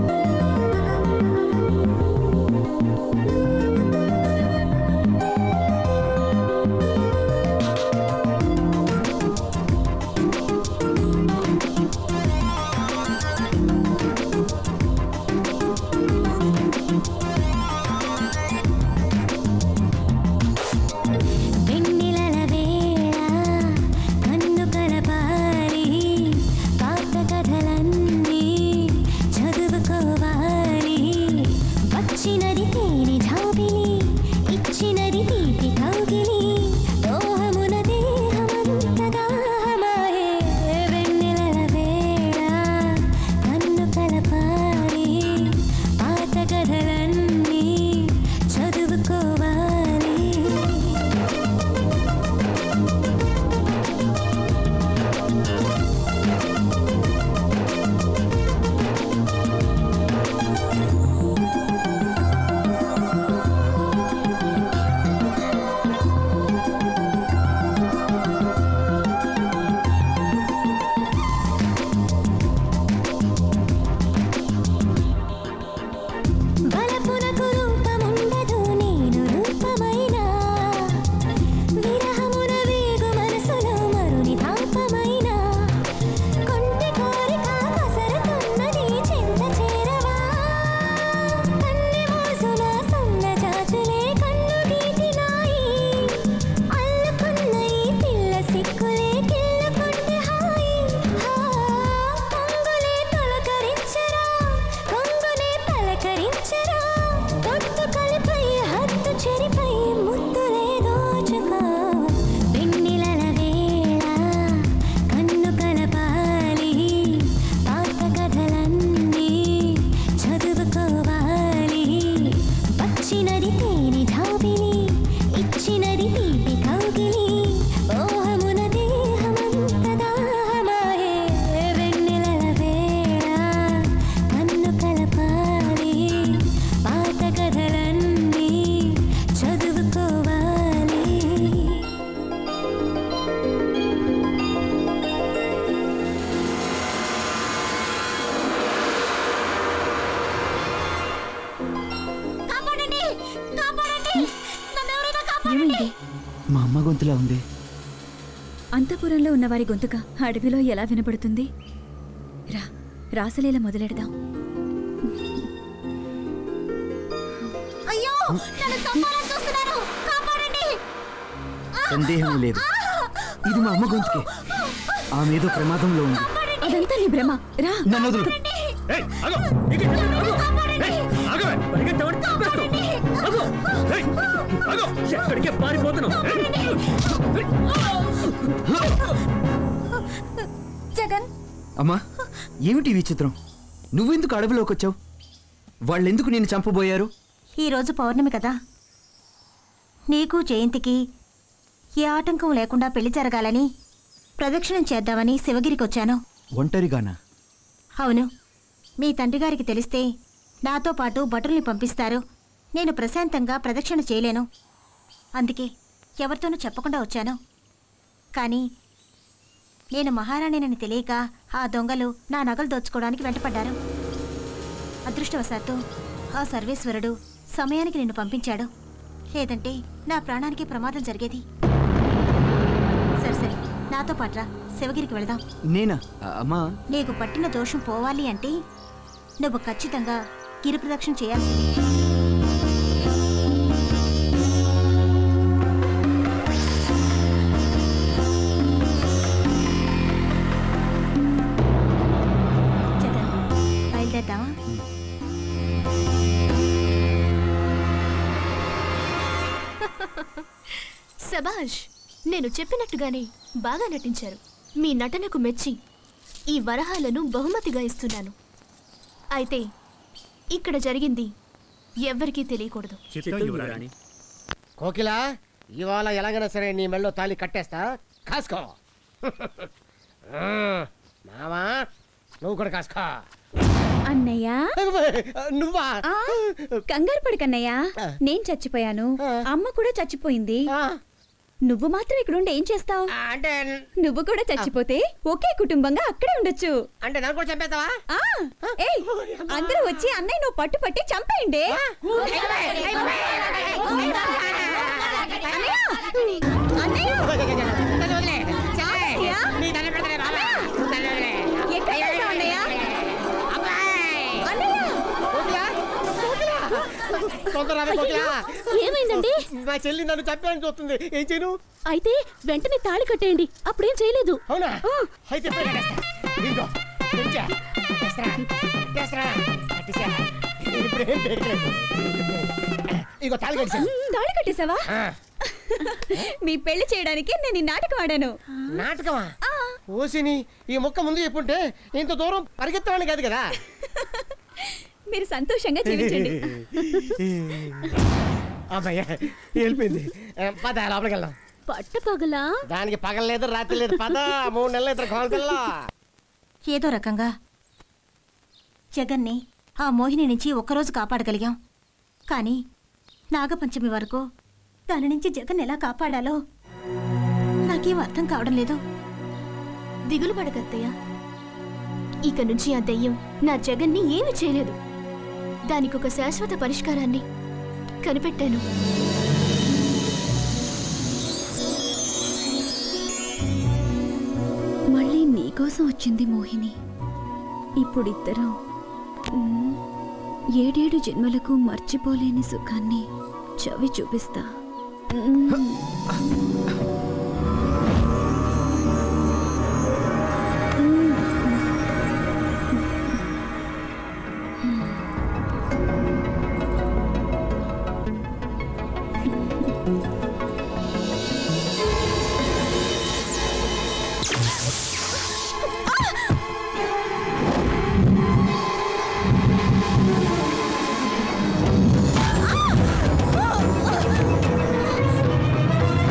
ఆ తీపి కౌగిలి మోహమున దేహమంతదాహమాయే వెన్నెలల వేళ నన్ను కలపాలి పాత కథలన్నీ చదువుకోవాలి కాపాడండి కాపాడండి నన్ను ఎవరైనా ఏమైంది మా అమ్మ గొంతులా ఉంది అంతపురంలో ఉన్న వారి గొంతుక అడవిలో ఎలా వినపడుతుంది రా రాసలీల మొదలెడదాం అయ్యో నన్ను చంపాలని చూస్తున్నారు కాపాడండి సందేహం లేదు ఇది మా అమ్మ గొంతుకే ఆమె ఏదో ప్రమాదంలో ఉంది అదంతా నీ భ్రమ రా నన్ను వదులు ఎక్కడికే పారిపోతున్నావు జగన్ అమ్మా ఏమిటి ఈ విచిత్రం నువ్వెందుకు అడవిలోకి వచ్చావు వాళ్ళెందుకు నిన్ను చంపబోయారు ఈరోజు పౌర్ణమి కదా నీకు జయంతికి ఏ ఆటంకం లేకుండా పెళ్లి జరగాలని ప్రదక్షిణం చేద్దామని శివగిరికి వచ్చాను ఒంటరిగానా అవును మీ తండ్రి గారికి తెలిస్తే నాతో పాటు భటుల్ని పంపిస్తారు నేను ప్రశాంతంగా ప్రదక్షిణ చేయలేను అందుకే ఎవరితోనూ చెప్పకుండా వచ్చాను కానీ నేను మహారాణినని తెలియక ఆ దొంగలు నా నగలు దోచుకోవడానికి వెంటపడ్డారు అదృష్టవశాత్తు ఆ సర్వేశ్వరుడు సమయానికి నిన్ను పంపించాడు లేదంటే నా ప్రాణానికి ప్రమాదం జరిగేది సరే సరే నాతో పాట్రా శివగిరికి వెళదాం నేనా ఆ, అమ్మా నీకు పట్టిన దోషం పోవాలి అంటే నువ్వు ఖచ్చితంగా గిరి ప్రదక్షిణ చేయాల్సింది జగన్, బయలుదేరదామా సబాష్ నేను చెప్పినట్టుగానే బాగా నటించారు మీ నటనకు మెచ్చి ఈ వరహాలను బహుమతిగా ఇస్తున్నాను అయితే ఇక్కడ జరిగింది ఎవ్వరికీ తెలియకూడదు కోకిల ఇవాళ ఎలాగైనా సరే నీ మెళ్ళో తాళి కట్టేస్తా కాసుకో ఆ, మావా నువ్వు కూడా కాసుకో అన్నయ్య నువ్వా కంగారు పడకన్నయ్య నేను చచ్చిపోయాను అమ్మ కూడా చచ్చిపోయింది నువ్వు మాత్రం ఇక్కడ ఉండి ఏం చేస్తావు అంటే నువ్వు కూడా చచ్చిపోతే ఒకే కుటుంబంగా అక్కడే ఉండొచ్చు అంటే నన్ను కూడా చంపేస్తావా ఏయ్ అందరూ వచ్చి అన్నయ్య నువ్వు పట్టు పట్టి చంపేయండి ఎక్కడ వెళ్తావు అన్నయ్య? తొందరగా కోకిల ఏమైందండి మా చెల్లి నన్ను చంపేయని చూస్తుంది ఏం చేయను అయితే వెంటనే తాళి కట్టేయండి అప్పుడేం చేయలేదు అవునా అయితే పోయి కట్టేస్తా. ఇదిగో, తెచ్చా. కట్టేస్తారా? కట్టేస్తారా? కట్టేసా. ఇప్పుడు ఏం చేయట్లేదు. ఇగో తాళి కట్టేసాను. ఉమ్, తాళి కట్టేశావా ఆ. మీ పెళ్లి చేయడానికి నేను ఈ నాటకం ఆడాను నాటకమా ఓసిని ఈ మొక్క ముందు చెప్పుంటే ఇంత దూరం పరిగెత్తవాడిని కాదు కదా మీరు సంతోషంగా జీవించండి అమ్మయ్య వెళ్ళిపోయింది ఆ, పద లోపలికి వెళ్దాం పట్ట పగలా దానికి పగలలేదు రాత్రి లేదు పద మూడు నెలలు ఇద్దరు కావాలి పిల్ల ఏదో రకంగా జగన్ని ఆ మోహిని నుంచి ఒక్కరోజు కాపాడగలిగాం కానీ నాగపంచమి వరకు దాని నుంచి జగన్ ఎలా కాపాడాలో నాకేం అర్థం కావడం లేదు దిగులు పడకత్తయ్య ఇక నుంచి ఆ దెయ్యం నా జగన్ని ఏమి చేయలేదు దానికి ఒక శాశ్వత పరిష్కారాన్ని కనిపెట్టాను మళ్ళీ నీకోసం వచ్చింది మోహిని ఇప్పుడిద్దరం మ్, ఏడేడు జన్మలకు మర్చిపోలేని సుఖాన్ని చవి చూపిస్తా మ్. ఆ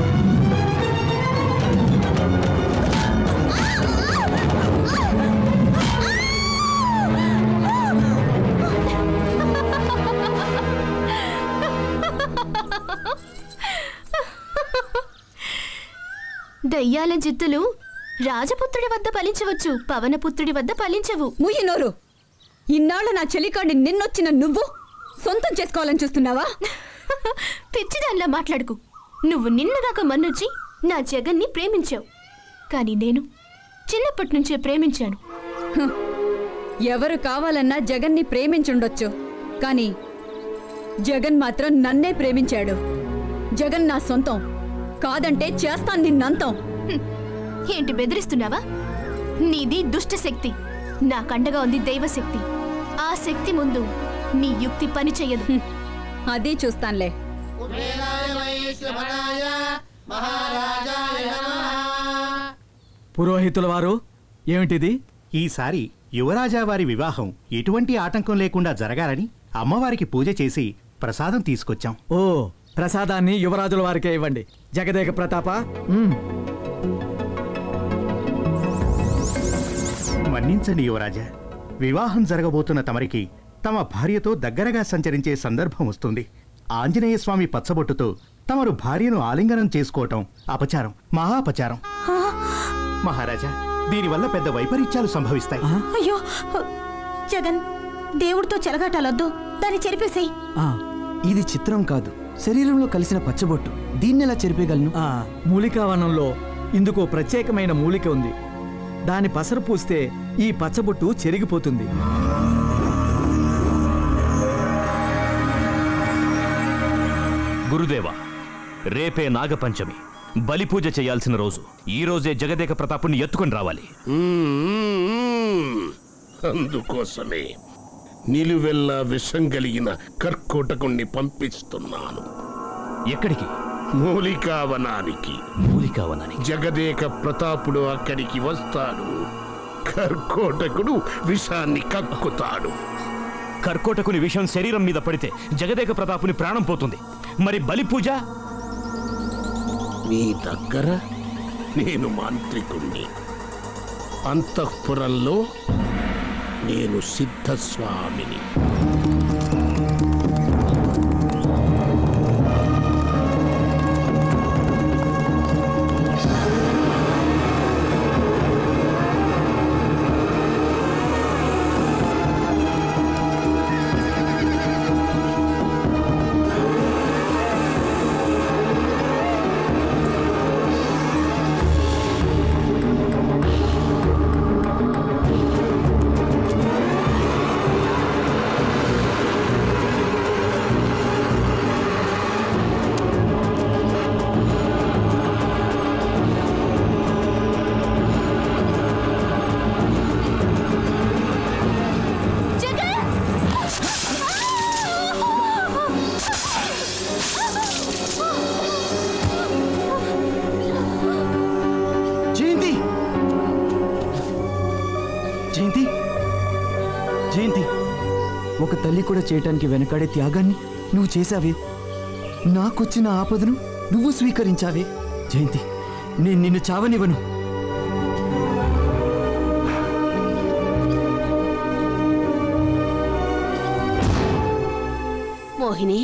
దయ్యాల జిత్తులు రాజపుత్రుడి వద్ద ఫలించవచ్చు పవనపుత్రుడి వద్ద ఫలించవు ముయ్యనోరు ఇన్నాళ్ళు నా చెలికాడిని నిన్నొచ్చిన నువ్వు సొంతం చేసుకోవాలని చూస్తున్నావా పిచ్చిదానిలా మాట్లాడుకు నువ్వు నిన్నదాకా మన్నొచ్చి నా జగన్ని ప్రేమించావు కానీ నేను చిన్నప్పటి నుంచే ప్రేమించాను ఎవరు కావాలన్నా జగన్ని ప్రేమించుండొచ్చు కానీ జగన్ మాత్రం నన్నే ప్రేమించాడు జగన్ నా సొంతం కాదంటే చేస్తాను నిన్నంతం హ్మ్. ఏంటి బెదిరిస్తున్నావా నీది దుష్ట శక్తి నా కండగా ఉంది దైవశక్తి ఆ శక్తి ముందు నీ యుక్తి పని చెయ్యదు అది చూస్తానులే పురోహితుల వారు ఏమిటిది ఈసారి యువరాజా వారి వివాహం ఎటువంటి ఆటంకం లేకుండా జరగాలని అమ్మవారికి పూజ చేసి ప్రసాదం తీసుకొచ్చాం ఓ ప్రసాదాన్ని యువరాజుల వారికే ఇవ్వండి జగదేక ప్రతాప మ్మ్. మన్నించండి యువరాజా వివాహం జరగబోతున్న తమరికి తమ భార్యతో దగ్గరగా సంచరించే సందర్భం వస్తుంది ఆంజనేయ స్వామి పచ్చబొట్టుతో తమరు భార్యను ఆలింగనం చేసుకోవటం అపచారం మహాపచారం మహారాజా దీనివల్ల పెద్ద వైపరీత్యాలు సంభవిస్తాయి అయ్యో జగన్ దేవుడితో చెలగాటాలొద్దు దాన్ని చెరిపేసేయి ఆ, ఇది చిత్రం కాదు శరీరంలో కలిసిన పచ్చబొట్టు దీన్నెలా చెరిపేయగలను ఆ మూలికావనంలో ఇందుకు ఓ ప్రత్యేకమైన మూలిక ఉంది దాని పసరు పూస్తే ఈ పచ్చబొట్టు చెరిగిపోతుంది గురుదేవ రేపే నాగపంచమి బలి పూజ చేయాల్సిన రోజు ఈ రోజే జగదేక ప్రతాపుని ఎత్తుకొని రావాలి మ్మ్. అందుకోసమే నిలువెల్లా విషం కలిగిన కర్కోటకుణ్ణి పంపిస్తున్నాను ఎక్కడికి మూలికావనానికి మూలికావనానికి జగదేక ప్రతాపుడు అక్కడికి వస్తాడు కర్కోటకుడు విషాన్ని కక్కుతాడు కర్కోటకుని విషయం శరీరం మీద పడితే జగదేక ప్రతాపుని ప్రాణం పోతుంది మరి బలి పూజ నీ దగ్గర నేను మాంత్రికుణ్ణి అంతఃపురంలో నేను సిద్ధస్వామిని జయంతి జయంతి జయంతి ఒక తల్లి కూడా చేయటానికి వెనకాడే త్యాగాన్ని నువ్వు చేశావే నాకొచ్చిన ఆపదను నువ్వు స్వీకరించావే జయంతి నేను నిన్ను చావనివ్వను మోహిని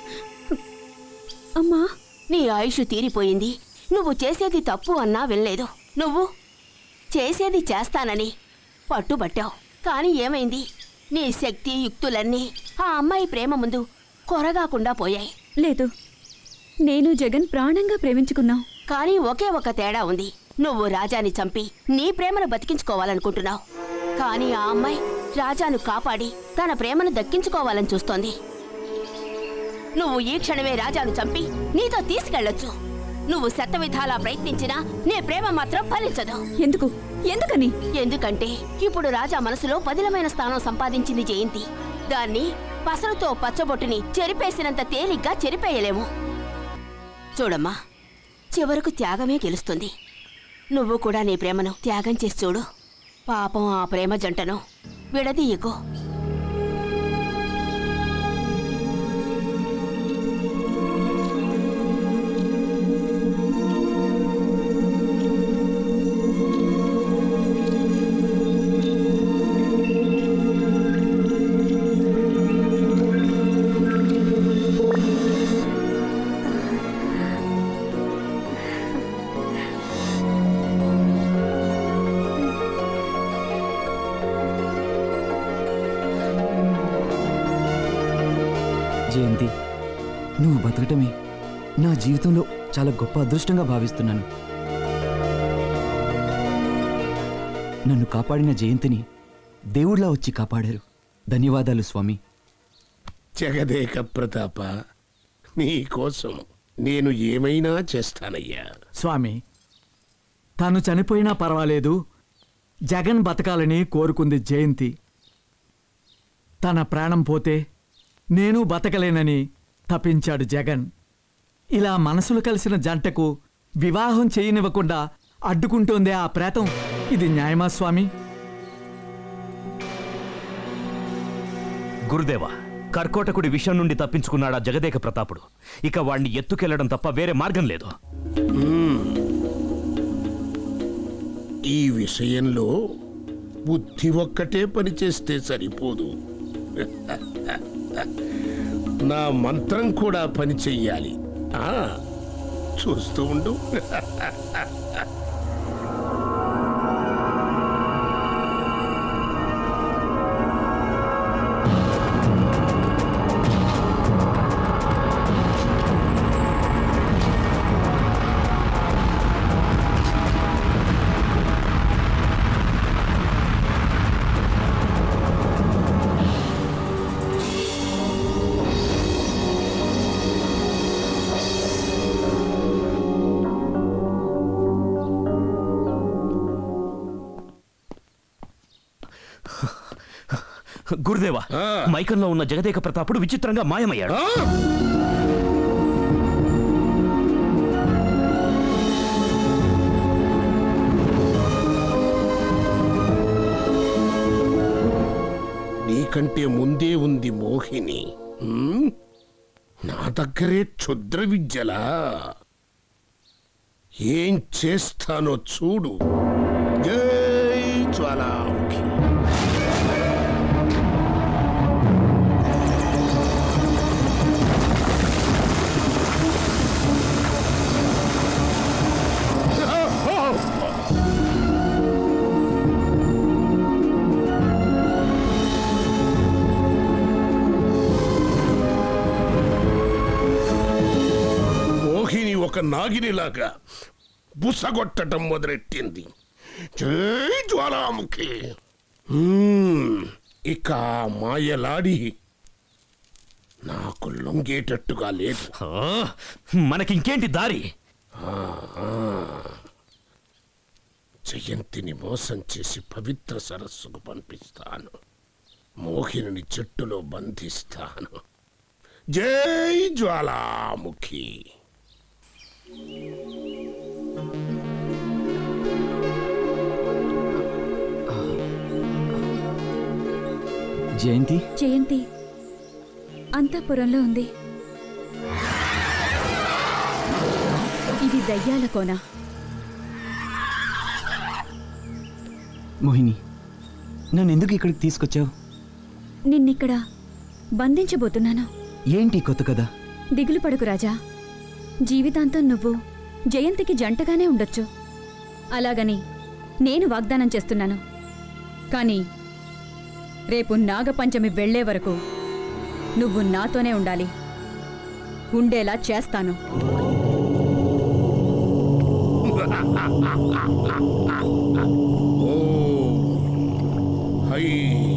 అమ్మా నీ ఆయుష్ తీరిపోయింది నువ్వు చేసేది తప్పు అన్నా వినలేదు నువ్వు చేసేది చేస్తానని పట్టుబట్టావు కానీ ఏమైంది నీ శక్తి యుక్తులన్నీ ఆ అమ్మాయి ప్రేమ ముందు కొరగాకుండా పోయాయి లేదు నేను జగన్ ప్రాణంగా ప్రేమించుకున్నాం కానీ ఒకే ఒక తేడా ఉంది నువ్వు రాజాని చంపి నీ ప్రేమను బతికించుకోవాలనుకుంటున్నావు కానీ ఆ అమ్మాయి రాజాను కాపాడి తన ప్రేమను దక్కించుకోవాలని చూస్తోంది నువ్వు ఈ క్షణమే రాజాను చంపి నీతో తీసుకెళ్లొచ్చు నువ్వు శత విధాలా ప్రయత్నించినా నీ ప్రేమ మాత్రం ఫలించదు ఎందుకు ఎందుకని ఎందుకంటే ఇప్పుడు రాజా మనసులో పదిలమైన స్థానం సంపాదించింది జయంతి దాన్ని పసరుతో పచ్చబొట్టుని చెరిపేసినంత తేలిగ్గా చెరిపేయలేము చూడమ్మా చివరకు త్యాగమే గెలుస్తుంది నువ్వు కూడా నీ ప్రేమను త్యాగం చేసి చూడు పాపం ఆ ప్రేమ జంటను విడదీయకు జయంతి నువ్వు బతకటమే నా జీవితంలో చాలా గొప్ప అదృష్టంగా భావిస్తున్నాను నన్ను కాపాడిన జయంతిని దేవుళ్ళ వచ్చి కాపాడారు ధన్యవాదాలు స్వామి జగదేక ప్రతాప నీ కోసం నేను ఏమైనా చేస్తానయ్యా స్వామి తాను చనిపోయినా పర్వాలేదు జగన్ బతకాలని కోరుకుంది జయంతి తన ప్రాణం పోతే నేను బతకలేనని తప్పించాడు జగన్ ఇలా మనసులు కలిసిన జంటకు వివాహం చేయనివ్వకుండా అడ్డుకుంటోందే ఆ ప్రేతం ఇది న్యాయమా స్వామి గురుదేవా కర్కోటకుడి విషయం నుండి తప్పించుకున్నాడా జగదేక ప్రతాపుడు ఇక వాణ్ణి ఎత్తుకెళ్లడం తప్ప వేరే మార్గం లేదు మ్మ్. ఈ విషయంలో బుద్ధి ఒక్కటే పనిచేస్తే సరిపోదు నా మంత్రం కూడా పని చెయ్యాలి ఆ, చూస్తూ ఉండు గురుదేవా మైకంలో ఉన్న జగదేక ప్రతాపుడు విచిత్రంగా మాయమయ్యాడు నీకంటే ముందే ఉంది మోహిని మ్మ్? నా దగ్గరే క్షుద్ర విద్యలా ఏం చేస్తానో చూడు జై జ్వాలాముఖి మోహిని ఒక నాగినిలాగా బుసగొట్టడం మొదలెట్టింది జై జ్వాలాముఖి మ్మ్. ఇక ఆ మాయలాడి నాకు లొంగేటట్టుగా లేదు మనకింకేంటి దారి ఆ, ఆ. జయంతిని మోసం చేసి పవిత్ర సరస్సుకు పంపిస్తాను మోహిని చెట్టులో బంధిస్తాను జై జ్వాలాముఖి జయంతి జయంతి అంతఃపురంలో ఉంది ఇది దయ్యాల కోన మోహిని నన్ను ఎందుకు ఇక్కడికి తీసుకొచ్చావు నిన్నిక్కడ బంధించబోతున్నాను ఏంటి కొత్త కదా దిగులు పడుకు రాజా జీవితాంతం నువ్వు జయంతికి జంటగానే ఉండొచ్చు అలాగని నేను వాగ్దానం చేస్తున్నాను కానీ రేపు నాగపంచమి వెళ్లే వరకు నువ్వు నాతోనే ఉండాలి ఉండేలా చేస్తాను హై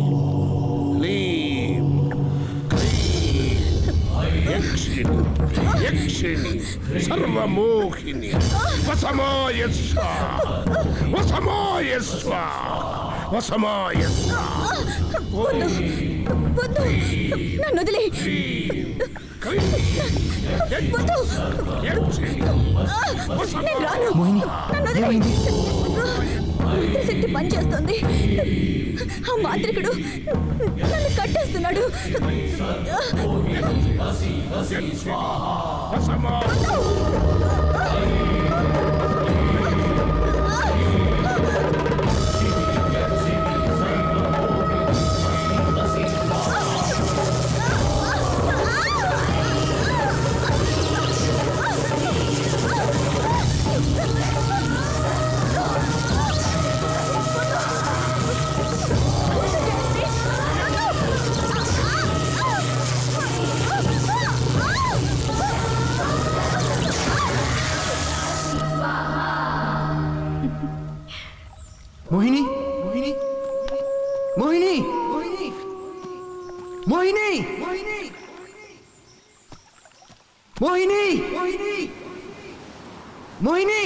లీం క్లీం యక్షిణి యక్షిణి సర్వమోహిని వసమాయస్వ వసమాయస్వ వసమాయస్వ నన్ను వదిలే వద్దు. నేను రాను. నన్ను వదిలే. శక్తి పనిచేస్తుంది ఆ మాంత్రికుడు నన్ను కట్టేస్తున్నాడు ఆ మోహిని మోహిని మోహిని మోహిని మోహిని మోహిని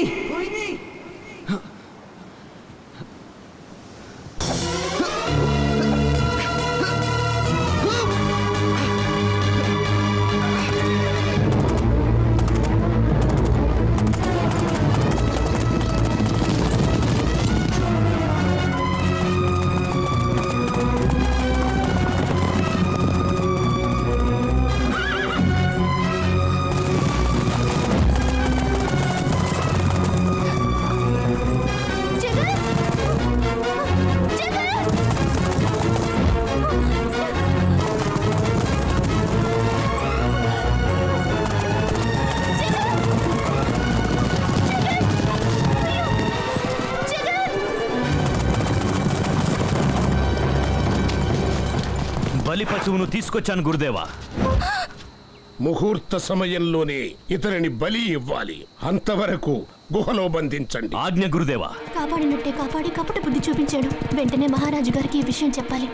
బలి పశువును తీసుకొచ్చాను గురుదేవా ముహూర్త సమయంలోనే ఇతనిని బలి ఇవ్వాలి అంతవరకు గుహలో బంధించండి ఆజ్ఞ గురుదేవా కాపాడినట్టే కాపాడి కపట బుద్ధి చూపించాడు వెంటనే మహారాజు గారికి ఈ విషయం చెప్పాలి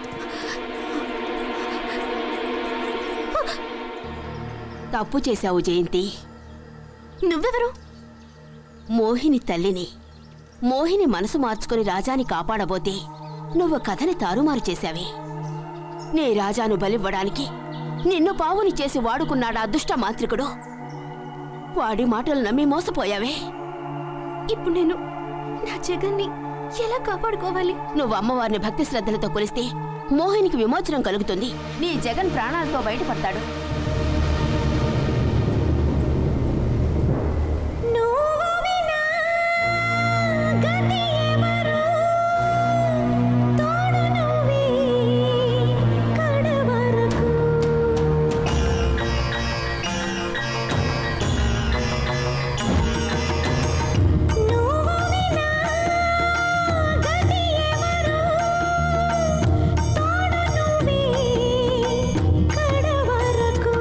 తప్పు చేశావు జయంతి నువ్వెవరు మోహిని తల్లిని మోహిని మనసు మార్చుకొని రాజాని కాపాడబోతే నువ్వు కథని తారుమారు చేశావే నీ రాజాను బలివ్వడానికి నిన్ను పావుని చేసి వాడుకున్నాడా అదృష్ట మాంత్రికుడు వాడి మాటలు నమ్మి మోసపోయావే ఇప్పుడు నేను నా జగన్ని ఎలా కాపాడుకోవాలి నువ్వు అమ్మవారిని భక్తి శ్రద్ధలతో కొలిస్తే మోహినికి విమోచనం కలుగుతుంది నీ జగన్ ప్రాణాలతో బయటపడతాడు కడవరకు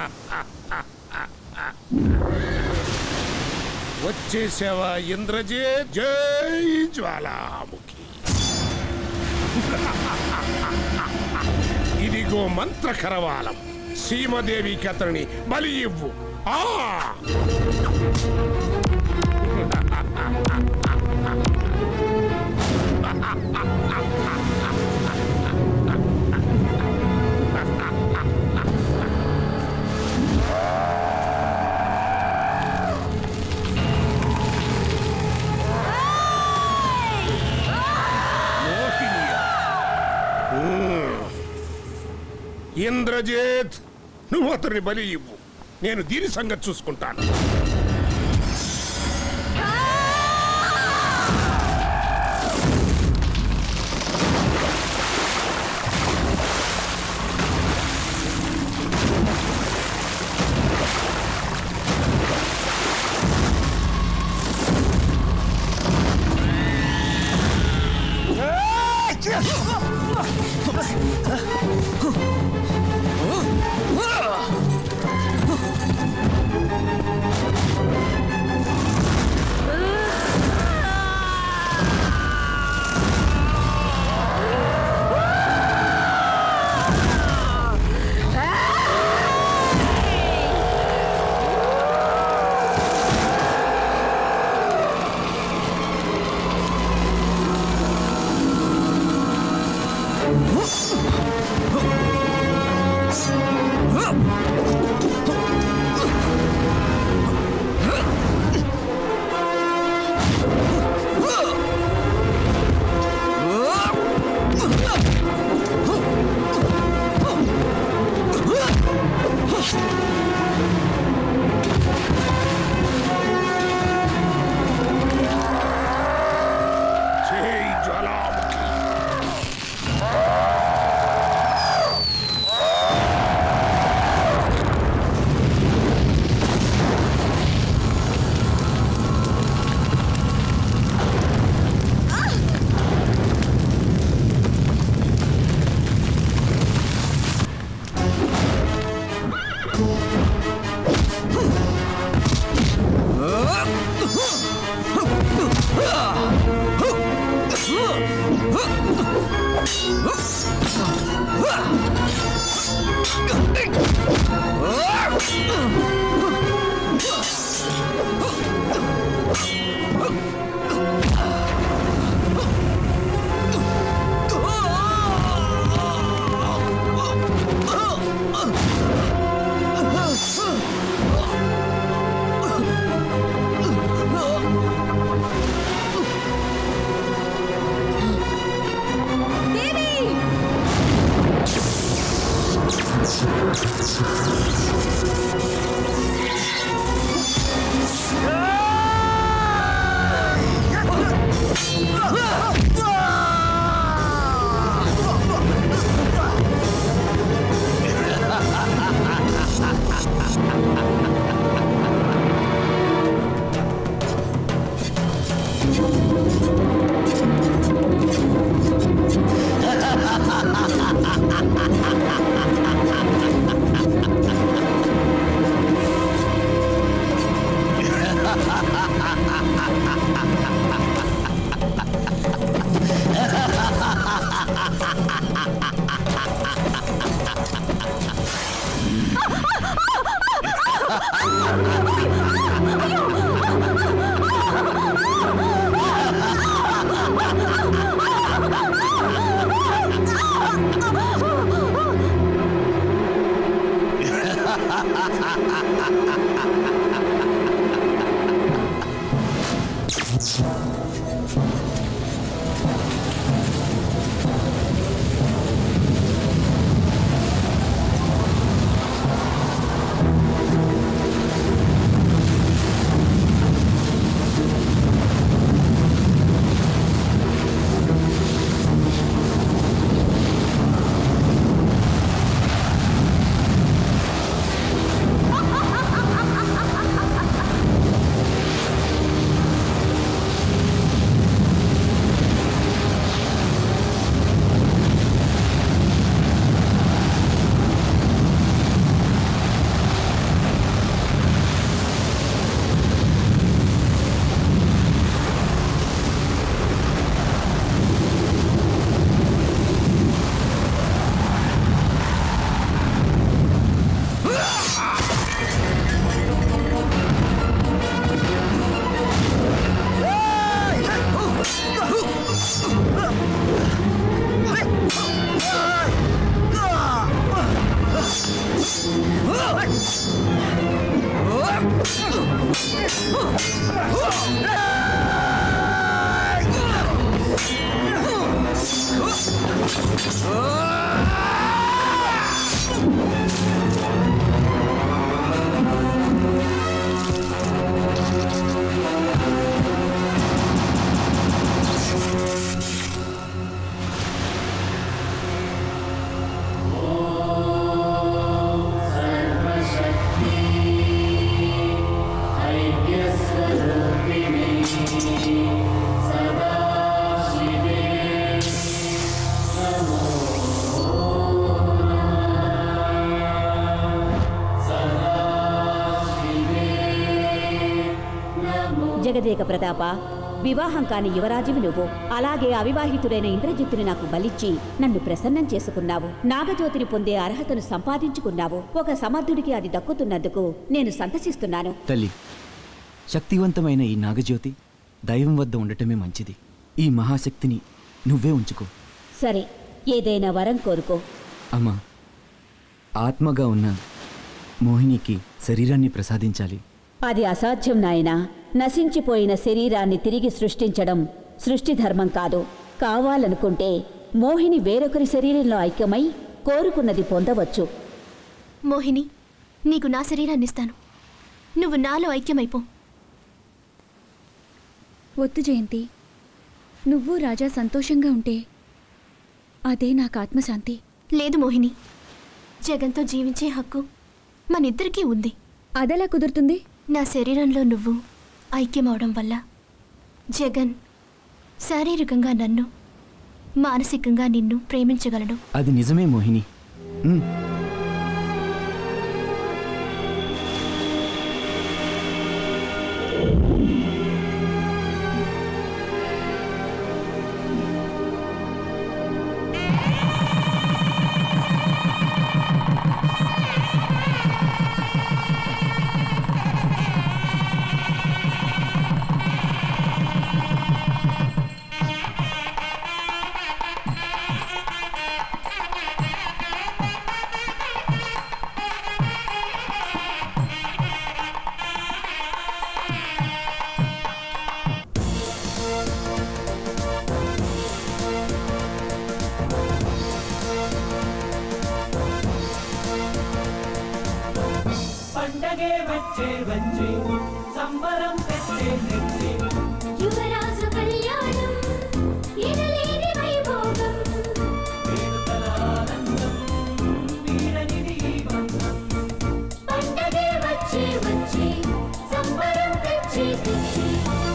వచ్చేసావా ఇంద్రజిత్ జై జ్వాలాముఖి ఇదిగో మంత్ర కరవాలం సీమదేవికి అతనిని బలి ఇవ్వు ఆ మోహినియా. మ్మ్. ఇంద్రజిత్ నువ్వు అతన్ని బలి ఇవ్వు నేను దీని సంగతి చూసుకుంటాను జై జ్వాలాముఖి ఆ జగదేక ప్రతాప వివాహం కాని యువరాజువి నువ్వు అలాగే అవివాహితుడైన ఇంద్రజిత్తుని నాకు బలిచ్చి నన్ను ప్రసన్నం చేసుకున్నావు నాగజ్యోతిని పొందే అర్హతను సంపాదించుకున్నావు ఒక సమర్థుడికి అది దక్కుతున్నందుకు నేను సంతసిస్తున్నాను తల్లి శక్తివంతమైన ఈ నాగజ్యోతి దైవం వద్ద ఉండటమే మంచిది ఈ మహాశక్తిని నువ్వే ఉంచుకో సరే ఏదైనా వరం కోరుకో అమ్మా ఆత్మగా ఉన్న మోహినికి శరీరాన్ని ప్రసాదించాలి అది అసాధ్యం నాయనా నశించిపోయిన శరీరాన్ని తిరిగి సృష్టించడం సృష్టి ధర్మం కాదు కావాలనుకుంటే మోహిని వేరొకరి శరీరంలో ఐక్యమై కోరుకున్నది పొందవచ్చు మోహిని నీకు నా శరీరాన్ని ఇస్తాను నువ్వు నాలో ఐక్యమైపో వద్దు జయంతి నువ్వు రాజా సంతోషంగా ఉంటే అదే నాకు ఆత్మశాంతి లేదు మోహిని జగన్తో జీవించే హక్కు మనిద్దరికీ ఉంది అదెలా కుదురుతుంది నా శరీరంలో నువ్వు ఐక్యమవడం వల్ల జగన్ శారీరకంగా నన్ను మానసికంగా నిన్ను ప్రేమించగలడు అది నిజమే మోహిని ఉమ్, పండగే వచ్చే వచ్చే సంబరం తెచ్చే తెచ్చే యువరాజు కళ్యాణం ఎనలేని వైభోగం వేడుకల ఆనందం వీడనిది ఈ బంధం పండగే వచ్చే వచ్చే సంబరం తెచ్చే తెచ్చే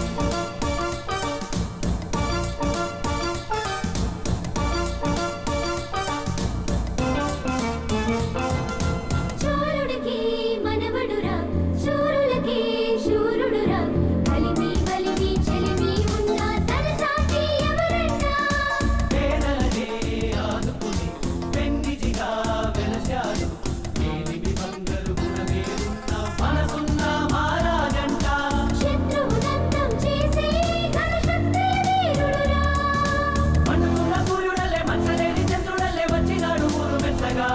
చోరుడికి మనవడురా శూరులకి శూరుడురా కలిమి కలిమి చెలిమి ఉన్న తన సాటి ఎవరన్నా పేదలనే ఆదుకుని పెన్నిజిగా వెలశాడు ఏలిమి బంగారు గుణమే ఉన్న మనసున్న మహారాజంట శత్రువునంతం చేసే ఘనశక్తుల వీరుడురా మనుగుల సూర్యుడల్లే మచ్చలేని చంద్రుడల్లే వచ్చినాడు ఊరు మెచ్చగా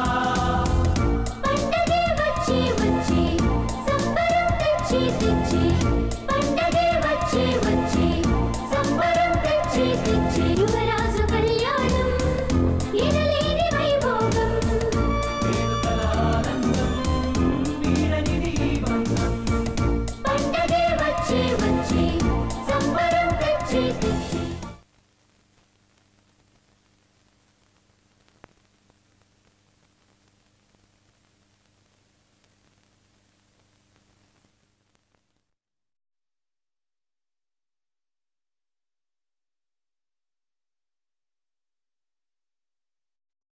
పండగే వచ్చే వచ్చే సంబరం తెచ్చే తెచ్చే